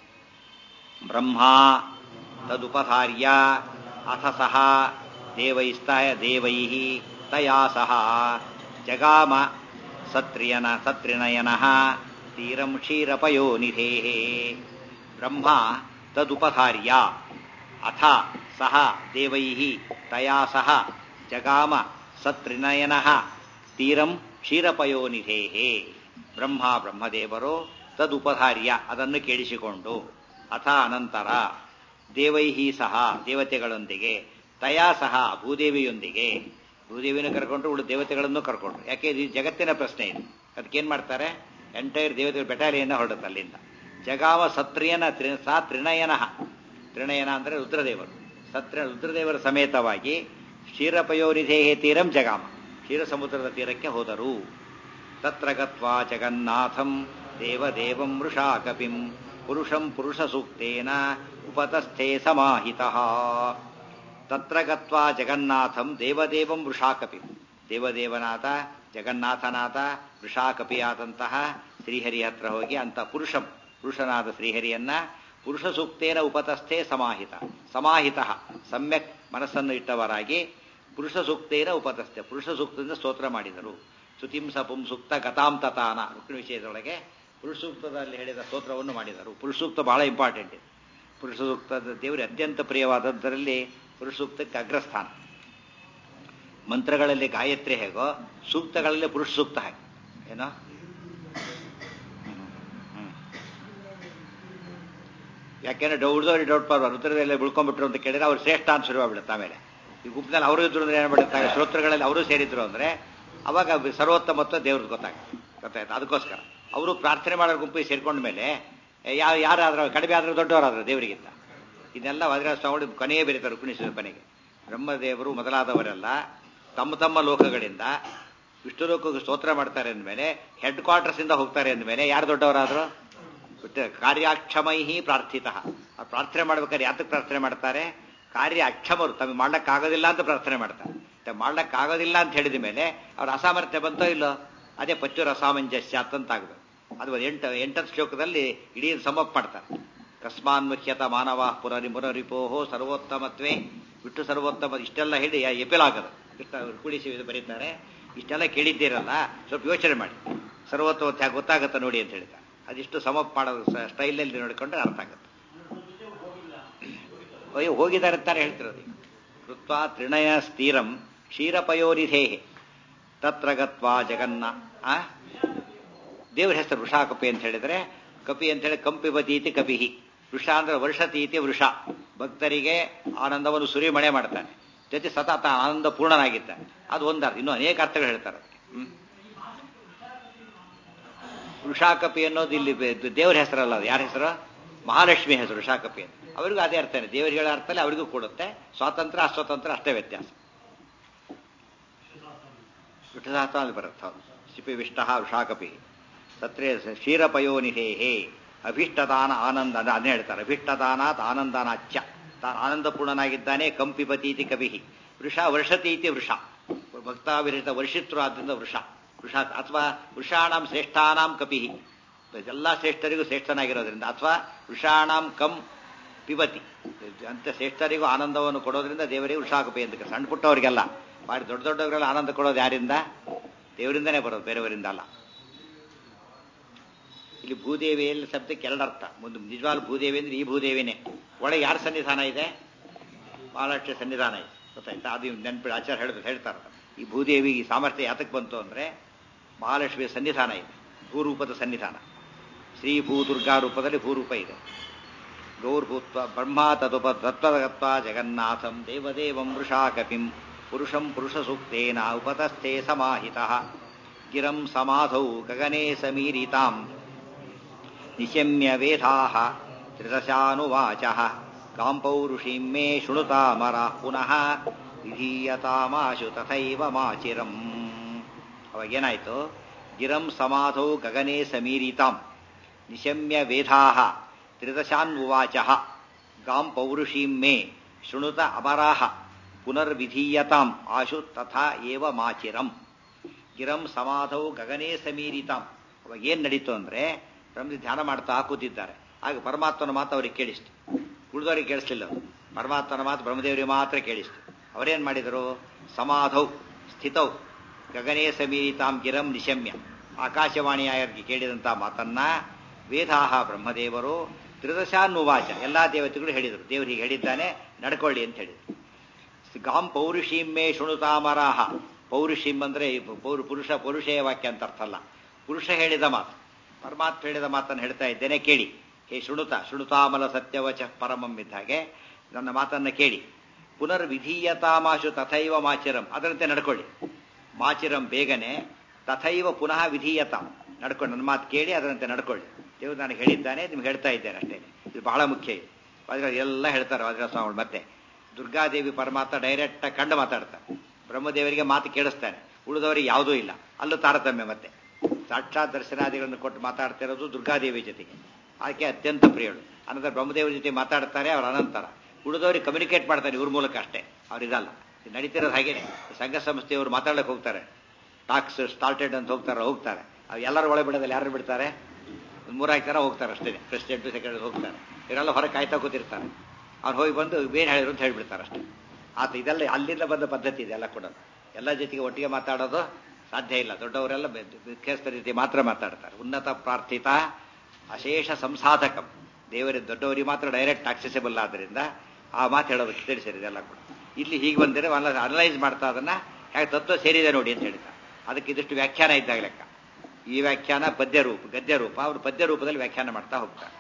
ಬ್ರಹ್ಮ ತದುಪಧಾರ್ಯ ಅಥ ಸಹ ದೇವೈಸ್ತಾಯ ದೇವೈ ತಯಾ ಸಹ ಜಗಾಮ ಸತ್ರಿಯನ ಸತ್ರಿನಯನ ತೀರಂ ಕ್ಷೀರಪಯೋನಿಧೇ ಬ್ರಹ್ಮ ತದುಪಧಾರ್ಯ ಅಥ ಸಹ ದೇವೈ ತಯಾ ಸಹ ಜಗಾಮ ಸತ್ರಿನಯನ ತೀರಂ ಕ್ಷೀರಪಯೋನಿಧೇ ಬ್ರಹ್ಮ ಬ್ರಹ್ಮದೇವರು ತದುಪಧಾರ್ಯ ಅದನ್ನು ಕೇಳಿಸಿಕೊಂಡು ಅಥ ಅನಂತರ ದೇವೈಹಿ ಸಹ ದೇವತೆಗಳೊಂದಿಗೆ ತಯಾ ಸಹ ಭೂದೇವಿಯೊಂದಿಗೆ ಭೂದೇವಿಯನ್ನು ಕರ್ಕೊಂಡ್ರು ಉಳಿದ ದೇವತೆಗಳನ್ನು ಕರ್ಕೊಂಡ್ರು ಯಾಕೆ ಇದು ಜಗತ್ತಿನ ಪ್ರಶ್ನೆ ಇದು ಅದಕ್ಕೇನ್ ಮಾಡ್ತಾರೆ ಎಂಟೈರ್ ದೇವತೆಗಳ ಬೆಟಾಲಿಯನ್ನ ಹೊರಡುತ್ತೆ ಅಲ್ಲಿಂದ ಜಗಾವ ಸತ್ರಿಯನ ತ್ರಿ ಸಾ ತ್ರಿನಯನ ತ್ರಿನಯನ ಅಂದರೆ ರುದ್ರದೇವರು ಸತ್ರ ರುದ್ರದೇವರ ಸಮೇತವಾಗಿ ಕ್ಷೀರಪಯೋನಿಧೇಹೇ ತೀರಂ ಜಗಾಮ ಕ್ಷೀರ ಸಮುದ್ರದ ತೀರಕ್ಕೆ ಹೋದರು ತತ್ರ ಗತ್ವಾ ಜಗನ್ನಾಥಂ ದೇವದೇವಂ ವೃಷಾ ಕಪಿಂ ಪುರುಷಂ ಪುರುಷ ಸೂಕ್ತೇನ ಉಪತಸ್ಥೆ ಸಮಾಹಿತಃ ತತ್ರ ಗತ್ವಾ ಜಗನ್ನಾಥಂ ದೇವದೇವಂ ವೃಷಾಕಪಿ ದೇವದೇವನಾದ ಜಗನ್ನಾಥನಾದ ವೃಷಾಕಪಿಯಾದಂತಹ ಶ್ರೀಹರಿ ಹತ್ರ ಹೋಗಿ ಅಂತ ಪುರುಷಂ ಪುರುಷನಾದ ಶ್ರೀಹರಿಯನ್ನ ಪುರುಷ ಸೂಕ್ತೇನ ಉಪತಸ್ಥೆ ಸಮಾಹಿತ ಸಮಾಹಿತ ಸಮ್ಯಕ್ ಮನಸ್ಸನ್ನು ಇಟ್ಟವರಾಗಿ ಪುರುಷ ಸೂಕ್ತೇನ ಉಪತಸ್ಥೆ ಪುರುಷ ಸೂಕ್ತದಿಂದ ಸ್ತೋತ್ರ ಮಾಡಿದರು ಸ್ತುತಿಂ ಸಪುಂ ಸೂಕ್ತ ಗತಾಂ ತತಾನ ರುಕ್ಮಿಣಿ ವಿಷಯದೊಳಗೆ ಪುರುಷ ಸೂಕ್ತದಲ್ಲಿ ಹೇಳಿದ ಸ್ತೋತ್ರವನ್ನು ಮಾಡಿದರು ಪುರುಷ ಸೂಕ್ತ ಬಹಳ ಇಂಪಾರ್ಟೆಂಟ್ ಇದೆ ಪುರುಷ ಸೂಕ್ತದ ದೇವರಿಗೆ ಅತ್ಯಂತ ಪ್ರಿಯವಾದದ್ದರಲ್ಲಿ ಪುರುಷ ಸೂಕ್ತಕ್ಕೆ ಅಗ್ರಸ್ಥಾನ ಮಂತ್ರಗಳಲ್ಲಿ ಗಾಯತ್ರಿ ಹೇಗೋ ಸೂಕ್ತಗಳಲ್ಲಿ ಪುರುಷ ಸೂಕ್ತ ಹಾಗೆ ಏನೋ ಹ್ಮ್, ಹ್ಮ್. ಯಾಕೆಂದ್ರೆ ಡೌಡ್ದವ್ರಿಗೆ ಡೌಟ್ ಪಾರ್ವ ರುದ್ರದಲ್ಲಿ ಬಿಳ್ಕೊಂಡ್ಬಿಟ್ರು ಅಂತ ಕೇಳಿದ್ರೆ ಅವ್ರು ಶ್ರೇಷ್ಠ ಅಂತ ಶುರುವಾಗ್ಬಿಡುತ್ತೆ ಆಮೇಲೆ ಈ ಗುಂಪಿನಲ್ಲಿ ಅವರು ಇದ್ರು ಅಂದ್ರೆ ಏನು ಮಾಡುತ್ತಾರೆ ಶ್ರೋತ್ರಗಳಲ್ಲಿ ಅವರು ಸೇರಿದ್ರು ಅಂದ್ರೆ ಅವಾಗ ಸರ್ವೋತ್ತಮತ್ವ ದೇವ್ರದ್ದು ಗೊತ್ತಾಗುತ್ತೆ ಗೊತ್ತಾಯ್ತು ಅದಕ್ಕೋಸ್ಕರ ಅವರು ಪ್ರಾರ್ಥನೆ ಮಾಡೋ ಗುಂಪಿಗೆ ಸೇರ್ಕೊಂಡ ಮೇಲೆ ಯಾವ ಯಾರಾದ್ರೂ ಕಡಿಮೆ ಆದ್ರೂ ದೊಡ್ಡವರಾದ್ರು ದೇವರಿಗಿಂತ ಇದನ್ನೆಲ್ಲ ವಜ್ರ ಸ್ವಾಮಿ ಕೊನೆಯೇ ಬೆರೀತಾರೆ ರುಕ್ಮಿಣೀಶ್ವರ ಕೊನೆಗೆ ಬ್ರಹ್ಮದೇವರು ಮೊದಲಾದವರೆಲ್ಲ ತಮ್ಮ ತಮ್ಮ ಲೋಕಗಳಿಂದ ವಿಷ್ಣು ಲೋಕಕ್ಕೆ ಸ್ತೋತ್ರ ಮಾಡ್ತಾರೆ ಅಂದಮೇಲೆ ಹೆಡ್ ಕ್ವಾರ್ಟರ್ಸ್ ಇಂದ ಹೋಗ್ತಾರೆ ಅಂದಮೇಲೆ ಯಾರು ದೊಡ್ಡವರಾದ್ರು ಬಿಟ್ಟು ಕಾರ್ಯಾಕ್ಷಮೈಹಿ ಪ್ರಾರ್ಥಿತ ಆ ಪ್ರಾರ್ಥನೆ ಮಾಡ್ಬೇಕಾದ್ರೆ ಯಾತಕ್ಕೆ ಪ್ರಾರ್ಥನೆ ಮಾಡ್ತಾರೆ ಕಾರ್ಯ ಅಕ್ಷಮರು ತಮಗೆ ಮಾಡ್ಲಕ್ಕಾಗೋದಿಲ್ಲ ಅಂತ ಪ್ರಾರ್ಥನೆ ಮಾಡ್ತಾರೆ ತ- ಮಾಡ್ಲಕ್ಕಾಗೋದಿಲ್ಲ ಅಂತ ಹೇಳಿದ ಮೇಲೆ ಅವ್ರ ಅಸಾಮರ್ಥ್ಯ ಬಂತೋ ಇಲ್ಲೋ ಅದೇ ಪಚ್ಚು ರಸಾಮಂಜಸ್ಯ ಅಂತಂತಾಗಬೇಕು ಅದು ಎಂಟು ಎಂಟತ್ತು ಶ್ಲೋಕದಲ್ಲಿ ಇಡೀ ಸಮಪ್ ಮಾಡ್ತಾರೆ ಕಸ್ಮಾನ್ ಮುಖ್ಯತ ಮಾನವ ಪುನರಿ ಪುನರಿಪೋಹೋ ಸರ್ವೋತ್ತಮತ್ವೇ ಬಿಟ್ಟು ಸರ್ವೋತ್ತಮ ಇಷ್ಟೆಲ್ಲ ಹೇಳಿ ಎಪಿಲಾಗದು ಕೃಷ್ಣ ಕೂಡಿಸಿ ಇದು ಬರೀತಾರೆ ಇಷ್ಟೆಲ್ಲ ಕೇಳಿದ್ದೀರಲ್ಲ ಸ್ವಲ್ಪ ಯೋಚನೆ ಮಾಡಿ ಸರ್ವೋತ್ತಮತ್ವ ಗೊತ್ತಾಗತ್ತೆ ನೋಡಿ ಅಂತ ಹೇಳ್ತಾರೆ ಅದಿಷ್ಟು ಸಮಪ್ ಮಾಡೋದು ಸ್ಟೈಲಲ್ಲಿ ನೋಡಿಕೊಂಡ್ರೆ ಅರ್ಥ ಆಗುತ್ತೆ ಅಯ್ಯೋ ಹೋಗಿದ್ದಾರೆ ಅಂತಾನೆ ಹೇಳ್ತಿರೋದು ಕೃತ್ವ ತ್ರಿಣಯ ಸ್ಥಿರಂ ಕ್ಷೀರಪಯೋನಿಧೇ ತತ್ರ ಗತ್ವಾ ಜಗನ್ನ ಆ ದೇವರ ಹೆಸರು ವೃಷಾ ಕಪಿ ಅಂತ ಹೇಳಿದ್ರೆ ಕಪಿ ಅಂತ ಹೇಳಿ ಕಂಪಿಬತೀತಿ ಕಪಿಹಿ ವೃಷ ಅಂದ್ರೆ ವರ್ಷತೀತಿ ವೃಷ ಭಕ್ತರಿಗೆ ಆನಂದವನ್ನು ಸುರಿಮಣೆ ಮಾಡ್ತಾನೆ ಜೊತೆ ಸತತ ಆನಂದ ಪೂರ್ಣನಾಗಿದ್ದಾನೆ ಅದು ಒಂದರ್ಥ ಇನ್ನೂ ಅನೇಕ ಅರ್ಥಗಳು ಹೇಳ್ತಾರೆ ಅದಕ್ಕೆ ಹ್ಮ್ ವೃಷಾಕಪಿ ಅನ್ನೋದು ಇಲ್ಲಿ ದೇವರ ಹೆಸರಲ್ಲ ಅದು ಯಾರ ಹೆಸರು ಮಹಾಲಕ್ಷ್ಮಿ ಹೆಸರು ವೃಷಾಕಪಿ ಅಂತ ಅವರಿಗೂ ಅದೇ ಅರ್ಥನೇ ದೇವರು ಹೇಳೋ ಅರ್ಥದಲ್ಲಿ ಅವರಿಗೂ ಕೊಡುತ್ತೆ ಸ್ವಾತಂತ್ರ್ಯ ಅಸ್ವತಂತ್ರ ಅಷ್ಟೇ ವ್ಯತ್ಯಾಸ ವಿಠದಾತ ಅಲ್ಲಿ ಬರುತ್ತೆ ಹೌದು ಶಿಪಿ ವಿಷ್ಟ ವೃಷಾಕಪಿ ತತ್ರೇ ಕ್ಷೀರಪಯೋನಿಹೇ ಅಭಿಷ್ಟದಾನ ಆನಂದ ಅದನ್ನ ಹೇಳ್ತಾರೆ ಅಭಿಷ್ಟದಾನಾತ್ ಆನಂದನಾಚ್ಯ ತಾನು ಆನಂದಪೂರ್ಣನಾಗಿದ್ದಾನೆ ಕಂಪಿಪತೀತಿ ಕವಿಹಿ ವೃಷ ವರ್ಷತೀತಿ ವೃಷ ಭಕ್ತಾವಿರಹಿತ ವರ್ಷಿತ್ರು ಆದ್ದರಿಂದ ವೃಷ ವೃಷ ಅಥವಾ ವೃಷಾಣಂ ಶ್ರೇಷ್ಠಾನಾಂ ಕಪಿಹಿ ಎಲ್ಲ ಶ್ರೇಷ್ಠರಿಗೂ ಶ್ರೇಷ್ಠನಾಗಿರೋದ್ರಿಂದ ಅಥವಾ ವೃಷಾಣಂ ಕಂ ಪಿಬತಿ ಅಂತ ಶ್ರೇಷ್ಠರಿಗೂ ಆನಂದವನ್ನು ಕೊಡೋದ್ರಿಂದ ದೇವರಿಗೆ ವೃಷಾಕಪಿ ಅಂತ ಸಣ್ಣ ಪುಟ್ಟವರಿಗೆಲ್ಲ ಬಾರಿ ದೊಡ್ಡ ದೊಡ್ಡವರೆಲ್ಲ ಆನಂದ ಕೊಡೋದು ಯಾರಿಂದ ದೇವರಿಂದನೇ ಬರೋದು ಬೇರೆಯವರಿಂದ ಅಲ್ಲ ಇಲ್ಲಿ ಭೂದೇವಿಯಲ್ಲಿ ಶಬ್ದಕ್ಕೆ ಎರಡರ್ಥ ಒಂದು ನಿಜವಾದ ಭೂದೇವಿ ಅಂದ್ರೆ ಈ ಭೂದೇವಿನೇ ಒಳಗೆ ಯಾರ ಸನ್ನಿಧಾನ ಇದೆ ಮಹಾರಾಷ್ಟ್ರ ಸನ್ನಿಧಾನ ಇದೆ ಗೊತ್ತಾಯ್ತಾ ಅದು ನೆನಪು ಆಚಾರ ಹೇಳಿದ್ರು ಹೇಳ್ತಾರೆ ಈ ಭೂದೇವಿ ಈ ಸಾಮರ್ಥ್ಯ ಯಾತಕ್ಕೆ ಬಂತು ಅಂದ್ರೆ ಮಹಾಲಕ್ಷ್ಮಿಯ ಸನ್ನಿಧಾನ ಇದೆ ಭೂರೂಪದ ಸನ್ನಿಧಾನ ಶ್ರೀ ಭೂದುರ್ಗಾ ರೂಪದಲ್ಲಿ ಭೂರೂಪ ಇದೆ ಗೌರ್ಭೂತ್ವ ಬ್ರಹ್ಮ ತದುಪ ತತ್ವಗತ್ವ ಜಗನ್ನಾಥಂ ದೇವದೇವಂ ವೃಷಾ ಕಪಿಂ ಪುರುಷಂ ಪುರುಷ ಸೂಕ್ತೇನ ಉಪತಸ್ಥೆ ಸಮಾಹಿತ ಗಿರಂ ಸಮಾಧೌ ಗಗನೆ ಸಮೀರಿತಾಂ ನಿಶಮ್ಯ ವೇದಾ ತ್ರಿದಶಾನುವಾಚ ಕಾಂಪೌರುಷೀಂ ಮೇ ಶೃಣುತಾಮರ ಪುನಃ ವಿಧೀಯತಾಮಾಶು ತಥೈವ ಮಾಚಿರಂ ಅವಾಗೇನಾಯ್ತು ಗಿರಂ ಸಮಾಧೌ ಗಗನೆ ಸಮೀರಿತಾಂ ನಿಶಮ್ಯ ವೇದಾ ತ್ರಿದಶಾನ್ವಾಚ ಗಾಂ ಪೌರುಷೀಂ ಮೇ ಶೃಣುತ ಅಮರಾಹ ಪುನರ್ವಿಧೀಯತಾಂ ಆಶು ತಥಾ ಏವ ಮಾಚಿರಂ ಗಿರಂ ಸಮಾಧೌ ಗಗನೇ ಸಮೀರಿತಾಂ ಅವಾಗ ಏನ್ ನಡೀತು ಅಂದ್ರೆ ಬ್ರಹ್ಮ ಧ್ಯಾನ ಮಾಡ್ತಾ ಕೂತಿದ್ದಾರೆ ಆಗ ಪರಮಾತ್ಮನ ಮಾತು ಅವ್ರಿಗೆ ಕೇಳಿಸ್ತು ಉಳಿದವರಿಗೆ ಕೇಳಿಸ್ಲಿಲ್ಲ ಅದು ಪರಮಾತ್ಮನ ಮಾತು ಬ್ರಹ್ಮದೇವರಿಗೆ ಮಾತ್ರ ಕೇಳಿಸ್ತು ಅವರೇನ್ ಮಾಡಿದರು ಸಮಾಧೌ ಸ್ಥಿತೌ ಗಗನೇ ಸಮೀರಿತಾಂ ಗಿರಂ ನಿಶಮ್ಯ ಆಕಾಶವಾಣಿಯಾಗಿ ಕೇಳಿದಂತ ಮಾತನ್ನ ವೇದಾಹ ಬ್ರಹ್ಮದೇವರು ತ್ರಿದಶಾನ್ನುವಾಚ ಎಲ್ಲಾ ದೇವತೆಗಳು ಹೇಳಿದರು ದೇವರಿಗೆ ಹೇಳಿದ್ದಾನೆ ನಡ್ಕೊಳ್ಳಿ ಅಂತ ಹೇಳಿದ್ರು ಗಾಂ ಪೌರುಷೀಂ ಮೇ ಶೃಣುತಾಮರಾಹ ಪೌರುಷೀಂ ಅಂದ್ರೆ ಪೌರು ಪುರುಷ ಪೌರುಷೇಯ ವಾಕ್ಯ ಅಂತ ಅರ್ಥ ಅಲ್ಲ ಪುರುಷ ಹೇಳಿದ ಮಾತು ಪರಮಾತ್ಮ ಹೇಳಿದ ಮಾತನ್ನು ಹೇಳ್ತಾ ಇದ್ದೇನೆ ಕೇಳಿ ಹೇ ಶೃಣುತ ಶೃಣುತಾಮಲ ಸತ್ಯವಚ ಪರಮಂ ಇದ್ದ ಹಾಗೆ ನನ್ನ ಮಾತನ್ನ ಕೇಳಿ ಪುನರ್ವಿಧೀಯತಾಮಾಶು ತಥೈವ ಮಾಚಿರಂ ಅದರಂತೆ ನಡ್ಕೊಳ್ಳಿ ಮಾಚಿರಂ ಬೇಗನೆ ತಥೈವ ಪುನಃ ವಿಧೀಯತಾಂ ನಡ್ಕೊಂಡು ನನ್ನ ಮಾತು ಕೇಳಿ ಅದರಂತೆ ನಡ್ಕೊಳ್ಳಿ ದೇವರು ನನಗೆ ಹೇಳಿದ್ದಾನೆ ನಿಮ್ಗೆ ಹೇಳ್ತಾ ಇದ್ದೇನೆ ಅಷ್ಟೇ ಇದು ಬಹಳ ಮುಖ್ಯ ಇದು ವಜ್ರ ಎಲ್ಲ ಹೇಳ್ತಾರೆ ವಜ್ರ ಸ್ವಾಮಿಗಳು ಮತ್ತೆ ದುರ್ಗಾದೇವಿ ಪರಮಾತ್ಮ ಡೈರೆಕ್ಟ್ ಕಂಡು ಮಾತಾಡ್ತಾರೆ ಬ್ರಹ್ಮದೇವರಿಗೆ ಮಾತು ಕೇಳಿಸ್ತಾನೆ ಉಳಿದವರಿಗೆ ಯಾವುದೂ ಇಲ್ಲ ಅಲ್ಲೂ ತಾರತಮ್ಯ ಮತ್ತೆ ಸಾಕ್ಷಾತ್ ದರ್ಶನಾದಿಗಳನ್ನು ಕೊಟ್ಟು ಮಾತಾಡ್ತಿರೋದು ದುರ್ಗಾದೇವಿ ಜೊತೆಗೆ ಆಕೆ ಅತ್ಯಂತ ಪ್ರಿಯಳು ಅನಂತರ ಬ್ರಹ್ಮದೇವರ ಜೊತೆ ಮಾತಾಡ್ತಾರೆ ಅವ್ರ ಅನಂತರ ಉಳಿದವರಿಗೆ ಕಮ್ಯುನಿಕೇಟ್ ಮಾಡ್ತಾರೆ ಇವ್ರ ಮೂಲಕ ಅಷ್ಟೇ ಅವ್ರಿದಲ್ಲ ನಡೀತಿರೋದು ಹಾಗೇನೆ ಸಂಘ ಸಂಸ್ಥೆಯವರು ಮಾತಾಡಕ್ಕೆ ಹೋಗ್ತಾರೆ ಟಾಕ್ಸ್ ಸ್ಟಾರ್ಟೆಡ್ ಅಂತ ಹೋಗ್ತಾರೆ ಹೋಗ್ತಾರೆ ಅವು ಎಲ್ಲರೂ ಒಳಗೆ ಬಿಡೋದಲ್ಲಿ ಯಾರು ಬಿಡ್ತಾರೆ ಒಂದು ಮೂರಾಯ್ತು ಜನ ಹೋಗ್ತಾರೆ ಅಷ್ಟೇ ಪ್ರೆಸಿಡೆಂಟ್ ಸೆಕ್ರೆಟರಿ ಹೋಗ್ತಾರೆ ಇವರೆಲ್ಲ ಹೊರಗೆ ಕಾಯ್ತಾ ಕೂತಿರ್ತಾರೆ ಅವ್ರು ಹೋಗಿ ಬಂದು ಏನು ಹೇಳಿದ್ರು ಅಂತ ಹೇಳ್ಬಿಡ್ತಾರೆ ಅಷ್ಟೇ ಆತ ಇದೆಲ್ಲ ಅಲ್ಲಿಂದ ಬಂದ ಪದ್ಧತಿ ಇದೆ ಎಲ್ಲ ಕೂಡ ಎಲ್ಲ ಜೊತೆಗೆ ಒಟ್ಟಿಗೆ ಮಾತಾಡೋದು ಸಾಧ್ಯ ಇಲ್ಲ ದೊಡ್ಡವರೆಲ್ಲ ಮುಖ್ಯಸ್ಥ ರೀತಿ ಮಾತ್ರ ಮಾತಾಡ್ತಾರೆ ಉನ್ನತ ಪ್ರಾರ್ಥಿತ ಅಶೇಷ ಸಂಸಾಧಕಂ ದೇವರ ದೊಡ್ಡವರಿಗೆ ಮಾತ್ರ ಡೈರೆಕ್ಟ್ ಆಕ್ಸೆಸಿಬಲ್ ಆದ್ರಿಂದ ಆ ಮಾತು ಹೇಳೋದಕ್ಕೆ ತಿಳಿಸಿರಿ ಇದೆಲ್ಲ ಕೂಡ ಇಲ್ಲಿ ಹೀಗೆ ಬಂದರೆ ಅನಲೈಸ್ ಮಾಡ್ತಾ ಅದನ್ನ ಹೇಗೆ ತತ್ವ ಸೇರಿದೆ ನೋಡಿ ಅಂತ ಹೇಳ್ತಾರೆ ಅದಕ್ಕೆ ಇದಿಷ್ಟು ವ್ಯಾಖ್ಯಾನ ಇದ್ದಾಗ ಲೆಕ್ಕ ಈ ವ್ಯಾಖ್ಯಾನ ಪದ್ಯ ರೂಪ ಗದ್ಯ ರೂಪ ಅವರು ಪದ್ಯ ರೂಪದಲ್ಲಿ ವ್ಯಾಖ್ಯಾನ ಮಾಡ್ತಾ ಹೋಗ್ತಾರೆ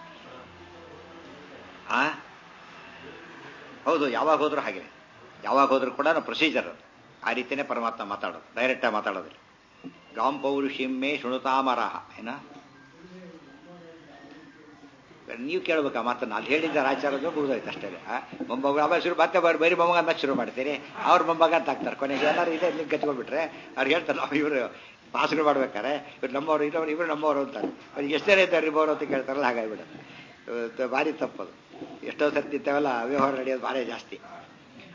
ಆ ಹೌದು ಯಾವಾಗ ಹೋದ್ರು ಹಾಗೆ ಯಾವಾಗ ಹೋದ್ರು ಕೂಡ ಪ್ರೊಸೀಜರ್ ಅದು ಆ ರೀತಿಯೇ ಪರಮಾತ್ಮ ಮಾತಾಡೋದು ಡೈರೆಕ್ಟಾಗಿ ಮಾತಾಡೋದಿಲ್ಲ ಗಾಂ ಪೌರುಷಿಮ್ಮೆ ಶೃಣುತಾಮರಾಹ ಏನ ನೀವು ಕೇಳ್ಬೇಕು ಆ ಮಾತನ್ನ ಅಲ್ಲಿ ಹೇಳಿದ್ದಾರೆ ಆಚಾರದ ಮುಗಿದೋಯ್ತು ಅಷ್ಟೇ ಮೊಮ್ಮಗ ಆಮೇಲೆ ಶುರು ಮತ್ತೆ ಬರೀ ಬರೀ ಮೊಮ್ಮಗ ಅಂತ ಶುರು ಮಾಡ್ತೀರಿ ಅವ್ರ ಮೊಮ್ಮಗ ಅಂತ ಹಾಕ್ತಾರೆ ಕೊನೆಗೆ ಎಲ್ಲರೂ ಇದೇ ಇಲ್ಲಿ ಗಚ್ಕೊಂಡ್ಬಿಟ್ರೆ ಅವ್ರು ಹೇಳ್ತಾರೆ ನಾವು ಇವರು ಭಾಷಣ ಮಾಡ್ಬೇಕಾರೆ ಇವ್ರು ನಮ್ಮವರು ಇಲ್ಲವ್ರು ಇವರು ನಮ್ಮವರು ಅಂತಾರೆ ಅವ್ರಿಗೆ ಎಷ್ಟು ಜನ ಇದ್ದಾರೆ ನಿಮ್ಮವರು ಅಂತ ಕೇಳ್ತಾರಲ್ಲ ಹಾಗಾಗ್ಬಿಡುತ್ತೆ ಭಾರಿ ತಪ್ಪದು ಎಷ್ಟೋ ಸರ್ತಿ ಇದ್ದಾವೆಲ್ಲ ವ್ಯವಹಾರ ನಡೆಯೋದು ಭಾರಿ ಜಾಸ್ತಿ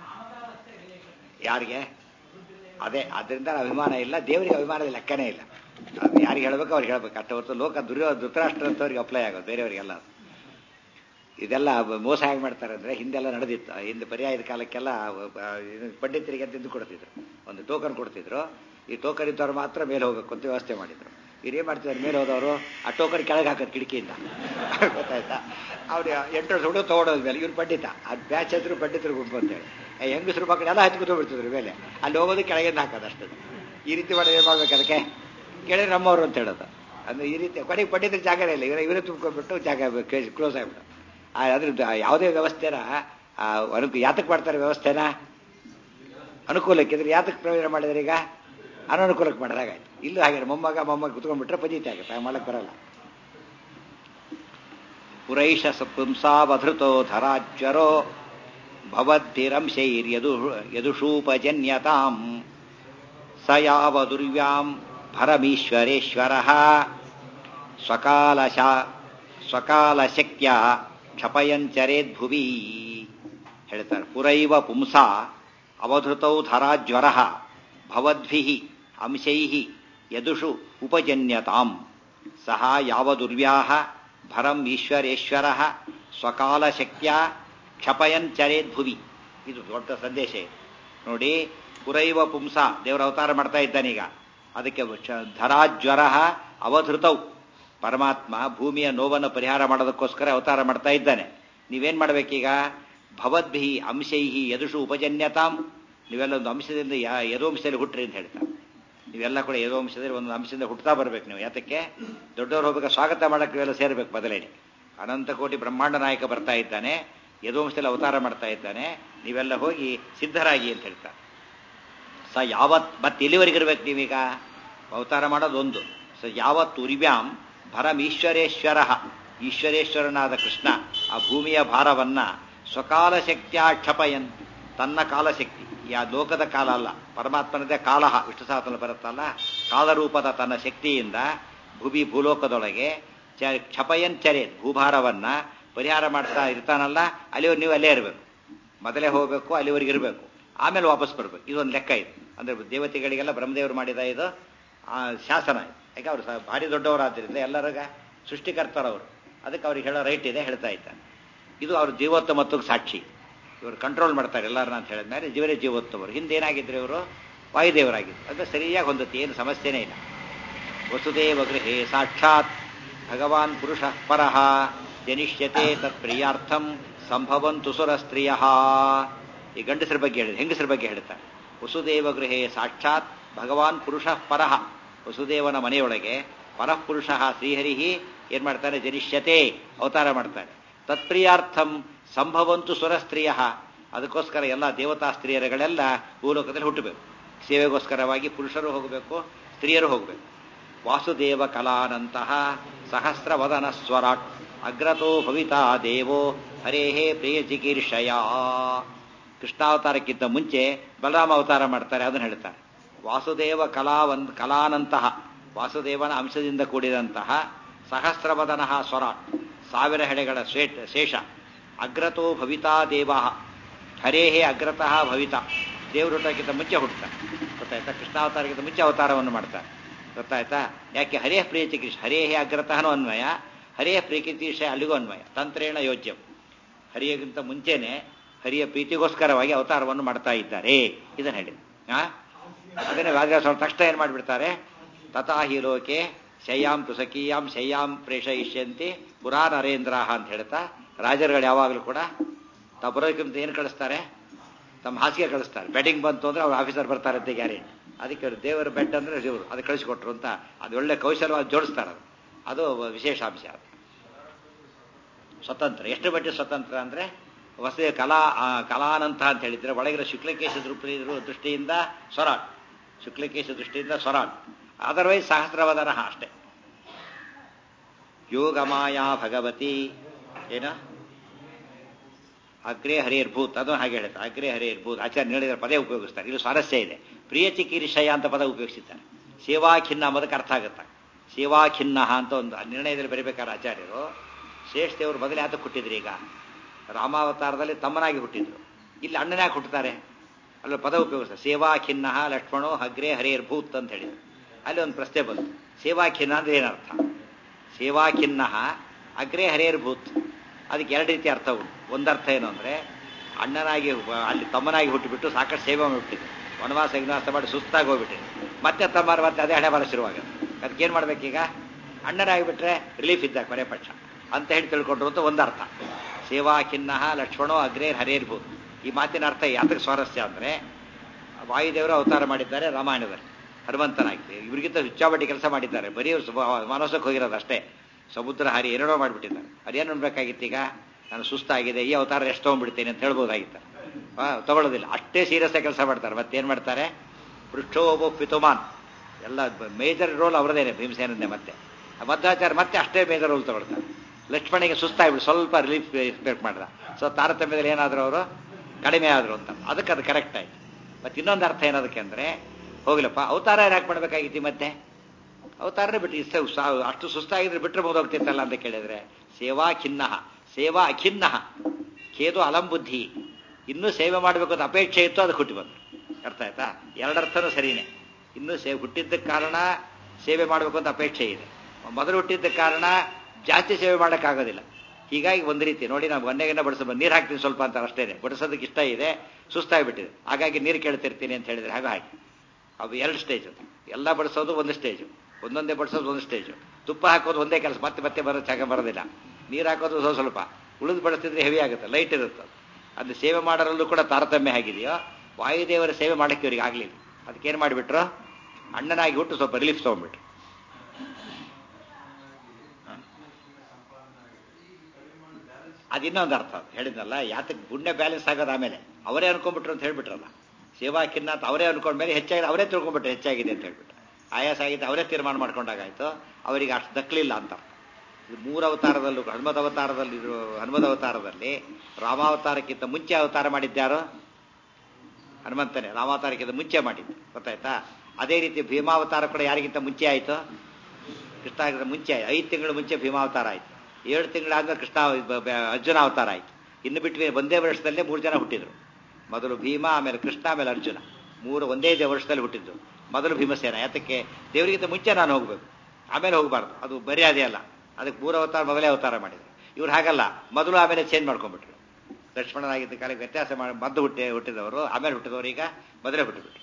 ಯಾರಿಗೆ ಅದೇ ಅದರಿಂದ ಅಭಿಮಾನ ಇಲ್ಲ ದೇವರಿಗೆ ಅಭಿಮಾನದ ಲೆಕ್ಕನೇ ಇಲ್ಲ ಅದು ಯಾರಿಗೆ ಹೇಳ್ಬೇಕು ಅವ್ರಿಗೆ ಹೇಳ್ಬೇಕು ಅಷ್ಟೇ ಹೊರತು ಲೋಕ ದುರ್ಯೋ ಧೃತರಾಷ್ಟ್ರ ಅಂತವ್ರಿಗೆ ಅಪ್ಲೈ ಆಗೋದು ಬೇರೆಯವರಿಗೆಲ್ಲ ಇದೆಲ್ಲ ಮೋಸ ಹೇಗೆ ಮಾಡ್ತಾರೆ ಅಂದರೆ ಹಿಂದೆಲ್ಲ ನಡೆದಿತ್ತು ಹಿಂದೆ ಪರ್ಯಾಯದ ಕಾಲಕ್ಕೆಲ್ಲ ಆ, ಇದು ಪಂಡಿತರಿಗೆ ಅಂತ ಇದು ಕೊಡ್ತಿದ್ರು ಒಂದು ಟೋಕನ್ ಕೊಡ್ತಿದ್ರು ಈ ಟೋಕನ್ ಇದ್ದವ್ರು ಮಾತ್ರ ಮೇಲೆ ಹೋಗ್ಬೇಕು ಅಂತ ವ್ಯವಸ್ಥೆ ಮಾಡಿದ್ರು ಇವ್ರು ಏನು ಮಾಡ್ತಿದ್ದಾರೆ ಮೇಲೆ ಹೋದವರು ಆ ಟೋಕನ್ ಕೆಳಗೆ ಹಾಕೋದು ಕಿಟಕಿಯಿಂದ ಗೊತ್ತಾಯ್ತಾ ಅವ್ರು ಎಂಟು ವರ್ಷ ಹುಡುಗ ತೊಗೊಂಡೋದ ಮೇಲೆ ಇವ್ರು ಪಂಡಿತ ಅದು ಬ್ಯಾಚ್ ಹತ್ರ ಪಂಡಿತರು ಗುಂಪು ಅಂತೇಳಿ ಆ ಹೆಂಗಸರು ಮಕ್ಕಳು ಎಲ್ಲ ಹತ್ತಿ ಕೂತ್ಬಿಡ್ತಿದ್ರು ಮೇಲೆ ಅಲ್ಲಿ ಹೋಗೋದು ಕೆಳಗಿಂದ ಹಾಕೋದು ಅಷ್ಟೇ ಈ ರೀತಿ ಮಾಡಿ ಏನು ಮಾಡ್ಬೇಕು ಅದಕ್ಕೆ ಕೇಳಿದ್ರೆ ನಮ್ಮವರು ಅಂತ ಹೇಳೋದು ಅಂದ್ರೆ ಈ ರೀತಿ ಕೊನೆಗೆ ಪಂಡಿತರ ಜಾಗನೇ ಇಲ್ಲ ಇವರೇ ಇವರೇ ತುಂಬ್ಕೊಂಡ್ಬಿಟ್ಟು ಜಾಗ ಕ್ಲೋಸ್ ಆಗಿಬಿಟ್ಟು ಅದ್ರದ್ದು ಯಾವುದೇ ವ್ಯವಸ್ಥೆನ ಆ, ಅನುಕೂ ಯಾತಕ್ಕೆ ಮಾಡ್ತಾರೆ ವ್ಯವಸ್ಥೆನ ಅನುಕೂಲಕ್ಕೆ ಇದ್ರೆ ಯಾತಕ್ಕೆ ಪ್ರಯೋಜನ ಮಾಡಿದ್ರೆ ಈಗ ಅನನುಕೂಲಕ್ಕೆ ಮಾಡಿದಾಗಾಯ್ತು ಇಲ್ಲೂ ಹಾಗೆ ಮೊಮ್ಮಗ ಮೊಮ್ಮಗ ಕುತ್ಕೊಂಡ್ಬಿಟ್ರೆ ಪಂಜಿತಿ ಆಗುತ್ತೆ ಹಾಗೆ ಮಾಡಕ್ಕೆ ಬರಲ್ಲ ಪುರೈಷ ಪುಂಸಾವಧೃತೋ ಧರಾಜ್ವರೋ ಭವದ್ಭಿರಂಶೈರ್ಯದು ಯದುಷೂಪಜನ್ಯತಾಂ ಸ ಯಾವ ದುರ್ವ್ಯಾಂ ಭರಮೀಶ್ವರೇಶ್ವರ ಸ್ವಕಾಲಶ ಸ್ವಕಾಲಶಕ್ಯ ಕ್ಷಪಯಂಚರೇದ್ಭುವಿ ಹೇಳ್ತಾರೆ ಪುರೈವ ಪುಂಸ ಅವಧೃತೌ ಧರಾಜ್ವರ ಭವದ್ಭಿ ಅಂಶೈ ಯದುಷು ಉಪಜನ್ಯತಾಂ ಸಹ ಯಾವ ದುರ್ವ್ಯಾಹ ಭರಂ ಈಶ್ವರೇಶ್ವರ ಸ್ವಕಾಲಶಕ್ಯ ಕ್ಷಪಯಂಚರೇದ್ಭುವಿ ಇದು ದೊಡ್ಡ ಸಂದೇಶ ಇದೆ ನೋಡಿ ಪುರೈವ ಪುಂಸ ದೇವರ ಅವತಾರ ಮಾಡ್ತಾ ಇದ್ದಾನೀಗ ಅದಕ್ಕೆ ಚ- ಧರಾಜ್ವರ ಅವಧೃತೌ ಪರಮಾತ್ಮ ಭೂಮಿಯ ನೋವನ್ನು ಪರಿಹಾರ ಮಾಡೋದಕ್ಕೋಸ್ಕರ ಅವತಾರ ಮಾಡ್ತಾ ಇದ್ದಾನೆ ನೀವೇನ್ ಮಾಡ್ಬೇಕೀಗ ಭವದ್ಭಿ ಅಂಶೈಹಿ ಯದುಷು ಉಪಜನ್ಯತಾಂ ನೀವೆಲ್ಲ ಒಂದು ಅಂಶದಿಂದ ಯಾ ಯದೋಂಶದಲ್ಲಿ ಹುಟ್ಟ್ರಿ ಅಂತ ಹೇಳ್ತಾರೆ ನೀವೆಲ್ಲ ಕೂಡ ಯದೋಂಶದಲ್ಲಿ ಒಂದು ಅಂಶದಿಂದ ಹುಟ್ಟುತ್ತಾ ಬರ್ಬೇಕು ನೀವು ಯಾತಕ್ಕೆ ದೊಡ್ಡವರು ಹೋಗ್ಬೇಕು ಸ್ವಾಗತ ಮಾಡಕ್ಕೆ ನೀವೆಲ್ಲ ಸೇರ್ಬೇಕು ಬದಲೇನೆ ಅನಂತ ಕೋಟಿ ಬ್ರಹ್ಮಾಂಡ ನಾಯಕ ಬರ್ತಾ ಇದ್ದಾನೆ ಯದೋಂಶದಲ್ಲಿ ಅವತಾರ ಮಾಡ್ತಾ ಇದ್ದಾನೆ ನೀವೆಲ್ಲ ಹೋಗಿ ಸಿದ್ಧರಾಗಿ ಅಂತ ಹೇಳ್ತಾರೆ ಸ ಯಾವತ್ ಮತ್ತೆ ಎಲ್ಲಿವರೆಗಿರ್ಬೇಕು ನೀವೀಗ ಅವತಾರ ಮಾಡೋದು ಒಂದು ಸ ಯಾವತ್ ಉರ್ವ್ಯಾಂ ಭರಂ ಈಶ್ವರೇಶ್ವರ ಈಶ್ವರೇಶ್ವರನಾದ ಕೃಷ್ಣ ಆ ಭೂಮಿಯ ಭಾರವನ್ನ ಸ್ವಕಾಲ ಶಕ್ತಿಯ ಕ್ಷಪಯನ್ ತನ್ನ ಕಾಲಶಕ್ತಿ ಯಾ ಲೋಕದ ಕಾಲ ಅಲ್ಲ ಪರಮಾತ್ಮನದೇ ಕಾಲ ವಿಷ್ಣು ಸಹಸ್ರದಲ್ಲಿ ಬರುತ್ತಲ್ಲ ಕಾಲರೂಪದ ತನ್ನ ಶಕ್ತಿಯಿಂದ ಭೂಮಿ ಭೂಲೋಕದೊಳಗೆ ಚ ಕ್ಷಪಯನ್ ಚರೆ ಭೂಭಾರವನ್ನ ಪರಿಹಾರ ಮಾಡ್ತಾ ಇರ್ತಾನಲ್ಲ ಅಲ್ಲಿವರೆಗೆ ನೀವು ಅಲ್ಲೇ ಇರಬೇಕು ಮೊದಲೇ ಹೋಗಬೇಕು ಅಲ್ಲಿವರೆಗೆ ಇರಬೇಕು ಆಮೇಲೆ ವಾಪಸ್ ಬರಬೇಕು ಇದೊಂದು ಲೆಕ್ಕ ಇದು ಅಂದ್ರೆ ದೇವತೆಗಳಿಗೆಲ್ಲ ಬ್ರಹ್ಮದೇವರು ಮಾಡಿದ ಇದು ಆ, ಶಾಸನ ಇದು ಯಾಕೆ ಅವರು ಸ- ಭಾರಿ ದೊಡ್ಡವರಾದ್ರಿಂದ ಎಲ್ಲರಿಗ ಸೃಷ್ಟಿಕರ್ತರವರು ಅದಕ್ಕೆ ಅವ್ರಿಗೆ ಹೇಳೋ ರೈಟ್ ಇದೆ ಹೇಳ್ತಾ ಇದ್ದಾರೆ ಇದು ಅವ್ರ ಜೀವೋತ್ತಮತ್ವಕ್ಕೆ ಸಾಕ್ಷಿ ಇವರು ಕಂಟ್ರೋಲ್ ಮಾಡ್ತಾರೆ ಎಲ್ಲರನ್ನ ಅಂತ ಹೇಳಿದ್ಮೇಲೆ ಜೀವರೇ ಜೀವೋತ್ತಮರು ಹಿಂದೆ ಏನಾಗಿದ್ರು ಇವರು ವಾಯುದೇವರಾಗಿದ್ರು ಅದು ಸರಿಯಾಗಿ ಹೊಂದುತ್ತೆ ಏನು ಸಮಸ್ಯೆನೇ ಇಲ್ಲ ವಸುದೇವ ಗೃಹೇ ಸಾಕ್ಷಾತ್ ಭಗವಾನ್ ಪುರುಷ ಪರಃ ಜನಿಷ್ಯತೆ ತತ್ಪ್ರಿಯಾರ್ಥಂ ಸಂಭವಂತು ಸುರ ಸ್ತ್ರೀಯ ಈ ಗಂಡಸರ ಬಗ್ಗೆ ಹೇಳಿದೆ ಹೆಂಗಸರ ಬಗ್ಗೆ ಹೇಳ್ತಾರೆ ವಸುದೇವ ಗೃಹೇ ಸಾಕ್ಷಾತ್ ಭಗವಾನ್ ಪುರುಷ ಪರಃ ವಸುದೇವನ ಮನೆಯೊಳಗೆ ಪರಃಪುರುಷ ಶ್ರೀಹರಿ ಏನ್ ಮಾಡ್ತಾನೆ ಜನಿಷ್ಯತೆ ಅವತಾರ ಮಾಡ್ತಾನೆ ತತ್ಪ್ರಿಯಾರ್ಥಂ ಸಂಭವಂತು ಸುರ ಸ್ತ್ರೀಯ ಅದಕ್ಕೋಸ್ಕರ ಎಲ್ಲ ದೇವತಾ ಸ್ತ್ರೀಯರುಗಳೆಲ್ಲ ಭೂಲೋಕದಲ್ಲಿ ಹುಟ್ಟಬೇಕು ಸೇವೆಗೋಸ್ಕರವಾಗಿ ಪುರುಷರು ಹೋಗಬೇಕು ಸ್ತ್ರೀಯರು ಹೋಗಬೇಕು ವಾಸುದೇವ ಕಲಾನಂತಹ ಸಹಸ್ರವದನ ಸ್ವರಾಟ್ ಅಗ್ರತೋ ಭವಿತಾ ದೇವೋ ಹರೇಹೇ ಪ್ರಿಯ ಚಿಕೀರ್ಷಯ ಕೃಷ್ಣಾವತಾರಕ್ಕಿಂತ ಮುಂಚೆ ಬಲರಾಮ ಅವತಾರ ಮಾಡ್ತಾರೆ ಅದನ್ನು ಹೇಳ್ತಾರೆ ವಾಸುದೇವ ಕಲಾವಂತ್ ಕಲಾನಂತಹ ವಾಸುದೇವನ ಅಂಶದಿಂದ ಕೂಡಿದಂತಹ ಸಹಸ್ರವದನ ಸ್ವರಾಟ್ ಸಾವಿರ ಹೆಡೆಗಳ ಶ್ವೇಟ್ ಶೇಷ ಅಗ್ರತೋ ಭವಿತಾ ದೇವ ಹರೇಹೇ ಅಗ್ರತಃ ಭವಿತಾ ದೇವರು ಹುಟ್ಟೋಕ್ಕಿಂತ ಮುಂಚೆ ಹುಟ್ಟುತ್ತಾರೆ ಗೊತ್ತಾಯ್ತಾ ಕೃಷ್ಣಾವತಾರಕ್ಕಿಂತ ಮುಂಚೆ ಅವತಾರವನ್ನು ಮಾಡ್ತಾರೆ ಗೊತ್ತಾಯ್ತಾ ಯಾಕೆ ಹರೇಹ ಪ್ರಿಯ ಚಿಕಿತ್ಸೆ ಹರೇಹೇ ಅಗ್ರತಃನೂ ಅನ್ವಯ ಹರೇಹ ಪ್ರಿಯ ಚಿಕಿತ್ಸೆ ಅಲ್ಲಿಗೂ ಅನ್ವಯ ತಂತ್ರೇಣ ಯೋಜ್ಯಂ ಹರಿಯಕ್ಕಿಂತ ಮುಂಚೆನೆ ಹರಿಯ ಪ್ರೀತಿಗೋಸ್ಕರವಾಗಿ ಅವತಾರವನ್ನು ಮಾಡ್ತಾ ಇದ್ದಾರೆ ಇದನ್ನು ಹೇಳಿ ಆ ಅದನ್ನೇ ರಾಜರಾಜ ತಕ್ಷಣ ಏನ್ ಮಾಡಿಬಿಡ್ತಾರೆ ತಥಾ ಹಿ ಲೋಕೆ ಶಯ್ಯಾಂ ತುಸಕೀಯಾಂ ಶಯ್ಯಾಂ ಪ್ರೇಷಯಿಷ್ಯಂತಿ ಪುರಾ ನರೇಂದ್ರ ಅಂತ ಹೇಳ್ತಾ ರಾಜರುಗಳು ಯಾವಾಗಲೂ ಕೂಡ ತಾವು ಬರೋದಕ್ಕಿಂತ ಏನು ಕಳಿಸ್ತಾರೆ ತಮ್ಮ ಹಾಸಿಗೆ ಕಳಿಸ್ತಾರೆ ಬೆಡ್ಡಿಂಗ್ ಬಂತು ಅಂದ್ರೆ ಅವ್ರ ಆಫೀಸರ್ ಬರ್ತಾರೆ ಅಂತ ಗ್ಯಾರಂಟಿ ಅದಕ್ಕೆ ಅವ್ರು ದೇವರ ಬೆಡ್ ಅಂದ್ರೆ ದೇವರು ಅದು ಕಳಿಸ್ಕೊಟ್ರು ಅಂತ ಅದು ಒಳ್ಳೆ ಕೌಶಲ್ಯವಾಗಿ ಜೋಡಿಸ್ತಾರೆ ಅದು ಅದು ವಿಶೇಷ ಅಂಶ ಅದು ಸ್ವತಂತ್ರ ಎಷ್ಟು ಮಟ್ಟಿಗೆ ಸ್ವತಂತ್ರ ಅಂದ್ರೆ ವಸತಿ ಕಲಾ ಆ, ಕಲಾನಂತ ಅಂತ ಹೇಳಿದ್ರೆ ಒಳಗಿರೋ ಶುಕ್ಲಕೇಶ ದೃಷ್ಟಿ ದೃಷ್ಟಿಯಿಂದ ಸ್ವರಾಟ್ ಶುಕ್ಲಕೇಶ ದೃಷ್ಟಿಯಿಂದ ಸ್ವರಾಟ್ ಅದರ್ವೈಸ್ ಸಹಸ್ರವದನ ಅಷ್ಟೇ ಯೋಗಮಾಯಾ ಭಗವತಿ ಏನ ಅಗ್ರೇ ಹರಿರ್ಭೂತ್ ಅದು ಹಾಗೆ ಹೇಳುತ್ತೆ ಅಗ್ರೇ ಹರಿರ್ಭೂತ್ ಆಚಾರ್ಯ ಹೇಳಿದ್ರೆ ಪದೇ ಉಪಯೋಗಿಸ್ತಾರೆ ಇದು ಸ್ವಾರಸ್ಯ ಇದೆ ಪ್ರಿಯ ಚಿಕಿರಿಷಯ ಅಂತ ಪದ ಉಪಯೋಗಿಸಿದ್ದಾರೆ ಸೇವಾಖಿನ್ನ ಅನ್ನೋದಕ್ಕೆ ಅರ್ಥ ಆಗುತ್ತೆ ಸೇವಾಖಿನ್ನ ಅಂತ ಒಂದು ನಿರ್ಣಯದಲ್ಲಿ ಬರೀಬೇಕಾದ್ರೆ ಆಚಾರ್ಯರು ಶ್ರೇಷ್ಠ ದೇವರು ಮೊದಲು ಯಾತಕ್ಕೆ ಹುಟ್ಟಿದ್ರು ಈಗ ರಾಮಾವತಾರದಲ್ಲಿ ತಮ್ಮನಾಗಿ ಹುಟ್ಟಿದ್ರು ಇಲ್ಲಿ ಅಣ್ಣನಾಗಿ ಹುಟ್ಟುತ್ತಾರೆ ಅಲ್ಲಿ ಪದ ಉಪಯೋಗಿಸ್ತಾರೆ ಸೇವಾಖಿನ್ನ ಲಕ್ಷ್ಮಣೋ ಹಗ್ರೇ ಹರಿರ್ಭೂತ್ ಅಂತ ಹೇಳಿದ್ರು ಅಲ್ಲಿ ಒಂದು ಪ್ರಶ್ನೆ ಬಂತು ಸೇವಾಖಿನ್ನ ಅಂದ್ರೆ ಏನರ್ಥ ಸೇವಾಖಿನ್ನ ಅಗ್ರೇ ಹರೇರ್ಭೂತ್ ಅದಕ್ಕೆ ಎರಡು ರೀತಿ ಅರ್ಥ ಉಂಟು ಒಂದರ್ಥ ಏನು ಅಂದರೆ ಅಣ್ಣನಾಗಿ ಹು- ಅಲ್ಲಿ ತಮ್ಮನಾಗಿ ಹುಟ್ಟಿಬಿಟ್ಟು ಸಾಕಷ್ಟು ಸೇವೆ ಮಾಡಿಬಿಟ್ಟಿದೆ ವನವಾಸ ಗಿನವಾಸ ಮಾಡಿ ಸುಸ್ತಾಗಿ ಹೋಗ್ಬಿಟ್ಟಿದೆ ಮತ್ತೆ ತಮ್ಮರು ಮತ್ತೆ ಅದೇ ಹಣೆ ಬರ ಶುರುವಾಗುತ್ತೆ ಅದಕ್ಕೇನು ಮಾಡ್ಬೇಕೀಗ ಅಣ್ಣನಾಗಿಬಿಟ್ರೆ ರಿಲೀಫ್ ಇದ್ದ ಕೊನೆ ಪಕ್ಷ ಅಂತ ಹೇಳಿ ತಿಳ್ಕೊಂಡ್ರು ಅಂತ ಒಂದರ್ಥ ಸೇವಾಖಿನ್ನ ಲಕ್ಷ್ಮಣೋ ಅಗ್ರೇ ಹರೇರ್ಭೂತ್ ಈ ಮಾತಿನ ಅರ್ಥ ಯಾತಕ್ಕೆ ಸ್ವಾರಸ್ಯ ಅಂದರೆ ವಾಯುದೇವರು ಅವತಾರ ಮಾಡಿದ್ದಾರೆ ರಾಮಾಯಣದಲ್ಲಿ ಹನುಮಂತನಾಗಿ ಇವ್ರಿಗಿಂತ ಹುಚ್ಚಾಬಟ್ಟಿ ಕೆಲಸ ಮಾಡಿದ್ದಾರೆ ಬರೀ ಮಾನಸಕ್ಕೆ ಹೋಗಿರೋದು ಅಷ್ಟೇ ಸಮುದ್ರ ಹಾರಿ ಏನೇನೋ ಮಾಡಿಬಿಟ್ಟಿದ್ದಾರೆ ಅದೇನು ಅನ್ಬೇಕಾಗಿತ್ತು ಈಗ ನಾನು ಸುಸ್ತಾಗಿದೆ ಈ ಅವತಾರ ಎಷ್ಟು ತೊಗೊಂಡ್ಬಿಡ್ತೇನೆ ಅಂತ ಹೇಳ್ಬೋದಾಗಿತ್ತು ಆ, ತಗೊಳ್ಳೋದಿಲ್ಲ ಅಷ್ಟೇ ಸೀರಿಯಸ್ ಕೆಲಸ ಮಾಡ್ತಾರೆ ಮತ್ತೇನು ಮಾಡ್ತಾರೆ ಪೃಷ್ಠೋಬ ಪಿತುಮಾನ್ ಎಲ್ಲ ಮೇಜರ್ ರೋಲ್ ಅವರದೇನೆ ಭೀಮಸೇನಂದೇ ಮತ್ತೆ ಆ ಮಧ್ವಾಚಾರ ಮತ್ತೆ ಅಷ್ಟೇ ಮೇಜರ್ ರೋಲ್ ತಗೊಳ್ತಾರೆ ಲಕ್ಷ್ಮಣಿಗೆ ಸುಸ್ತಾಗ್ಬಿಟ್ಟು ಸ್ವಲ್ಪ ರಿಲೀಫ್ ಎಕ್ಸ್ಪೆಕ್ಟ್ ಮಾಡಿದ ಸೊ ತಾರತಮ್ಯದಲ್ಲಿ ಏನಾದರೂ ಅವರು ಕಡಿಮೆ ಆದರು ಅಂತ ಅದಕ್ಕೆ ಅದು ಕರೆಕ್ಟ್ ಆಯ್ತು ಮತ್ತೆ ಇನ್ನೊಂದು ಅರ್ಥ ಏನದಕ್ಕೆ ಅಂದರೆ ಹೋಗ್ಲಪ್ಪ ಅವತಾರ ಯಾಕೆ ಮಾಡ್ಬೇಕಾಗಿತ್ತು ಈ ಮತ್ತೆ ಅವತಾರನೇ ಬಿಟ್ಟು ಇಷ್ಟ ಸಾ- ಅಷ್ಟು ಸುಸ್ತಾಗಿದ್ರೆ ಬಿಟ್ಟರೆ ಹೋಗ್ತಿತ್ತಲ್ಲ ಅಂತ ಕೇಳಿದ್ರೆ ಸೇವಾ ಖಿನ್ನ ಸೇವಾ ಅಖಿನ್ನ ಖೇದು ಅಲಂಬುದ್ಧಿ ಇನ್ನೂ ಸೇವೆ ಮಾಡಬೇಕು ಅಂತ ಅಪೇಕ್ಷೆ ಇತ್ತು ಅದಕ್ಕೆ ಹುಟ್ಟಿ ಬಂತು ಅರ್ಥ ಆಯ್ತಾ ಎರಡರ್ಥನೂ ಸರಿನೇ ಇನ್ನೂ ಸೇ ಹುಟ್ಟಿದ್ದಕ್ಕೆ ಕಾರಣ ಸೇವೆ ಮಾಡಬೇಕು ಅಂತ ಅಪೇಕ್ಷೆ ಇದೆ ಮೊದಲು ಹುಟ್ಟಿದ್ದಕ್ಕೆ ಕಾರಣ ಜಾಸ್ತಿ ಸೇವೆ ಮಾಡೋಕ್ಕಾಗೋದಿಲ್ಲ ಹೀಗಾಗಿ ಒಂದು ರೀತಿ ನೋಡಿ ನಾವು ಒಂದೆಗನ್ನ ಬಡಿಸ ನೀರು ಹಾಕ್ತೀನಿ ಸ್ವಲ್ಪ ಅಂತ ಅಷ್ಟೇ ಬಡಿಸೋದಕ್ಕೆ ಇಷ್ಟ ಇದೆ ಸುಸ್ತಾಗಿಬಿಟ್ಟಿದೆ ಹಾಗಾಗಿ ನೀರು ಕೇಳ್ತಿರ್ತೀನಿ ಅಂತ ಹೇಳಿದ್ರೆ ಹಾಗೆ ಹಾಗೆ ಅವು ಎರಡು ಸ್ಟೇಜ್ ಎಲ್ಲ ಬಡಿಸೋದು ಒಂದು ಸ್ಟೇಜು ಒಂದೊಂದೇ ಬಡಿಸೋದು ಒಂದು ಸ್ಟೇಜು ತುಪ್ಪ ಹಾಕೋದು ಒಂದೇ ಕೆಲಸ ಮತ್ತೆ ಮತ್ತೆ ಬರೋ ಜಾಗ ಬರೋದಿಲ್ಲ ನೀರು ಹಾಕೋದು ಸ್ವಲ್ಪ ಸ್ವಲ್ಪ ಉಳಿದು ಬಳಸ್ತಿದ್ರೆ ಹೆವಿ ಆಗುತ್ತೆ ಲೈಟ್ ಇರುತ್ತೆ ಅದು. ಅದು ಸೇವೆ ಮಾಡೋರಲ್ಲೂ ಕೂಡ ತಾರತಮ್ಯ ಆಗಿದೆಯೋ ವಾಯುದೇವರ ಸೇವೆ ಮಾಡೋಕ್ಕೆ ಇವ್ರಿಗೆ ಆಗಲಿಲ್ಲ ಅದಕ್ಕೇನು ಮಾಡಿಬಿಟ್ರು ಅಣ್ಣನಾಗಿ ಹುಟ್ಟು ಸ್ವಲ್ಪ ರಿಲೀಫ್ ತೊಗೊಂಡ್ಬಿಟ್ರು ಅದು ಇನ್ನೊಂದು ಅರ್ಥ ಅದು ಹೇಳಿದ್ನಲ್ಲ ಯಾತಕ್ಕೆ ಪುಣ್ಯ ಬ್ಯಾಲೆನ್ಸ್ ಆಗೋದು ಆಮೇಲೆ ಅವರೇ ಅನ್ಕೊಂಡ್ಬಿಟ್ರು ಅಂತ ಹೇಳ್ಬಿಟ್ರಲ್ಲ ಸೇವಾ ಖಿನ್ನ ಅಂತ ಅವರೇ ಅನ್ಕೊಂಡ್ಮೇಲೆ ಹೆಚ್ಚಾಗಿದೆ ಅವರೇ ತಿಳ್ಕೊಂಡ್ಬಿಟ್ರೆ ಹೆಚ್ಚಾಗಿದೆ ಅಂತ ಹೇಳ್ಬಿಟ್ಟು ಆಯಾಸ ಆಗಿದೆ ಅವರೇ ತೀರ್ಮಾನ ಮಾಡ್ಕೊಂಡಾಗಾಯ್ತು ಅವರಿಗೆ ಅಷ್ಟು ದಕ್ಕಲಿಲ್ಲ ಅಂತ ಇದು ಮೂರು ಅವತಾರದಲ್ಲೂ ಹನುಮದ ಅವತಾರದಲ್ಲಿ ಇದು ಹನುಮದ ಅವತಾರದಲ್ಲಿ ರಾಮಾವತಾರಕ್ಕಿಂತ ಮುಂಚೆ ಅವತಾರ ಮಾಡಿದ್ಯಾರು ಹನುಮಂತನೇ ರಾಮಾವತಾರಕ್ಕಿಂತ ಮುಂಚೆ ಮಾಡಿದ್ದು ಗೊತ್ತಾಯ್ತಾ ಅದೇ ರೀತಿ ಭೀಮಾವತಾರ ಕೂಡ ಯಾರಿಗಿಂತ ಮುಂಚೆ ಆಯಿತು ಕೃಷ್ಣ ಆಗಿಂತ ಮುಂಚೆ ಆಯ್ತು ಐದು ತಿಂಗಳು ಮುಂಚೆ ಭೀಮಾವತಾರ ಆಯ್ತು ಏಳು ತಿಂಗಳಾದ್ಮೇಲೆ ಕೃಷ್ಣ ಬ- ಬ- ಅರ್ಜುನ ಅವತಾರ ಆಯ್ತು ಇನ್ನು ಬಿಟ್ಟು ಒಂದೇ ವರ್ಷದಲ್ಲೇ ಮೂರು ಜನ ಹುಟ್ಟಿದ್ರು ಮೊದಲು ಭೀಮ ಆಮೇಲೆ ಕೃಷ್ಣ ಆಮೇಲೆ ಅರ್ಜುನ ಮೂರು ಒಂದೇ ದೇ- ವರ್ಷದಲ್ಲಿ ಹುಟ್ಟಿದ್ದು ಮೊದಲು ಭೀಮಸೇನ ಯಾತಕ್ಕೆ ದೇವರಿಗಿಂತ ಮುಂಚೆ ನಾನು ಹೋಗ್ಬೇಕು ಆಮೇಲೆ ಹೋಗಬಾರ್ದು ಅದು ಮರ್ಯಾದೆ ಅಲ್ಲ ಅದಕ್ಕೆ ಮೂರು ಅವತಾರ ಮೊದಲೇ ಅವತಾರ ಮಾಡಿದ್ರು ಇವ್ರು ಹಾಗಲ್ಲ ಮೊದಲು ಆಮೇಲೆ ಚೇಂಜ್ ಮಾಡ್ಕೊಂಡ್ಬಿಟ್ರು ಲಕ್ಷ್ಮಣನಾಗಿದ್ದ ಕಾಲಕ್ಕೆ ವ್ಯತ್ಯಾಸ ಮಾಡಿ ಮದ್ದು ಹುಟ್ಟಿ ಹುಟ್ಟಿದವರು ಆಮೇಲೆ ಹುಟ್ಟಿದವರು ಈಗ ಮೊದಲೇ ಹುಟ್ಟಿಬಿಟ್ರು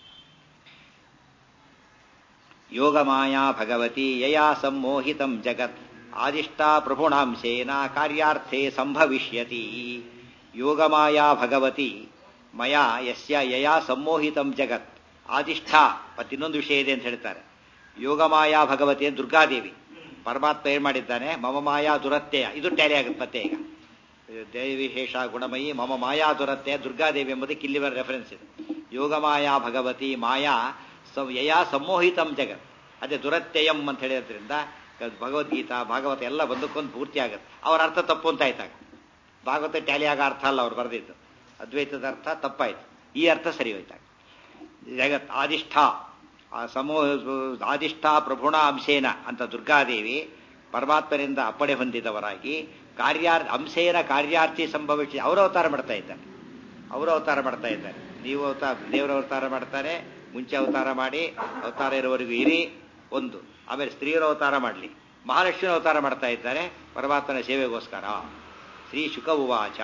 ಯೋಗಮಾಯಾ ಭಗವತಿ ಯಯಾ ಸಮ್ಮೋಹಿತಂ ಜಗತ್ ಆದಿಷ್ಟಾ ಪ್ರಭುಣಾಂಶೇನ ಕಾರ್ಯಾರ್ಥೇ ಸಂಭವಿಷ್ಯತಿ ಯೋಗಮಾಯಾ ಭಗವತಿ ಮಯಾ ಯಸ್ಯ ಯಯಾ ಸಮ್ಮೋಹಿತಂ ಜಗತ್ ಆದಿಷ್ಠಾ ಮತ್ತಿನ್ನೊಂದು ವಿಷಯ ಇದೆ ಅಂತ ಹೇಳ್ತಾರೆ ಯೋಗಮಾಯಾ ಭಗವತಿ ಅಂತ ದುರ್ಗಾದೇವಿ ಪರಮಾತ್ಮ ಏನ್ ಮಾಡಿದ್ದಾನೆ ಮಮ ಮಾಯಾ ದುರತ್ಯಯ ಇದು ಟ್ಯಾಲಿ ಆಗುತ್ತೆ ಮತ್ತೆ ಈಗ ದೇವಿಶೇಷ ಗುಣಮಯಿ ಮಮ ಮಾಯಾ ದುರತ್ಯಯ ದುರ್ಗಾದೇವಿ ಎಂಬುದಕ್ಕೆ ಇಲ್ಲಿ ರೆಫರೆನ್ಸ್ ಇದೆ ಯೋಗಮಾಯಾ ಭಗವತಿ ಮಾಯಾ ಸ ಯಯಾ ಸಮ್ಮೋಹಿತಂ ಜಗತ್ ಅದೇ ದುರತ್ಯಯಂ ಅಂತ ಹೇಳಿದ್ರಿಂದ ಭಗವದ್ಗೀತಾ ಭಾಗವತ ಎಲ್ಲ ಒಂದಕ್ಕೊಂದು ಪೂರ್ತಿ ಆಗುತ್ತೆ ಅವ್ರ ಅರ್ಥ ತಪ್ಪು ಅಂತ ಆಯ್ತಾಗ ಭಾಗವತ ಟ್ಯಾಲಿ ಆಗ ಅರ್ಥ ಅಲ್ಲ ಅವ್ರು ಬರೆದಿದ್ದು ಅದ್ವೈತದ ಅರ್ಥ ತಪ್ಪಾಯ್ತು ಈ ಅರ್ಥ ಸರಿ ಹೋಯ್ತಾಗ ಜಗತ್ ಆದಿಷ್ಠಾ ಆ ಸಮೋ ಆದಿಷ್ಠಾ ಪ್ರಭುಣ ಅಂಶೇನ ಅಂತ ದುರ್ಗಾದೇವಿ ಪರಮಾತ್ಮನಿಂದ ಅಪ್ಪಣೆ ಹೊಂದಿದವರಾಗಿ ಕಾರ್ಯಾರ್ ಅಂಶೇನ ಕಾರ್ಯಾರ್ಥಿ ಸಂಭವಿಸಿ ಅವರು ಅವತಾರ ಮಾಡ್ತಾ ಇದ್ದಾರೆ ಅವರು ಅವತಾರ ಮಾಡ್ತಾ ಇದ್ದಾರೆ ನೀವು ಅವತಾರ ದೇವರ ಅವತಾರ ಮಾಡ್ತಾರೆ ಮುಂಚೆ ಅವತಾರ ಮಾಡಿ ಅವತಾರ ಇರುವವರೆಗೂ ಇರಿ ಒಂದು ಆಮೇಲೆ ಸ್ತ್ರೀಯರ ಅವತಾರ ಮಾಡಲಿ ಮಹಾಲಕ್ಷ್ಮಿನ ಅವತಾರ ಮಾಡ್ತಾ ಇದ್ದಾರೆ ಪರಮಾತ್ಮನ ಸೇವೆಗೋಸ್ಕರ ಶ್ರೀ ಶುಕ ಉವಾಚ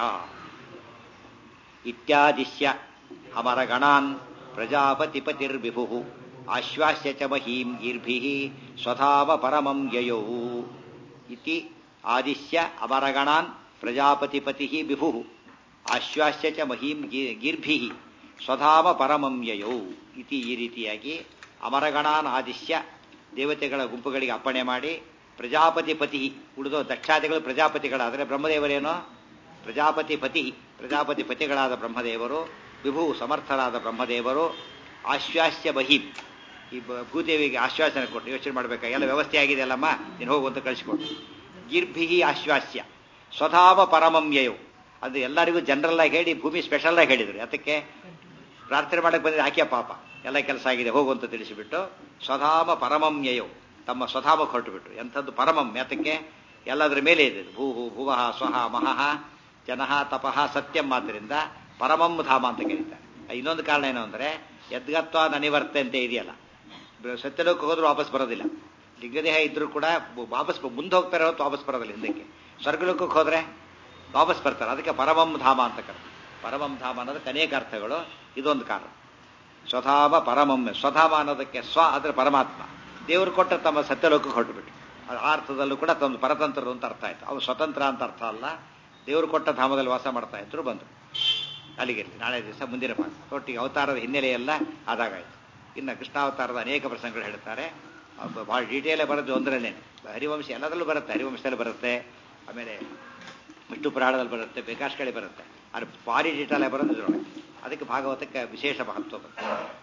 ಇತ್ಯಾದಿಶ್ಯ ಅಮರಗಣಾನ್ ಪ್ರಜಾಪತಿಪತಿರ್ವಿಭು ಆಶ್ವಾಸ್ಯ ಚ ಮಹೀಂ ಗೀರ್ಭಿಃ ಸ್ವಧಾಮ ಪರಮಂ ಯಯೌ ಇತಿ ಆದಿಶ್ಯ ಅಮರಗಣಾನ್ ಪ್ರಜಾಪತಿಪತಿ ವಿಭು ಆಶ್ವಾಸ್ಯ ಚ ಮಹೀಂ ಗಿ- ಗೀರ್ಭಿಃ ಸ್ವಧಾಮ ಪರಮಂ ಯಯೌ ಇತಿ ಈ ರೀತಿಯಾಗಿ ಅಮರಗಣಾನ್ ಆದಿಶ್ಯ ದೇವತೆಗಳ ಗುಂಪುಗಳಿಗೆ ಅಪ್ಪಣೆ ಮಾಡಿ ಪ್ರಜಾಪತಿ ಪತಿ ಉಳಿದೋ ದಕ್ಷಾದಿಗಳು ಪ್ರಜಾಪತಿಗಳಾದರೆ ಬ್ರಹ್ಮದೇವರೇನೋ ಪ್ರಜಾಪತಿ ಪತಿ ಪ್ರಜಾಪತಿ ಪತಿಗಳಾದ ಬ್ರಹ್ಮದೇವರು ವಿಭು ಸಮರ್ಥರಾದ ಬ್ರಹ್ಮದೇವರು ಆಶ್ವಾಸ್ಯ ಬಹೀಂ ಈ ಬ- ಭೂದೇವಿಗೆ ಆಶ್ವಾಸನೆ ಕೊಟ್ಟು ಯೋಚನೆ ಮಾಡಬೇಕಾ ಎಲ್ಲ ವ್ಯವಸ್ಥೆ ಆಗಿದೆ ಅಲ್ಲಮ್ಮ ನೀನು ಹೋಗು ಅಂತ ಕಳಿಸಿಕೊಟ್ಟು ಗಿರ್ಭಿಹಿ ಆಶ್ವಾಸ್ಯ ಸ್ವಧಾಮ ಪರಮಂ ಯಯೋ ಅದು ಎಲ್ಲರಿಗೂ ಜನರಲ್ ಆಗಿ ಹೇಳಿ ಭೂಮಿ ಸ್ಪೆಷಲ್ ಆಗಿ ಹೇಳಿದ್ರು ಅದಕ್ಕೆ ಪ್ರಾರ್ಥನೆ ಮಾಡಕ್ಕೆ ಬಂದಿದ್ದು ಆಕೆಯ ಪಾಪ ಎಲ್ಲ ಕೆಲಸ ಆಗಿದೆ ಹೋಗು ಅಂತ ತಿಳಿಸಿಬಿಟ್ಟು ಸ್ವಧಾಮ ಪರಮಂ ಯಯೋ ತಮ್ಮ ಸ್ವಧಾಮಕ್ಕೆ ಹೊರಟು ಬಿಟ್ರು ಎಂಥದ್ದು ಪರಮಂ ಯಾತಕ್ಕೆ ಎಲ್ಲದರ ಮೇಲೆ ಇದೆ ಇದು. ಭೂಹು ಭುವಃ ಸ್ವಹ ಮಹಃ ಜನಃ ತಪಃ ಸತ್ಯಂ ಆದ್ದರಿಂದ ಪರಮಂ ಧಾಮ ಅಂತ ಕರೀತಾರೆ ಇನ್ನೊಂದು ಕಾರಣ ಏನು ಅಂದರೆ ಯದ್ಗತ್ವ ನನಿವರ್ತೆ ಅಂತ ಇದೆಯಲ್ಲ ಬ- ಸತ್ಯಲೋಕ ಹೋದ್ರೂ ವಾಪಸ್ ಬರೋದಿಲ್ಲ ಲಿಂಗದೇಹ ಇದ್ರೂ ಕೂಡ ವಾಪಸ್ ಮುಂದೆ ಹೋಗ್ತಾರೆ ಹೊತ್ತು ವಾಪಸ್ ಬರೋದಿಲ್ಲ ಹಿಂದಕ್ಕೆ ಸ್ವರ್ಗಲೋಕಕ್ಕೆ ಹೋದ್ರೆ ವಾಪಸ್ ಬರ್ತಾರೆ ಅದಕ್ಕೆ ಪರಮಂ ಧಾಮ ಅಂತ ಕರೆದು ಪರಮಂ ಧಾಮ ಅನ್ನೋದಕ್ಕೆ ಅನೇಕ ಅರ್ಥಗಳು ಇದೊಂದು ಕಾರಣ ಸ್ವಧಾಮ ಪರಮಮ್ಮ ಸ್ವಧಾಮ ಅನ್ನೋದಕ್ಕೆ ಸ್ವ ಅಂದ್ರೆ ಪರಮಾತ್ಮ ದೇವರು ಕೊಟ್ಟ ತಮ್ಮ ಸತ್ಯಲೋಕಕ್ಕೆ ಹೊರಟುಬಿಟ್ಟು ಆ ಅರ್ಥದಲ್ಲೂ ಕೂಡ ತಮ್ಮ ಪರತಂತ್ರರು ಅಂತ ಅರ್ಥ ಆಯ್ತು ಅವ್ರು ಸ್ವತಂತ್ರ ಅಂತ ಅರ್ಥ ಅಲ್ಲ ದೇವರು ಕೊಟ್ಟ ಧಾಮದಲ್ಲಿ ವಾಸ ಮಾಡ್ತಾ ಇದ್ರು ಬಂದರು ಅಲ್ಲಿಗೆ ನಾಳೆ ದಿವಸ ಮುಂದಿನ ಭಾಗ ಒಟ್ಟಿಗೆ ಅವತಾರದ ಹಿನ್ನೆಲೆಯೆಲ್ಲ ಆದಾಗಾಯ್ತು ಇನ್ನು ಕೃಷ್ಣಾವತಾರದ ಅನೇಕ ಪ್ರಸಂಗಗಳು ಹೇಳ್ತಾರೆ ಭಾಳ ಡೀಟೇಲೇ ಬರೋದು ಒಂದರಲ್ಲೇ ಹರಿವಂಶ ಎಲ್ಲದರಲ್ಲೂ ಬರುತ್ತೆ ಹರಿವಂಶದಲ್ಲಿ ಬರುತ್ತೆ ಆಮೇಲೆ ವಿಷ್ಣು ಪುರಾಣದಲ್ಲಿ ಬರುತ್ತೆ ಬೇಕಾಶ್ ಕಡೆ ಬರುತ್ತೆ ಅದು ಭಾರಿ ಡೀಟೇಲೇ ಬರೋದು ಇದರೊಳಗೆ ಅದಕ್ಕೆ ಭಾಗವತಕ್ಕೆ ವಿಶೇಷ ಮಹತ್ವ ಬರುತ್ತೆ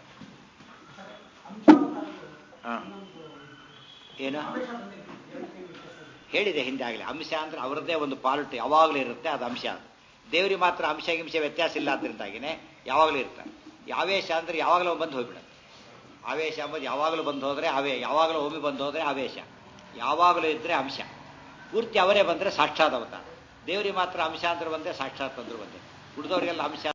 ಹಾಂ ಏನು ಹೇಳಿದೆ ಹಿಂದೆ ಆಗಲಿ ಅಂಶ ಅಂದ್ರೆ ಅವರದ್ದೇ ಒಂದು ಪಾಲಿಟಿ ಯಾವಾಗಲೂ ಇರುತ್ತೆ ಅದು ಅಂಶ ಅದು ದೇವರಿಗೆ ಮಾತ್ರ ಅಂಶ ಗಿಂಶ ವ್ಯತ್ಯಾಸ ಇಲ್ಲ ಅದರಿಂದಾಗಿನೇ ಯಾವಾಗಲೂ ಇರ್ತಾರೆ ಆವೇಶ ಅಂದ್ರೆ ಯಾವಾಗಲೂ ಬಂದು ಹೋಗ್ಬಿಡುತ್ತೆ ಆವೇಶ ಅಂಬೋದು ಯಾವಾಗಲೂ ಬಂದು ಹೋದ್ರೆ ಅವೇ ಯಾವಾಗಲೂ ಒಮ್ಮೆ ಬಂದು ಹೋದ್ರೆ ಆವೇಶ ಯಾವಾಗಲೂ ಇದ್ರೆ ಅಂಶ ಪೂರ್ತಿ ಅವರೇ ಬಂದ್ರೆ ಸಾಕ್ಷಾತ್ ಅವತಾರ ದೇವರಿಗೆ ಮಾತ್ರ ಅಂಶ ಅಂದ್ರೆ ಬಂದ್ರೆ ಸಾಕ್ಷಾತ್ ಅಂದ್ರು ಬಂದೆ ಉಳಿದವರಿಗೆಲ್ಲ ಅಂಶ